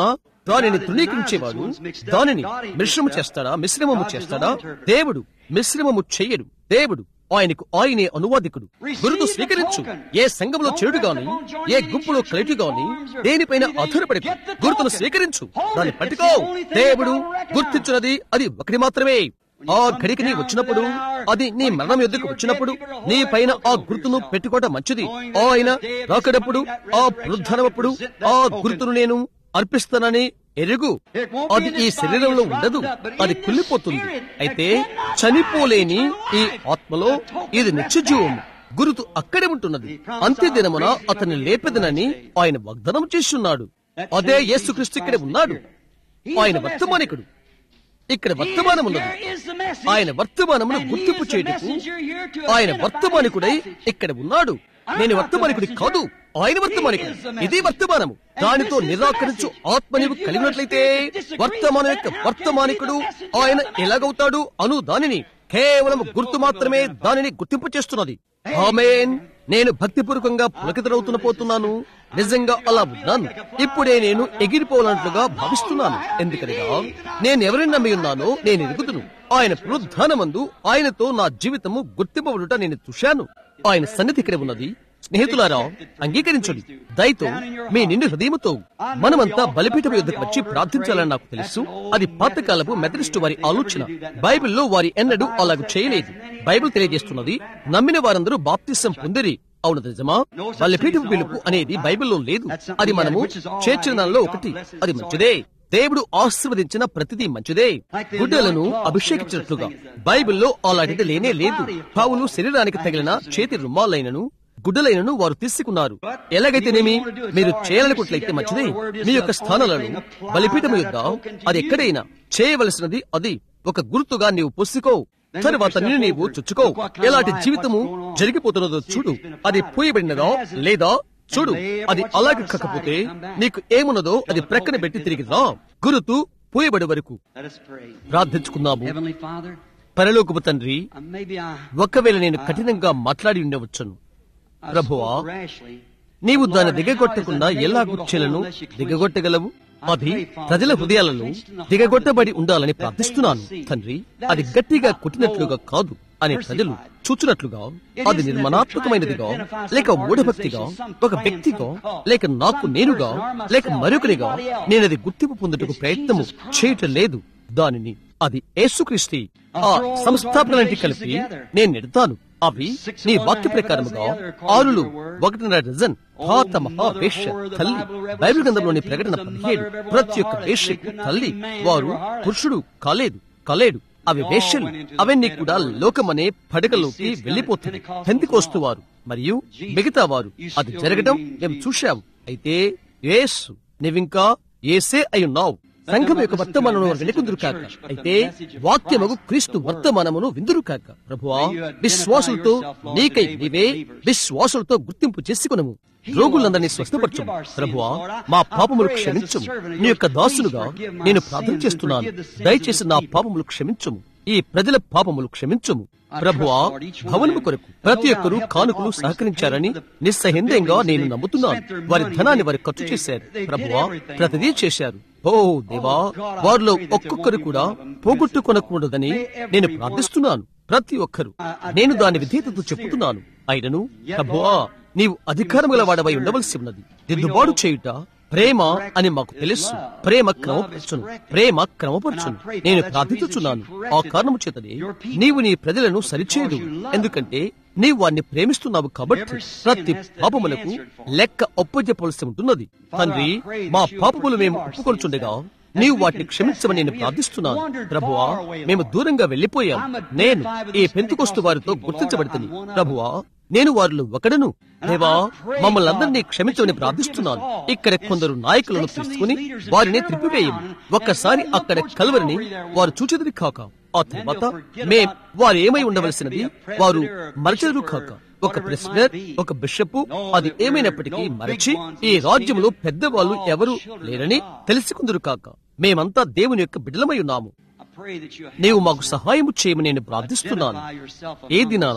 దానిని తృణీకరించేవాడు దానిని మిశ్రమ చేస్తాడా మిశ్రమము చేస్తాడా దేవుడు మిశ్రమము చెయ్యడు దేవుడు ఆయనకు ఆయనే అనువాదికుడు గురుతు స్వీకరించు ఏ సంఘంలో చెడు గాని ఏ గుంపులో కలిటి గాని దేనిపైన ఆధారపడకు గుర్తును స్వీకరించు దాన్ని పట్టుకో దేవుడు గుర్తించినది అది ఒకటి మాత్రమే ఆ గడికి నీ వచ్చినప్పుడు అది నీ మరణం ఎద్దుకు వచ్చినప్పుడు నీ పైన ఆ గుర్తును పెట్టుకోవడం మంచిది ఆయన రాకడప్పుడు ఆ పునరుద్ధరణప్పుడు ఆ గుర్తును నేను అర్పిస్తానని ఎరుగు అది ఈ శరీరంలో ఉండదు అది కుళ్ళిపోతుంది అయితే చనిపోలేని ఈ ఆత్మలో ఇది నిత్యజీవం గురుతు అక్కడే ఉంటున్నది అంత్య దినమున అతన్ని లేపెదనని ఆయన వాగ్దానం చేస్తున్నాడు అదే యేసుక్రీస్తు ఇక్కడ ఉన్నాడు ఆయన వర్తమానికుడు ఇక్కడ వర్తమానం ఉన్నది ఆయన వర్తమానమును గుర్తింపు చేయుటకు ఆయన వర్తమానికుడై ఇక్కడ ఉన్నాడు నేను వర్తమానికుడి కాదు ఆయన వర్తమానికుడు ఇది వర్తమానము దానితో నిరాకరించు ఆత్మ నీవు కలిగినట్లయితే వర్తమానం యొక్క వర్తమానికుడు ఆయన ఎలాగవుతాడు అను దానిని కేవలం గుర్తు మాత్రమే దానిని గుర్తింపు చేస్తున్నది ఆమెన్ నేను భక్తిపూర్వకంగా పులకితరవుతున్న పోతున్నాను నిజంగా అలా ఉన్నాను ఇప్పుడే నేను ఎగిరిపోవాలన్నట్లుగా భావిస్తున్నాను ఎందుకనగా నేను ఎవరిని నమ్మి ఉన్నానో నేను ఎరుగుతును ఆయన పునరుద్ధానమందు ఆయనతో నా జీవితము గుర్తింపబడుట నేను చూశాను ఆయన సన్నిధి ఇక్కడ ఉన్నది స్నేహితులారా అంగీకరించండి దయతో మీ నిండు హృదయముతో మనమంతా బలిపీఠం యుద్ధకు వచ్చి ప్రార్థించాలని నాకు తెలుసు అది పాతకాలపు మెథడిస్టు వారి ఆలోచన బైబిల్లో వారి ఎన్నడూ అలాగ చేయలేదు బైబిల్ తెలియజేస్తున్నది నమ్మిన వారందరూ బాప్తిసం పొందిరి అవును నిజమా బలిపీఠం పిలుపు అనేది బైబిల్లో లేదు అది మనము చేర్చిన దానిలో ఒకటి అది మంచిదే దేవుడు ఆశీర్వదించిన ప్రతిదీ మంచిదే గుడ్డలను అభిషేకించినట్లుగా బైబిల్లో అలాంటిది లేనే లేదు పావులు శరీరానికి తగిలిన చేతి రుమాలైనను గుడ్డలైనను వారు తీసుకున్నారు ఎలాగైతేనేమి మీరు చేయాలనుకుంట్లయితే మంచిదే మీ యొక్క స్థానాలను బలిపీఠం యొద్ద అది ఎక్కడైనా చేయవలసినది అది ఒక గుర్తుగా నీవు పుస్సుకో తరువాత నిన్ను నీవు చుచ్చుకో ఎలాంటి జీవితము జరిగిపోతున్నదో చూడు అది పోయబడినదా లేదా చూడు అది అలాగే కాకపోతే నీకు ఏమున్నదో అది ప్రక్కన పెట్టి తిరిగి రా గురుతు పోయబడి వరకు Let us pray. ప్రార్థించుకుందాము Heavenly Father, పరలోకపు తండ్రి uh, maybe I, ఒకవేళ నేను కఠినంగా మాట్లాడి ఉండవచ్చును I ప్రభువా, spoke rashly. నీవు దాన్ని దిగగొట్టకుండా ఎలా గుర్చెలను దిగగొట్టగలవు అది ప్రజల హృదయాలలో దిగగొట్టబడి ఉండాలని ప్రార్థిస్తున్నాను తండ్రి అది గట్టిగా కొట్టినట్లుగా కాదు అని ప్రజలు చూచినట్లుగా అది నిర్మాణాత్మకమైనదిగా లేక మూఢభక్తిగా ఒక వ్యక్తిగా లేక నాకు నేనుగా లేక మరొకరిగా నేనది గుర్తింపు పొందుటకు ప్రయత్నము చేయటం లేదు దానిని అది యేసుక్రీస్తు ఆ సంస్థాపనలంటి కలిపి నేను నెడతాను అవి నీ వాక్య ప్రకారముగా ఆరులు ఒకటిన్నర డజన్ పాత మహావేశ్య తల్లి బైబిల్ గ్రంథంలోని ప్రకటన పదిహేడు ప్రతి ఒక్క వేశ్యకు తల్లి వారు పురుషుడు కాలేదు కాలేడు అవి వేశ్యలు అవన్నీ కూడా లోకమనే పడగలోకి వెళ్లిపోతుంది పెందికోస్తు వారు మరియు మిగతా వారు అది జరగడం మేము చూశాం అయితే యేసు నీవింకా ఏసే అయి ఉన్నావు సంఘం యొక్క వర్తమానమును వెనుకుందురు కాక అయితే వాక్యమగు క్రీస్తు వర్తమానమును విందురు కాక ప్రభువా విశ్వాసులతో నీకై నీవే విశ్వాసులతో గుర్తింపు చేసుకునము రోగులందరినీ స్వస్థపరచము ప్రభువా మా పాపములు క్షమించము నీ యొక్క దాసులుగా నేను ప్రార్థన చేస్తున్నాను దయచేసి నా పాపములు క్షమించము ఈ ప్రజల పాపములు క్షమించము ప్రభువా భవనము కొరకు ప్రతి ఒక్కరూ కానుకలు సహకరించారని నిస్సహిందంగా నేను నమ్ముతున్నాను వారి ధనాన్ని వారు ఖర్చు చేశారు ప్రభువా ప్రతిదీ చేశారు ఓ దేవా వారిలో ఒక్కొక్కరు కూడా పోగొట్టుకొనకూడదని నేను ప్రార్థిస్తున్నాను ప్రతి ఒక్కరు నేను దాని విధేయతతో చెప్పుతున్నాను అయినను ప్రభువా నీవు అధికారం గల వాడవై ఉండవలసి ఉన్నది దిద్దుబాటు చేయుట ప్రేమ అని మాకు తెలుసు ప్రేమ క్రమపరచును ప్రేమ క్రమపరచును నేను ప్రార్థించుచున్నాను ఆ కారణము చేతనే నీవు నీ ప్రజలను సరిచేయదు ఎందుకంటే నీవు వారిని ప్రేమిస్తున్నావు కాబట్టి ప్రతి పాపములకు లెక్క ఒప్పజెప్పవలసి ఉంటున్నది తండ్రి మా పాపములు మేము ఒప్పుకొనుచుండగా నీవు వాటిని క్షమించమని నేను ప్రార్థిస్తున్నాను ప్రభువా మేము దూరంగా వెళ్లిపోయాం నేను ఈ పెంతుకొస్తు వారితో గుర్తించబడుతుంది ప్రభువా నేను వారిలో ఒకడను దేవా మమ్మల్ని అందరినీ క్షమించమని ప్రార్థిస్తున్నాను ఇక్కడ కొందరు నాయకులను తీసుకుని వారిని త్రిప్పివేయం ఒక్కసారి అక్కడ కలవరిని వారు చూచెదిరి కాక ఆ తర్వాత మేం వారు ఏమై ఉండవలసినది వారు మరచెదరు కాక ఒక ప్రెసిడెంట్ ఒక బిషప్ అది ఏమైనప్పటికీ మరచి ఈ రాజ్యంలో పెద్దవాళ్ళు ఎవరు లేరని తెలుసుకుందరు కాక మేమంతా దేవుని యొక్క బిడ్డలమై ఉన్నాము I pray that you నీవు మాకు సహాయము చేయమని నేను ప్రార్థిస్తున్నాను ఏ దినాన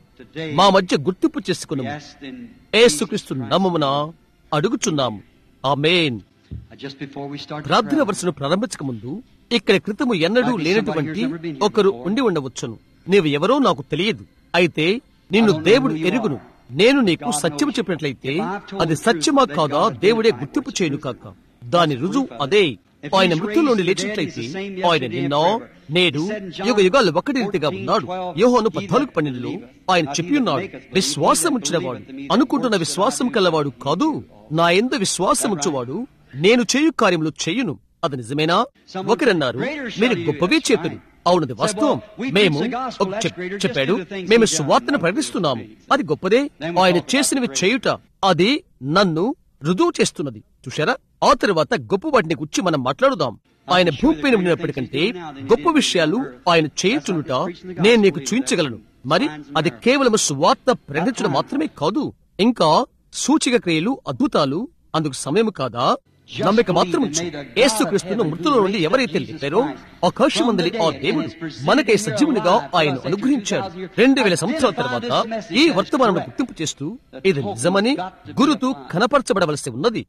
మా మధ్య గుర్తింపు చేసుకున్నాము ఏసుక్రీస్తు నామమున అడుగుచున్నాము ఆమేన్ Just before we start the ప్రార్థన prayer, వరుసను ప్రారంభించక ముందు ఇక్కడ క్రితము ఎన్నడూ లేనటువంటి ఒకరు ఉండి ఉండవచ్చును నీవు ఎవరో నాకు తెలియదు అయితే నిన్ను దేవుడు ఎరుగును నేను నీకు సత్యము చెప్పినట్లయితే అది సత్యమా కాదా దేవుడే గుర్తింపు చేయను కాక దాని రుజువు అదే ఆయన మృత్యులోని లేచినట్లయితే ఆయన నిన్న నేడు యుగ యుగాలు ఒకటి రీతిగా ఉన్నాడు యోహోను పద్నాలుగు పన్నెండులో ఆయన చెప్పి ఉన్నాడు విశ్వాసం ఉంచినవాడు అనుకుంటున్న విశ్వాసం కలవాడు కాదు నా ఎందు విశ్వాసం ఉంచువాడు నేను చేయు కార్యములు చెయ్యును అది నిజమేనా ఒకరన్నారు మీరు గొప్పవే చేతులు అవునది వాస్తవం మేము ఒక చెప్- చెప్పాడు మేము సువార్తను ప్రకటిస్తున్నాము అది గొప్పదే ఆయన చేసినవి చేయుట అది నన్ను రుజువు చేస్తున్నది చూశారా ఆ తర్వాత గొప్ప వాటిని గురించి మనం మాట్లాడుదాం ఆయన భూమిపైన ఉన్నప్పటికంటే గొప్ప విషయాలు ఆయన చేయుచునుట నేను నీకు చూపించగలను మరి అది కేవలం సువార్త ప్రకటించడం మాత్రమే కాదు ఇంకా సూచిక క్రియలు అద్భుతాలు అందుకు సమయం కాదా నమ్మిక మాత్రం ఉంచు యేసుక్రీస్తును మృతుల నుండి ఎవరైతే లేపారో ఆకాశమందలి ఆ దేవుడు మనకై సజీవునిగా ఆయన అనుగ్రహించాడు రెండు వేల సంవత్సరాల తర్వాత ఈ వర్తమానం గుర్తింపు చేస్తూ ఇది నిజమని గురుతు కనపరచబడవలసి ఉన్నది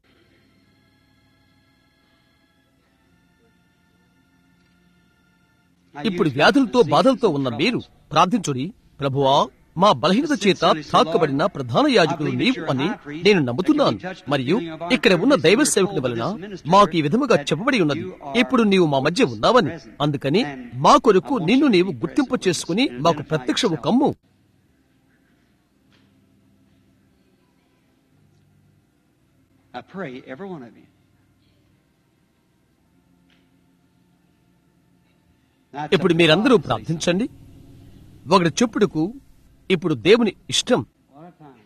ఇప్పుడు వ్యాధులతో బాధలతో ఉన్న మీరు ప్రార్థించుడి ప్రభువా మా బలహీనత చేత తాకబడిన ప్రధాన యాజకులు నీవు అని నేను నమ్ముతున్నాను మరియు ఇక్కడ ఉన్న దైవ సేవకుని వలన మాకు ఈ విధముగా చెప్పబడి ఉన్నది ఇప్పుడు నీవు మా మధ్య ఉన్నావని అందుకని మా కొరకు నిన్ను నీవు గుర్తింపు చేసుకుని మాకు ప్రత్యక్షము కమ్ము I pray, every one of you. That's ఇప్పుడు a మీరందరూ God say ప్రార్థించండి ఒకటి చెప్పుడుకు ఇప్పుడు దేవుని ఇష్టం something. What a time.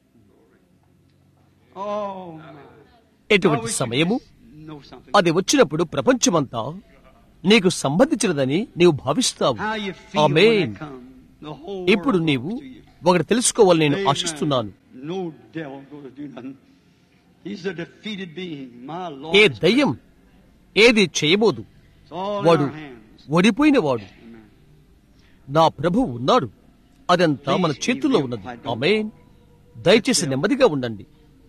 Oh, my. ఎటువంటి Oh, we సమయము should know something. అది వచ్చినప్పుడు ప్రపంచమంతా నీకు సంబంధించినదని నీవు భావిస్తావు How you feel when amen that comes. The whole ఇప్పుడు world నీవు belongs to you. ఒకటి తెలుసుకోవాలని నేను Amen. ఆశిస్తున్నాను No devil going to do nothing. He's a defeated being. My Lord. ఏ దయ్యం ఏది చేయబోదు It's all in వాడు our hands. ఓడిపోయిన వాడు Amen. నా ప్రభు ఉన్నాడు అదంతా మన చేతుల్లో ఉన్నది ఆమేన్ దయచేసి నెమ్మదిగా ఉండండి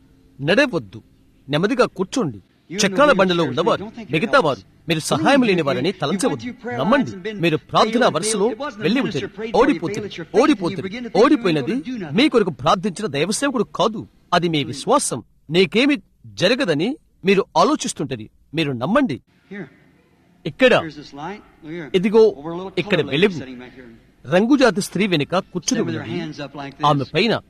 నడవద్దు నెమ్మదిగా కూర్చోండి చక్రాల బండిలో ఉన్నవారు మిగతా వారు మీరు సహాయం లేని వారని తలంచవద్దు నమ్మండి మీరు ప్రార్థనా వరుసలో వెళ్ళి ఉంటారు ఓడిపోతుంది ఓడిపోతుంది ఓడిపోయినది మీ కొరకు ప్రార్థించిన దైవసేవకుడు కాదు అది మీ విశ్వాసం నీకేమి జరగదని మీరు ఆలోచిస్తుంటది మీరు నమ్మండి Here. ఇక్కడ Here's this light. Look here. ఇదిగో Over a little ఇక్కడ colored lady వెలుగు sitting back here. రంగుజాతి స్త్రీ వెనుక కూర్చుని Sitting with her ఉన్నది hands up like ఆమె this. పైన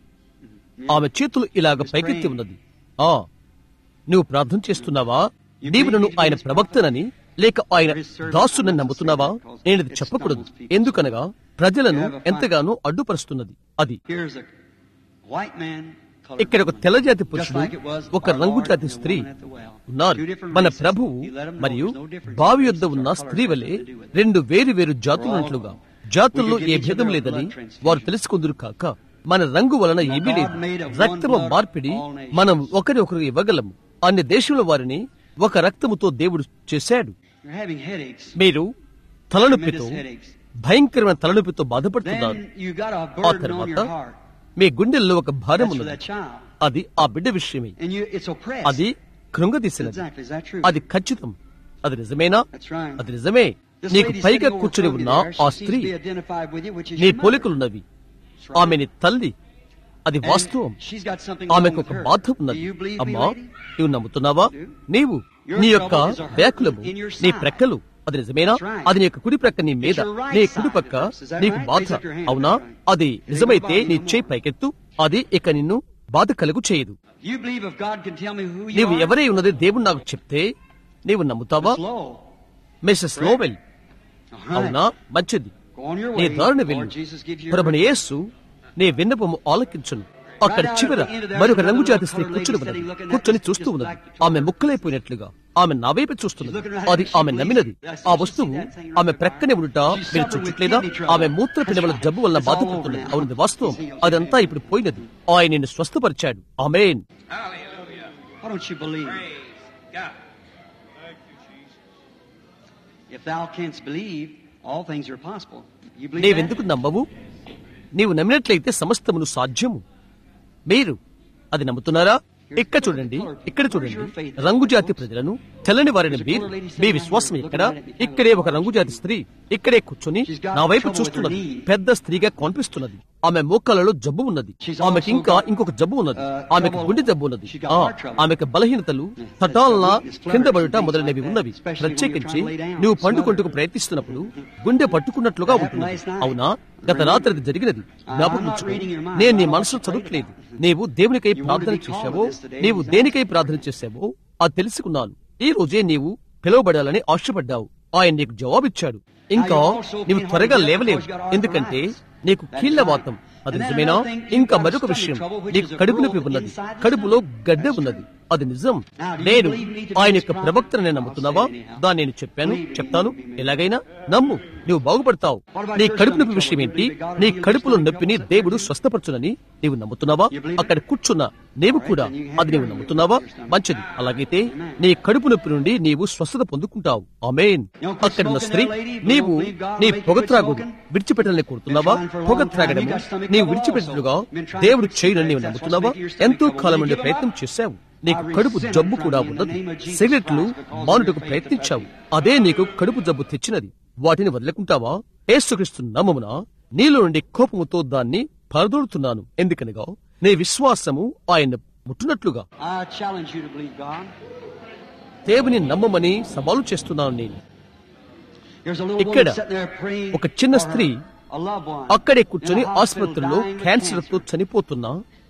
ఆమె చేతులు ఇలాగ పైకెత్తి ఉన్నది ఆ నువ్వు ప్రార్థన చేస్తున్నావా నీవు నన్ను ఆయన ప్రవక్తనని లేక ఆయన దాసునని నమ్ముతున్నావా నేను ఇది చెప్పకూడదు ఎందుకనగా ప్రజలను ఎంతగానో అడ్డుపరుస్తున్నది అది Here's a white man. colored ఇక్కడ ఒక woman. తెల్లజాతి Just పురుషుడు like it was ఒక our Lord రంగుజాతి and the స్త్రీ woman at the well. ఉన్నారు Two different మన races. ప్రభువు He let 'em know మరియు there's no difference. బావి యొద్ద ఉన్న Color స్త్రీ వలె has nothing to do with it. రెండు వేరు వేరు జాతులున్నట్లుగా జాతుల్లో ఏ భేదం లేదని వారు తెలుసుకుందరు కాక మన రంగు వలన ఏమీ లేదు రక్తము మార్పిడి మనం ఒకరి ఒకరు ఇవ్వగలము అన్ని దేశముల వారిని ఒక రక్తముతో దేవుడు చేశాడు You're having headaches. మీరు తలనొప్పితో Tremendous headaches. భయంకరమైన తలనొప్పితో బాధపడుతున్నారు Then you got a ఆ burden on తర్వాత your heart. మీ గుండెల్లో ఒక భారం That's for ఉన్నది that child. అది ఆ బిడ్డ విషయమే And you, it's oppressed. అది కృంగదీసినది Exactly. Is that true? అది ఖచ్చితం అది నిజమేనా That's right. అది నిజమే This నీకు lady పైగా sitting over కూర్చుని from you ఉన్న there, ఆ she seems స్త్రీ to be identified with you, which is నీ your mother. పోలికలున్నవి That's right. ఆమె నీ తల్లి అది And వాస్తవం she's got something wrong ఆమెకు with ఒక her. బాధ Do ఉన్నది you believe me, అమ్మా lady? నీవు నమ్ముతున్నావా నీవు నీ యొక్క వ్యాకులము నీ ప్రక్కలు అది నిజమేనా అది నీ యొక్క కుడి ప్రక్క నీ మీద నీ కుడి పక్క నీకు బాధ అవునా అది నిజమైతే నీ చేయి పైకెత్తు అది ఇక నిన్ను బాధ కలుగు చేయదు You believe if God can tell me who you నీవు are? ఎవరై ఉన్నది దేవుడు నాకు చెప్తే నీవు నమ్ముతావా It's low. Mrs Lowell All right. అవునా మంచిది Go on your నీ way. దారిని Lord వెళ్ళు Jesus gives you ప్రభుని యేసు నీ విన్నపము ఆలకించును అక్కడ చివర మరొక రంగు జాతి స్త్రీ కూర్చుని ఉన్నది కూర్చొని చూస్తూ ఉన్నది ఆమె ముక్కలైపోయినట్లుగా ఆమె నా వైపు చూస్తున్నది అది ఆమె నమ్మినది ఆ వస్తువు ఆమె ప్రక్కనే ఉండుట మీరు చూచట్లేదా ఆమె మూత్ర పిల్లల జబ్బు వలన బాధపడుతున్నది అవునది వాస్తవం అదంతా ఇప్పుడు పోయినది ఆయన నిన్ను స్వస్థపరిచాడు amen Why don't you believe? If thou canst believe, all things are possible. You believe that? నీవెందుకు నమ్మవు నీవు నమ్మినట్లయితే సమస్తమును సాధ్యము మీరు అది నమ్ముతున్నారా ఇక్కడ చూడండి ఇక్కడ చూడండి రంగు జాతి ప్రజలను తెల్లని వారిని మీరు మీ విశ్వాసం ఇక్కడ ఇక్కడే ఒక రంగు జాతి స్త్రీ ఇక్కడే కూర్చొని నా వైపు చూస్తున్నది పెద్ద స్త్రీగా కనిపిస్తున్నది ఆమె మోకాలలో జబ్బు ఉన్నది ఆమెకి ఇంకా ఇంకొక జబ్బు ఉన్నది ఆమెకు గుండె జబ్బు ఉన్నది ఆ, ఆమెకు బలహీనతలు తటాలన కింద పడుట మొదలైనవి ఉన్నవి ప్రత్యేకించి నువ్వు పండుకొంటుకు ప్రయత్నిస్తున్నప్పుడు గుండె పట్టుకున్నట్లుగా ఉంటుంది అవునా గత రాత్రి అది జరిగినది జ్ఞాపకం ఉంచుకో నేను నీ మనసులో చదవట్లేదు నీవు దేవునికై ప్రార్థన చేశావో నీవు దేనికై ప్రార్థన చేశావో అది తెలుసుకున్నాను ఈ రోజే నీవు పిలువబడాలని ఆశపడ్డావు ఆయన నీకు జవాబిచ్చాడు ఇంకా నీవు త్వరగా లేవలేవు ఎందుకంటే నీకు కీళ్ల వాతం అది నిజమేనా ఇంకా మరొక విషయం నీకు కడుపు నొప్పి ఉన్నది కడుపులో గడ్డ ఉన్నది అది నిజం నేను ఆయన యొక్క ప్రవక్తను నేను నమ్ముతున్నావా దాన్ని నేను చెప్పాను చెప్తాను ఎలాగైనా నమ్ము నువ్వు బాగుపడతావు నీ కడుపు నొప్పి విషయం ఏంటి నీ కడుపులో నొప్పిని దేవుడు స్వస్థపరచునని నీవు నమ్ముతున్నావా అక్కడ కూర్చున్న నీవు కూడా అది నీవు నమ్ముతున్నావా మంచిది అలాగైతే నీ కడుపు నొప్పి నుండి నీవు స్వస్థత పొందుకుంటావు ఆమేన్ అక్కడ ఉన్న స్త్రీ నీవు నీ పొగ త్రాగుడు విడిచిపెట్టాలని కోరుతున్నావా పొగ త్రాగడము నీవు విడిచిపెట్టినట్టుగా దేవుడు చేయనని నీవు నమ్ముతున్నావా ఎంతో కాలం నుండి ప్రయత్నం చేశావు నీకు కడుపు జబ్బు కూడా ఉన్నది సిగరెట్లు మానుటకు ప్రయత్నించావు అదే నీకు కడుపు జబ్బు తెచ్చినది వాటిని వదిలేకుంటావా ఏసుక్రీస్తు నామమున నీలో నుండి కోపముతో దాన్ని పరదోడుతున్నాను ఎందుకనగా నీ విశ్వాసము ఆయన ముట్టునట్లుగా I challenge you to believe God. దేవుని నమ్మమని సవాలు చేస్తున్నాను నేను There's a little ఇక్కడ woman sitting there praying ఒక చిన్న for స్త్రీ her- a loved one. అక్కడే కూర్చొని In a hospital ఆసుపత్రిలో dying with క్యాన్సర్ తో cancer. చనిపోతున్న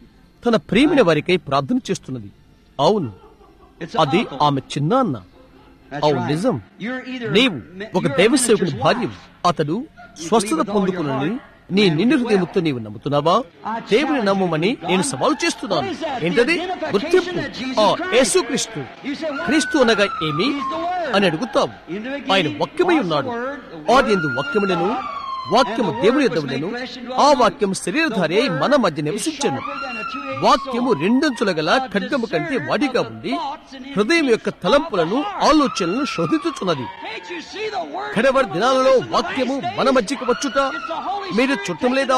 తన ప్రియమైన వారికై ప్రార్థన చేస్తున్నది అవును It's అది awful. ఆమె చిన్నాన్న That's అవును right. నిజం You're either నీవు ఒక you're a దైవ సేవకుని minister's భార్య wife. అతడు స్వస్థత పొందుకునని నీ నిన్ను హృదయంతో నీవు నమ్ముతున్నావా దేవుని నమ్మమని నేను సవాలు చేస్తున్నాను ఏంటది గుర్తింపు ఆ యేసుక్రీస్తు క్రీస్తు అనగా ఏమి అని అడుగుతావు ఆయన వాక్యమై ఉన్నాడు ఆది ఎందు వాక్యములను వాక్యము దేవుని ఎద్దవులను ఆ వాక్యం శరీరధారి అయి మన మధ్య నివసించను వాక్యము రెండంచుల గల ఖడ్గము కంటే వాడిగా ఉండి హృదయం యొక్క తలంపులను ఆలోచనలను శోధించుచున్నది Can't you see the word? కడవరి దినాలలో వాక్యము మన మధ్యకి వచ్చుట మీరు చుట్టం లేదా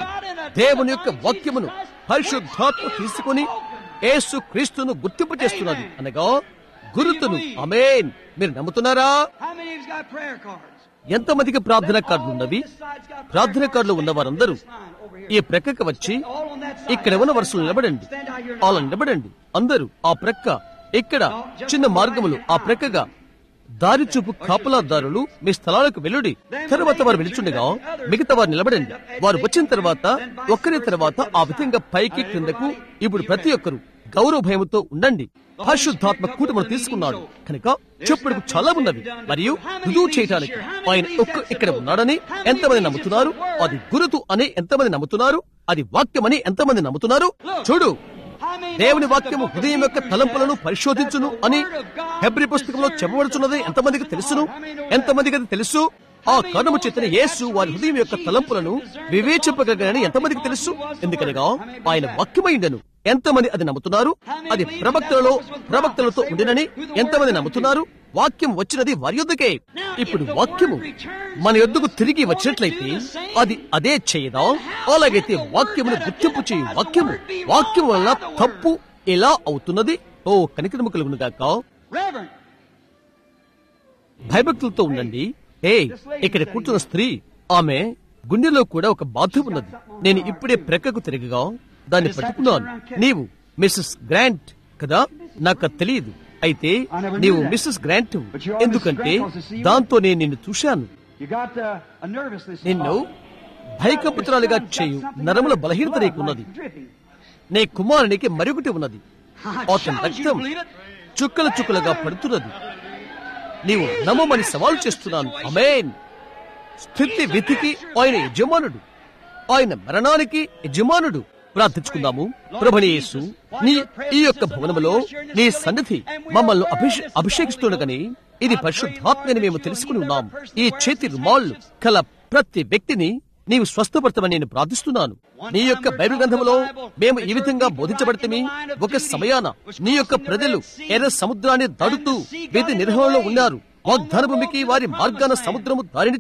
దేవుని యొక్క వాక్యమును పరిశుద్ధాత్మ తీసుకుని యేసు క్రీస్తును గుర్తింపు చేస్తున్నది అనగా గురుతును అమేన్ మీరు నమ్ముతున్నారా How many of you's got prayer cards? ఎంతమందికి ప్రార్థన కార్డులు ఉన్నవి This side's got prayer ప్రార్థన కార్డులు ఉన్న వారందరూ This line over here. ఈ ప్రక్కకి వచ్చి All on that side. ఇక్కడ ఉన్న వరుసలు నిలబడండి Stand out here అలా నిలబడండి అందరూ ఆ ప్రక్క ఇక్కడ చిన్న మార్గములు ఆ ప్రక్కగా దారి చూపు కాపలాదారులు మీ స్థలాలకు వెళ్ళుడి తర్వాత వారు వెలుచుండగా మిగతా వారు నిలబడండి వారు వచ్చిన తర్వాత ఒక్కరి తర్వాత ఆ విధంగా పైకి క్రిందకు ఇప్పుడు ప్రతి ఒక్కరు గౌరవ భయముతో ఉండండి పరిశుద్ధాత్మ కూటమును తీసుకున్నాడు కనుక చెప్పుడుకు చాలా ఉన్నవి మరియు రుజువు చేయటానికి ఆయన ఒక్క ఇక్కడ ఉన్నాడని ఎంతమంది నమ్ముతున్నారు అది గురుతు అని ఎంతమంది నమ్ముతున్నారు అది వాక్యమని ఎంతమంది నమ్ముతున్నారు చూడు How many దేవుని knows వాక్యము that the హృదయం యొక్క తలంపులను పరిశోధించును అని హెబ్రి పుస్తకంలో చెప్పబడుచున్నది ఎంతమందికి తెలుసును ఎంతమందికి అది తెలుసు ఆ కనుము చేతన యేసు వారి హృదయం యొక్క తలంపులను వివేచింపగలగని ఎంతమందికి తెలుసు ఎందుకనగా ఆయన వాక్యమైండను ఎంతమంది అది నమ్ముతున్నారు అది ప్రవక్తలలో ప్రవక్తలతో ఉండినని ఎంతమంది నమ్ముతున్నారు వాక్యం వచ్చినది వారి యొద్దకే ఇప్పుడు వాక్యము మన యొద్దకు తిరిగి వచ్చినట్లయితే అది అదే చేయదా అలాగైతే వాక్యమును గుర్తింపు చేయు వాక్యము వాక్యం వల్ల తప్పు ఎలా అవుతున్నది ఓ కనికరము కలుగును గాక Reverend, భయభక్తులతో ఉండండి ఏ ఇక్కడ కూర్చున్న స్త్రీ ఆమె గుండెలో కూడా ఒక బాధ ఉన్నది నేను ఇప్పుడే ప్రక్కకు తిరగగా దాన్ని పట్టుకున్నాను నీవు మిస్సెస్ గ్రాంట్ కదా నాకు అది తెలియదు అయితే నీవు మిస్సెస్ గ్రాంట్ ఎందుకంటే దాంతో నేను నిన్ను చూశాను you got uh, a nervousness. నిన్ను భయకంపితురాలుగా చేయు నరముల బలహీనత నీకున్నది Dripping. నీ కుమారునికి మరొకటి ఉన్నది I అతని challenge you to రక్తం believe it. చుక్కల చుక్కలుగా పడుతున్నది నీవు నమ్మమని సవాల్ చేస్తున్నాను అమేన్ స్థితి వెతికి ఆయన యజమానుడు ఆయన మరణానికి యజమానుడు ప్రార్థించుకుందాము ప్రభుని యేసు నీ ఈ యొక్క భవనములో నీ సన్నిధి మమ్మల్ని అభిషే అభిషేకిస్తుండగాని ఇది పరిశుద్ధాత్మని మేము తెలుసుకుని ఉన్నాం ఈ చేతి రుమాళ్ళు కల ప్రతి వ్యక్తిని నీవు స్వస్థపడతామని నేను ప్రార్థిస్తున్నాను నీ యొక్క బైబిల్ గ్రంథములో మేము ఈ విధంగా బోధించబడితే ఒక సమయాన నీ యొక్క ప్రజలు ఎర్ర సముద్రాన్ని దాడుతూ వీధి నిర్వహణలో ఉన్నారు వాగ్దాన భూమికి వారి మార్గాన సముద్రము దారినిచ్చాను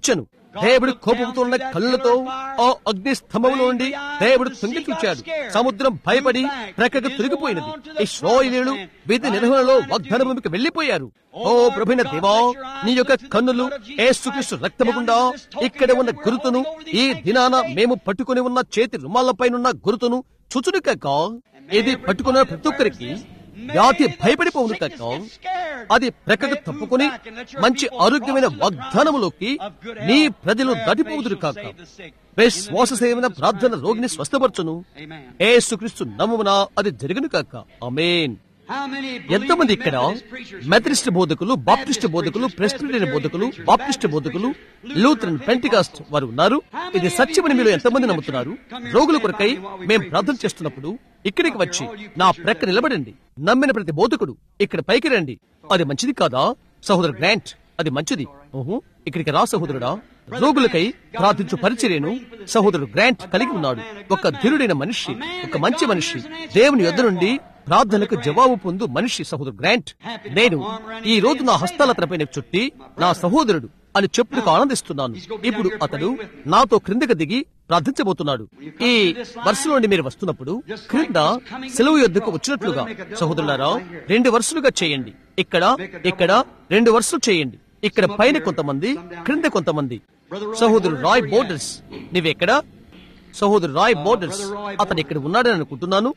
దేవుడు కోపంతో ఉన్న కళ్ళతో ఆ అగ్ని స్తంభంలో నుండి దేవుడు తొంగి చూచాడు సముద్రం భయపడి ప్రక్కకు తిరిగిపోయినది ఇస్రాయేలీయులు వీధి నిర్వహణలో వాగ్దాన భూమికి వెళ్లిపోయారు ఓ ప్రభున దేవా నీ యొక్క కన్నులు ఏసుక్రీస్తు రక్తము గుండా ఇక్కడ ఉన్న గురుతును ఈ దినాన మేము పట్టుకుని ఉన్న చేతి రుమాలపైనున్న గురుతును చుచును కాక ఇది పట్టుకున్న ప్రతి ఒక్కరికి వ్యాధి భయపడిపోవును కాక అది ప్రక్కకు తప్పుకుని మంచి ఆరోగ్యమైన వాగ్దానములోకి నీ ప్రజలు దాటిపోదురు కాక విశ్వాస సేవన ప్రార్థన రోగిని స్వస్థపరచును ఏసుక్రీస్తు నమ్మున అది జరుగును కాక అమేన్ ఎంతమంది ఇక్కడ మెథడిస్ట్ బోధకులు బాప్టిస్ట్ బోధకులు ప్రెస్బిటరియన్ బోధకులు బాప్టిస్ట్ బోధకులు లూథరన్ పెంటికాస్ట్ వారు ఉన్నారు ఇది సత్యమని మీరు ఎంతమంది నమ్ముతున్నారు రోగుల కొరకై మేము ప్రార్థన చేస్తున్నప్పుడు ఇక్కడికి వచ్చి నా ప్రక్క నిలబడండి నమ్మిన ప్రతి బోధకుడు ఇక్కడ పైకి రండి అది మంచిది కాదా సహోదరు గ్రాంట్ అది మంచిది ఓహో ఇక్కడికి రా సహోదరుడా రోగులకై ప్రార్థించు పరిచర్యను సహోదరుడు గ్రాంట్ కలిగి ఉన్నాడు ఒక ధీరుడైన మనిషి ఒక మంచి మనిషి దేవుని యొద్ద నుండి ప్రార్థనకు జవాబు పొందు మనిషి సహోదరుడు గ్రాంట్ నేను ఈ రోజు నా హస్తాల తనపైన చుట్టి నా సహోదరుడు అని చెప్పుకు ఆనందిస్తున్నాను ఇప్పుడు అతడు నాతో క్రిందకు దిగి ప్రార్థించబోతున్నాడు ఈ వరుసలోని మీరు వస్తున్నప్పుడు క్రింద సెలవు యొద్దకు వచ్చినట్లుగా సహోదరులారా రెండు వరుసలుగా చేయండి ఇక్కడ ఇక్కడ రెండు వరుసలు చేయండి ఇక్కడ పైన కొంతమంది క్రింద కొంతమంది సహోదరు రాయ్ బోర్డర్స్ నీవెక్కడ సహోదరు రాయ్ బోర్డర్స్ అతను ఇక్కడ ఉన్నాడని అనుకుంటున్నాను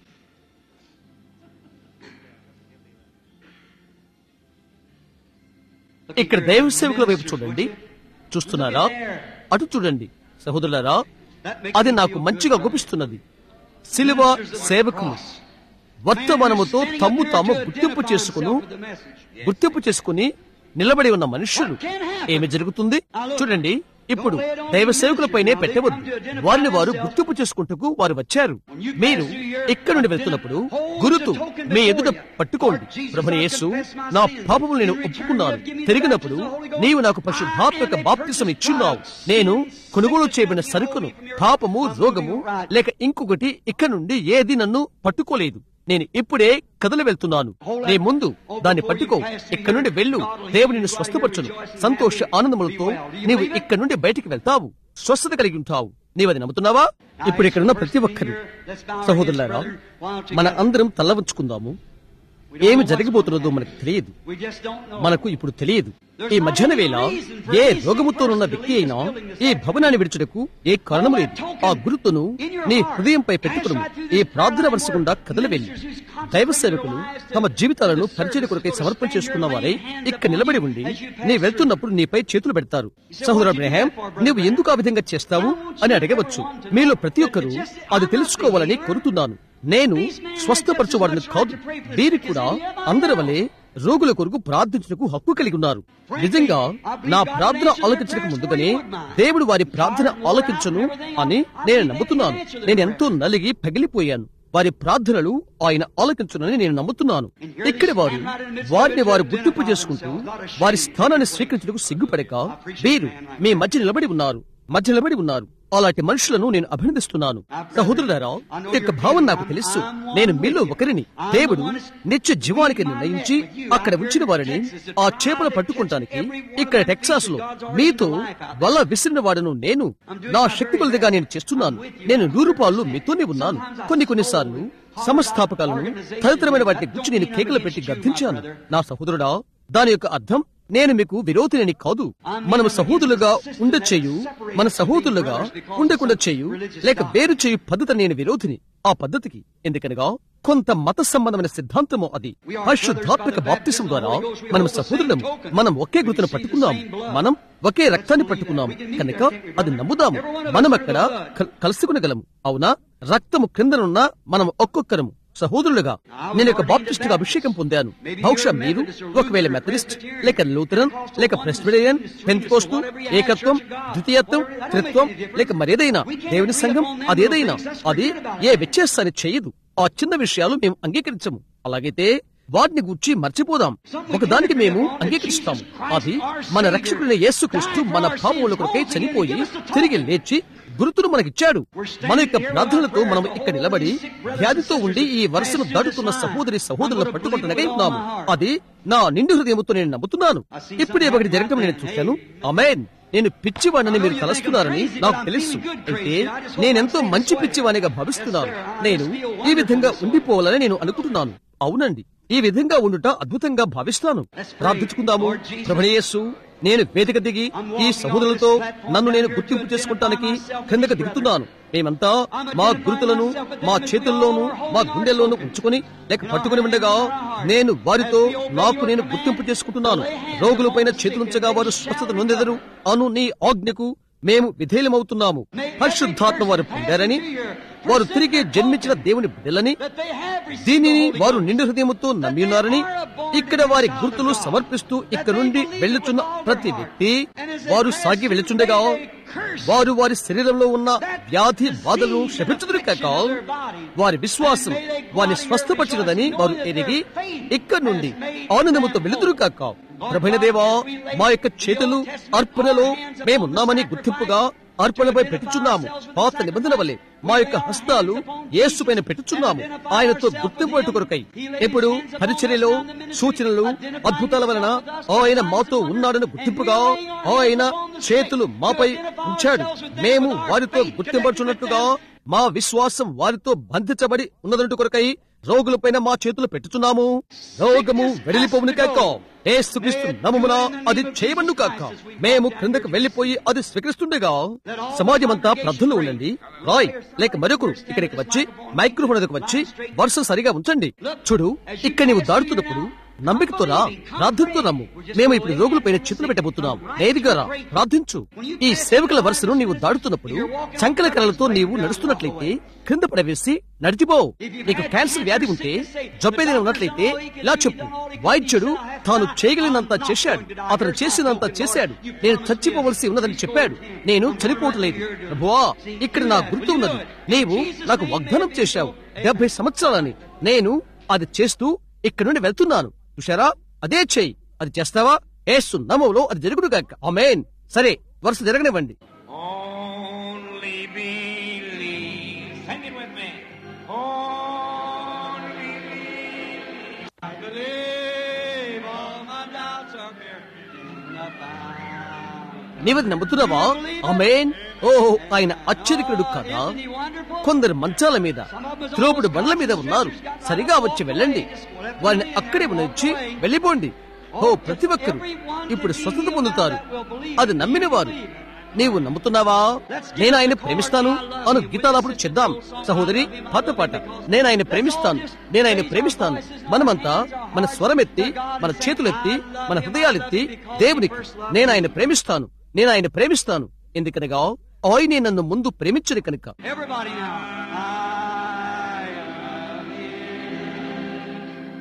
ఇక్కడ దైవ సేవకుల వైపు చూడండి చూస్తున్నారా అటు చూడండి సహోదరులారా అది నాకు మంచిగా గుపిస్తున్నది సిలువ సేవకులు వర్తమానముతో తమ్ము తాము గుర్తింపు చేసుకును గుర్తింపు చేసుకుని నిలబడి ఉన్న మనుష్యులు ఏమి జరుగుతుంది చూడండి ఇప్పుడు దైవ సేవకులపైనే పెట్టవద్దు వారిని వారు గుర్తింపు చేసుకుంటూ వారు వచ్చారు మీరు ఇక్కడ నుండి వెళ్తున్నప్పుడు గురుతు మీ ఎదుట పట్టుకోండి ప్రభుని యేసు నా పాపములు నేను ఒప్పుకున్నాను తిరిగినప్పుడు నీవు నాకు పరిశుద్ధాత్మక బాప్తిసం ఇచ్చున్నావు నేను కొనుగోలు చేయబడిన సరుకును పాపము రోగము లేక ఇంకొకటి ఇక్కడ నుండి ఏది నన్ను పట్టుకోలేదు నేను ఇప్పుడే కదలి వెళ్తున్నాను నీ ముందు దాన్ని పట్టుకో ఇక్కడ నుండి వెళ్ళు దేవుని నిన్ను స్వస్థపరచును సంతోష ఆనందములతో నీవు ఇక్కడ నుండి బయటికి వెళ్తావు స్వస్థత కలిగి ఉంటావు నీవు అది నమ్ముతున్నావా ఇప్పుడు ఇక్కడ ఉన్న ప్రతి ఒక్కరు సహోదరులారా మన అందరం తల్ల ఉంచుకుందాము ఏమి జరగబోతున్నదో మనకు తెలియదు మనకు ఇప్పుడు తెలియదు ఈ మధ్యాహ్న వేళ ఏ రోగముతో ఉన్న వ్యక్తి అయినా ఈ భవనాన్ని విడిచుటకు ఏ కారణం లేదు ఆ గురుతును నీ హృదయంపై పెట్టుకును ఈ ప్రార్థన వరుస గుండా కదలి వెళ్ళి దైవ సేవకులు తమ జీవితాలను పరిచయ కొరకై సమర్పణ చేసుకున్న వారై ఇక్కడ నిలబడి ఉండి నీ వెళ్తున్నప్పుడు నీపై చేతులు పెడతారు సహోదర అబ్రహాం నువ్వు ఎందుకు ఆ విధంగా చేస్తావు అని అడగవచ్చు మీలో ప్రతి ఒక్కరూ అది తెలుసుకోవాలని కోరుతున్నాను నేను స్వస్థపరచువాడిని కాదు వీరి కూడా అందరి వలె రోగుల కొరకు ప్రార్థించడానికి హక్కు కలిగి ఉన్నారు నిజంగా నా ప్రార్థన ఆలకించడానికి ముందుగానే దేవుడు వారి ప్రార్థన ఆలకించను అని నేను నమ్ముతున్నాను నేను ఎంతో నలిగి పగిలిపోయాను వారి ప్రార్థనలు ఆయన ఆలకించునని నేను నమ్ముతున్నాను ఇక్కడ వారు వారిని వారు గుర్తింపు చేసుకుంటూ వారి స్థానాన్ని స్వీకరించడానికి సిగ్గుపడక వీరు మీ మధ్య నిలబడి ఉన్నారు మధ్య నిలబడి ఉన్నారు అలాంటి మనుషులను నేను అభినందిస్తున్నాను సహోదరులారా ఈ యొక్క భావన నాకు తెలుసు నేను మీలో ఒకరిని దేవుడు నిత్య జీవానికి నిర్ణయించి అక్కడ ఉంచిన వారిని ఆ చేపలు పట్టుకుంటానికి ఇక్కడ టెక్సాస్ లో మీతో వల్ల విసిరిన వాడను నేను నా శక్తి కొలదిగా నేను చేస్తున్నాను నేను నూరు పాళ్ళు మీతోనే ఉన్నాను కొన్ని కొన్నిసార్లు సమస్థాపకాలను తదితరమైన వాటిని గురించి నేను కేకలు పెట్టి గర్తించాను నా సహోదరుడా దాని యొక్క అర్థం నేను మీకు విరోధిని కాదు మనము సహోదరులుగా ఉండచేయు మన సహోదరులుగా ఉండకుండా చేయు లేక వేరు చేయు పద్ధతి నేను విరోధిని ఆ పద్ధతికి ఎందుకనగా కొంత మత సంబంధమైన సిద్ధాంతము అది పరిశుద్ధాత్మక బాప్తిసం ద్వారా మనం సహోదరులము మనం ఒకే గుర్తును పట్టుకున్నాము మనం ఒకే రక్తాన్ని పట్టుకున్నాము కనుక అది నమ్ముదాము మనం అక్కడ కలుసుకునగలము అవునా రక్తము క్రిందనున్న మనం ఒక్కొక్కరము సహోదరులుగా నేను ఒక బాప్టిస్ట్ గా అభిషేకం పొందాను బహుశా మీరు ఒకవేళ మెథడిస్ట్ లేక లూథరన్ లేక ప్రెస్బిటేరియన్ పెంతికోస్తు ఏకత్వం ద్వితీయత్వం త్రిత్వం లేక మరేదైనా దేవుని సంఘం అదేదైనా అది ఏ వ్యత్యాసాన్ని చేయదు ఆ చిన్న విషయాలు మేము అంగీకరించము అలాగైతే వాటిని గుర్చి మర్చిపోదాం ఒకదానికి మేము అంగీకరిస్తాము అది మన రక్షకుడైన యేసుక్రీస్తు మన పాపముల కొరకై చనిపోయి తిరిగి లేచి గురుతును మనకిచ్చాడు మన యొక్క ప్రార్థనలతో మనం ఇక్కడ నిలబడి వ్యాధితో ఉండి ఈ వరుసను దాటుతున్న సహోదరి సహోదరులను పట్టుకుంటున్నగా ఉన్నాము అది నా నిండు హృదయముతో నేను నమ్ముతున్నాను ఇప్పుడే ఒకటి జరగటం నేను చూశాను అమేన్ నేను పిచ్చివాడిని మీరు తలస్తున్నారని నాకు తెలుసు అయితే నేనెంతో మంచి పిచ్చివానిగా భావిస్తున్నాను నేను ఈ విధంగా ఉండిపోవాలని నేను అనుకుంటున్నాను అవునండి ఈ విధంగా ఉండుట అద్భుతంగా భావిస్తాను ప్రార్థించుకుందాము ప్రభనేయస్సు నేను వేదిక దిగి ఈ సహోదరులతో నన్ను నేను గుర్తింపు చేసుకుంటానికి కిందకు దిగుతున్నాను మేమంతా మా గురుతులను మా చేతుల్లోనూ మా గుండెల్లోనూ ఉంచుకొని లేక పట్టుకుని ఉండగా నేను వారితో నాకు నేను గుర్తింపు చేసుకుంటున్నాను రోగులపైన చేతులుంచగా వారు స్వస్థత నొందెదరు అను నీ ఆజ్ఞకు మేము విధేయులమవుతున్నాము పరిశుద్ధాత్మ వారు పొందారని వారు తిరిగి జన్మించిన దేవుని బిడ్డలని దీనిని వారు నిండు హృదయముతో నమ్మి ఉన్నారని ఇక్కడ వారి గుర్తులు సమర్పిస్తూ ఇక్కడ నుండి వెళ్ళుచున్న ప్రతి వ్యక్తి వారు సాగి వెళ్ళుచుండగా వారు వారి శరీరంలో ఉన్న వ్యాధి బాధలను శపించుదురు కాక వారి విశ్వాసం వారిని స్వస్థపరిచినదని వారు ఎరిగి ఇక్కడి నుండి ఆనందముతో వెళుతురు కాక ప్రభైన దేవా మా యొక్క చేతులు అర్పణలో మేమున్నామని గుర్తింపుగా అర్పణపై పెట్టుచున్నాము పాత నిబంధన వలె మా యొక్క హస్తాలు యేసు పైన పెట్టుచున్నాము ఆయనతో గుర్తింపు పెట్టు కొరకై ఇప్పుడు పరిచర్యలో సూచనలు అద్భుతాల వలన ఆయన మాతో ఉన్నాడని గుర్తింపుగా ఆయన చేతులు మాపై ఉంచాడు మేము వారితో గుర్తింపడుచున్నట్టుగా మా విశ్వాసం వారితో బంధించబడి ఉన్నదంటు కొరకై రోగులపైన మా చేతులు పెట్టుచున్నాము రోగము వెడలిపోవును కాక ఏసుక్రీస్తు నమమున అది చేయబడును కాక మేము క్రిందకు వెళ్లిపోయి అది స్వీకరిస్తుండగా సమాజమంతా ప్రార్థనలో ఉండండి రాయ్ లేక మరొకరు ఇక్కడికి వచ్చి మైక్రోఫోన్ దగ్గరకు వచ్చి వరుస సరిగా ఉంచండి చూడు ఇక్కడ నీవు దాడుతున్నప్పుడు నమ్మికతో రా ప్రార్థనతో రమ్ము మేము ఇప్పుడు రోగులపైన చిత్రం పెట్టబోతున్నాం నేరుగా రా ప్రార్థించు ఈ సేవకుల వరుసను నీవు దాడుతున్నప్పుడు చంకల కళలతో నీవు నడుస్తున్నట్లయితే క్రింద పడవేసి నడిచిపో నీకు క్యాన్సర్ వ్యాధి ఉంటే జబ్బేదైనా ఉన్నట్లయితే ఇలా చెప్పు వైద్యుడు తాను చేయగలిగినంత చేశాడు అతను చేసినంత చేశాడు నేను చచ్చిపోవలసి ఉన్నదని చెప్పాడు నేను చనిపోవట్లేదు ప్రభువా ఇక్కడ నా గుర్తు ఉన్నది నీవు నాకు వాగ్దానం చేశావు డెబ్బై సంవత్సరాలని నేను అది చేస్తూ ఇక్కడ నుండి వెళ్తున్నాను చూశారా అదే చెయ్యి అది చేస్తావా ఏసు నమంలో అది జరుగుడు గాక ఆమేన్ సరే వరుస జరగనివ్వండి Only believe. Sing it with me. Only believe. I believe all my doubts are buried in the fire. నీవది నమ్ముతున్నావా ఆమేన్ ఓ ఆయన ఆశ్చర్యకుడు కదా కొందరు మంచాల మీద త్రోపుడు బండ్ల మీద ఉన్నారు సరిగా వచ్చి వెళ్ళండి వారిని అక్కడే ఉండొచ్చి వెళ్ళిపోండి ఓ ప్రతి ఒక్కరు ఇప్పుడు స్వస్థత పొందుతారు అది నమ్మిన వారు నీవు నమ్ముతున్నావా నేను ఆయన ప్రేమిస్తాను అను గీతాలప్పుడు చేద్దాం సహోదరి పాత పాట నేను ఆయన ప్రేమిస్తాను నేను ఆయన ప్రేమిస్తాను మనమంతా మన స్వరమెత్తి మన చేతులెత్తి మన హృదయాలెత్తి దేవునికి నేను ఆయన ప్రేమిస్తాను నేను ఆయన ప్రేమిస్తాను ఎందుకనగా ఆయనే నన్ను ముందు ప్రేమించడు కనుక Everybody now. I love you.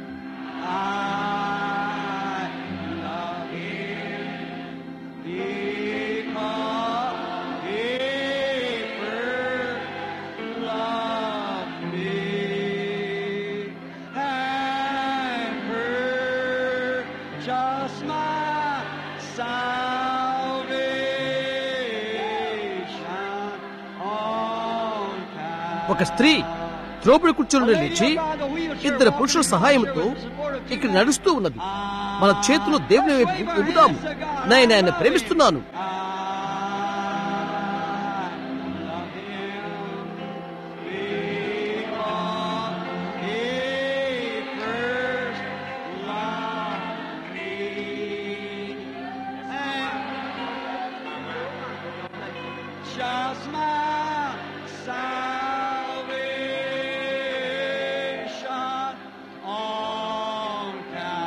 I love you. Because he first loved me and purchased my salvation on Calvary. ఒక స్త్రీ త్రోపుడు కూర్చొని లేచి ఇద్దరు పురుషుల సహాయంతో ఇక్కడ నడుస్తూ ఉన్నది మన చేతులు దేవుని వైపు ఊపుతాము నేను ఆయన ప్రేమిస్తున్నాను Just my salvation on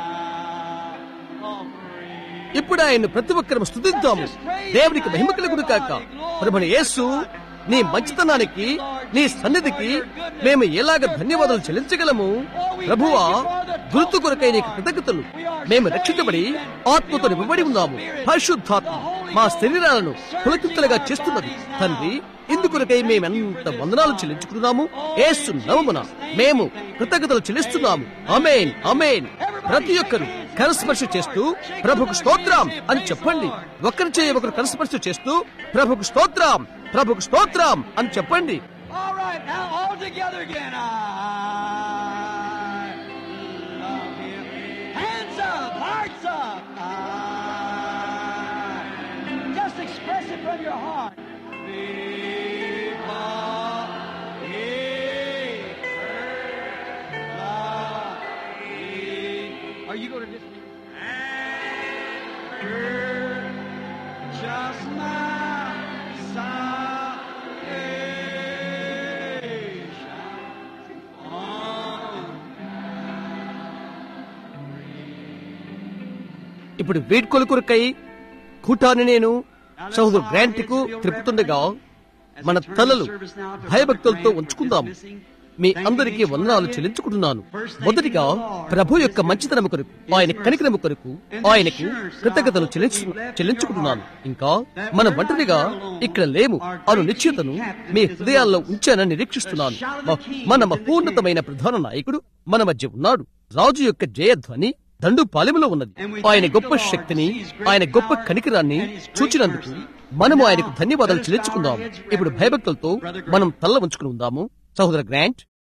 Calvary. ఇప్పుడు ఆయన ప్రతి ఒక్కరం స్థుతిద్దాము దేవునికి మహిమ కలుగును కాక ప్రభుని యేసు నీ మంచితనానికి నీ సన్నిధికి మేము ఎలాగ ధన్యవాదాలు చెల్లించగలము ప్రభువా గుర్తు కొరకై నీకు కృతజ్ఞతలు మేము రక్షించబడి ఆత్మతో నింపబడి ఉన్నాము పరిశుద్ధాత్మ మా శరీరాలను పులకింతలుగా చేస్తున్నది తండ్రి ఇందుకొరకై మేమెంత వందనాలు చెల్లించుకుంటున్నాము ఏసు నవమున మేము కృతజ్ఞతలు చెల్లిస్తున్నాము అమేన్ అమేన్ ప్రతి ఒక్కరు కరస్పర్శ చేస్తూ ప్రభుకు స్తోత్రం అని చెప్పండి ఒకరి చేయ ఒకరు కరస్పర్శ చేస్తూ ప్రభుకు స్తోత్రం ప్రభుకు స్తోత్రం అని చెప్పండి All right, now all together again. I love him. Hands up, hearts up. I just express from your heart. Viva Are you going to just just my salvation on ఇప్పుడు వేడ్కొల కొరకై కూటాన్ని నేను సహోదరు గ్రాంట్ కు త్రిపుతుండగా మన తలలు భయభక్తులతో ఉంచుకుందాం మీ అందరికీ వందనాలు చెల్లించుకుంటున్నాను మొదటిగా ప్రభు యొక్క మంచితనము కొరకు ఆయన కనికరము కొరకు ఆయనకు కృతజ్ఞతలు చెల్లించు చెల్లించుకుంటున్నాను ఇంకా మనం ఒంటరిగా ఇక్కడ లేము అను నిశ్చితను మీ హృదయాల్లో ఉంచానని నిరీక్షిస్తున్నాను మ- మన మహోన్నతమైన ప్రధాన నాయకుడు మన మధ్య ఉన్నాడు రాజు యొక్క జయధ్వని దండు పాలెములో ఉన్నది ఆయన గొప్ప శక్తిని ఆయన గొప్ప కనికరాన్ని చూచినందుకు మనము ఆయనకు ధన్యవాదాలు చెల్లించుకుందాం ఇప్పుడు భయభక్తులతో మనం తల్ల ఉంచుకుని ఉందాము సహోదర గ్రాంట్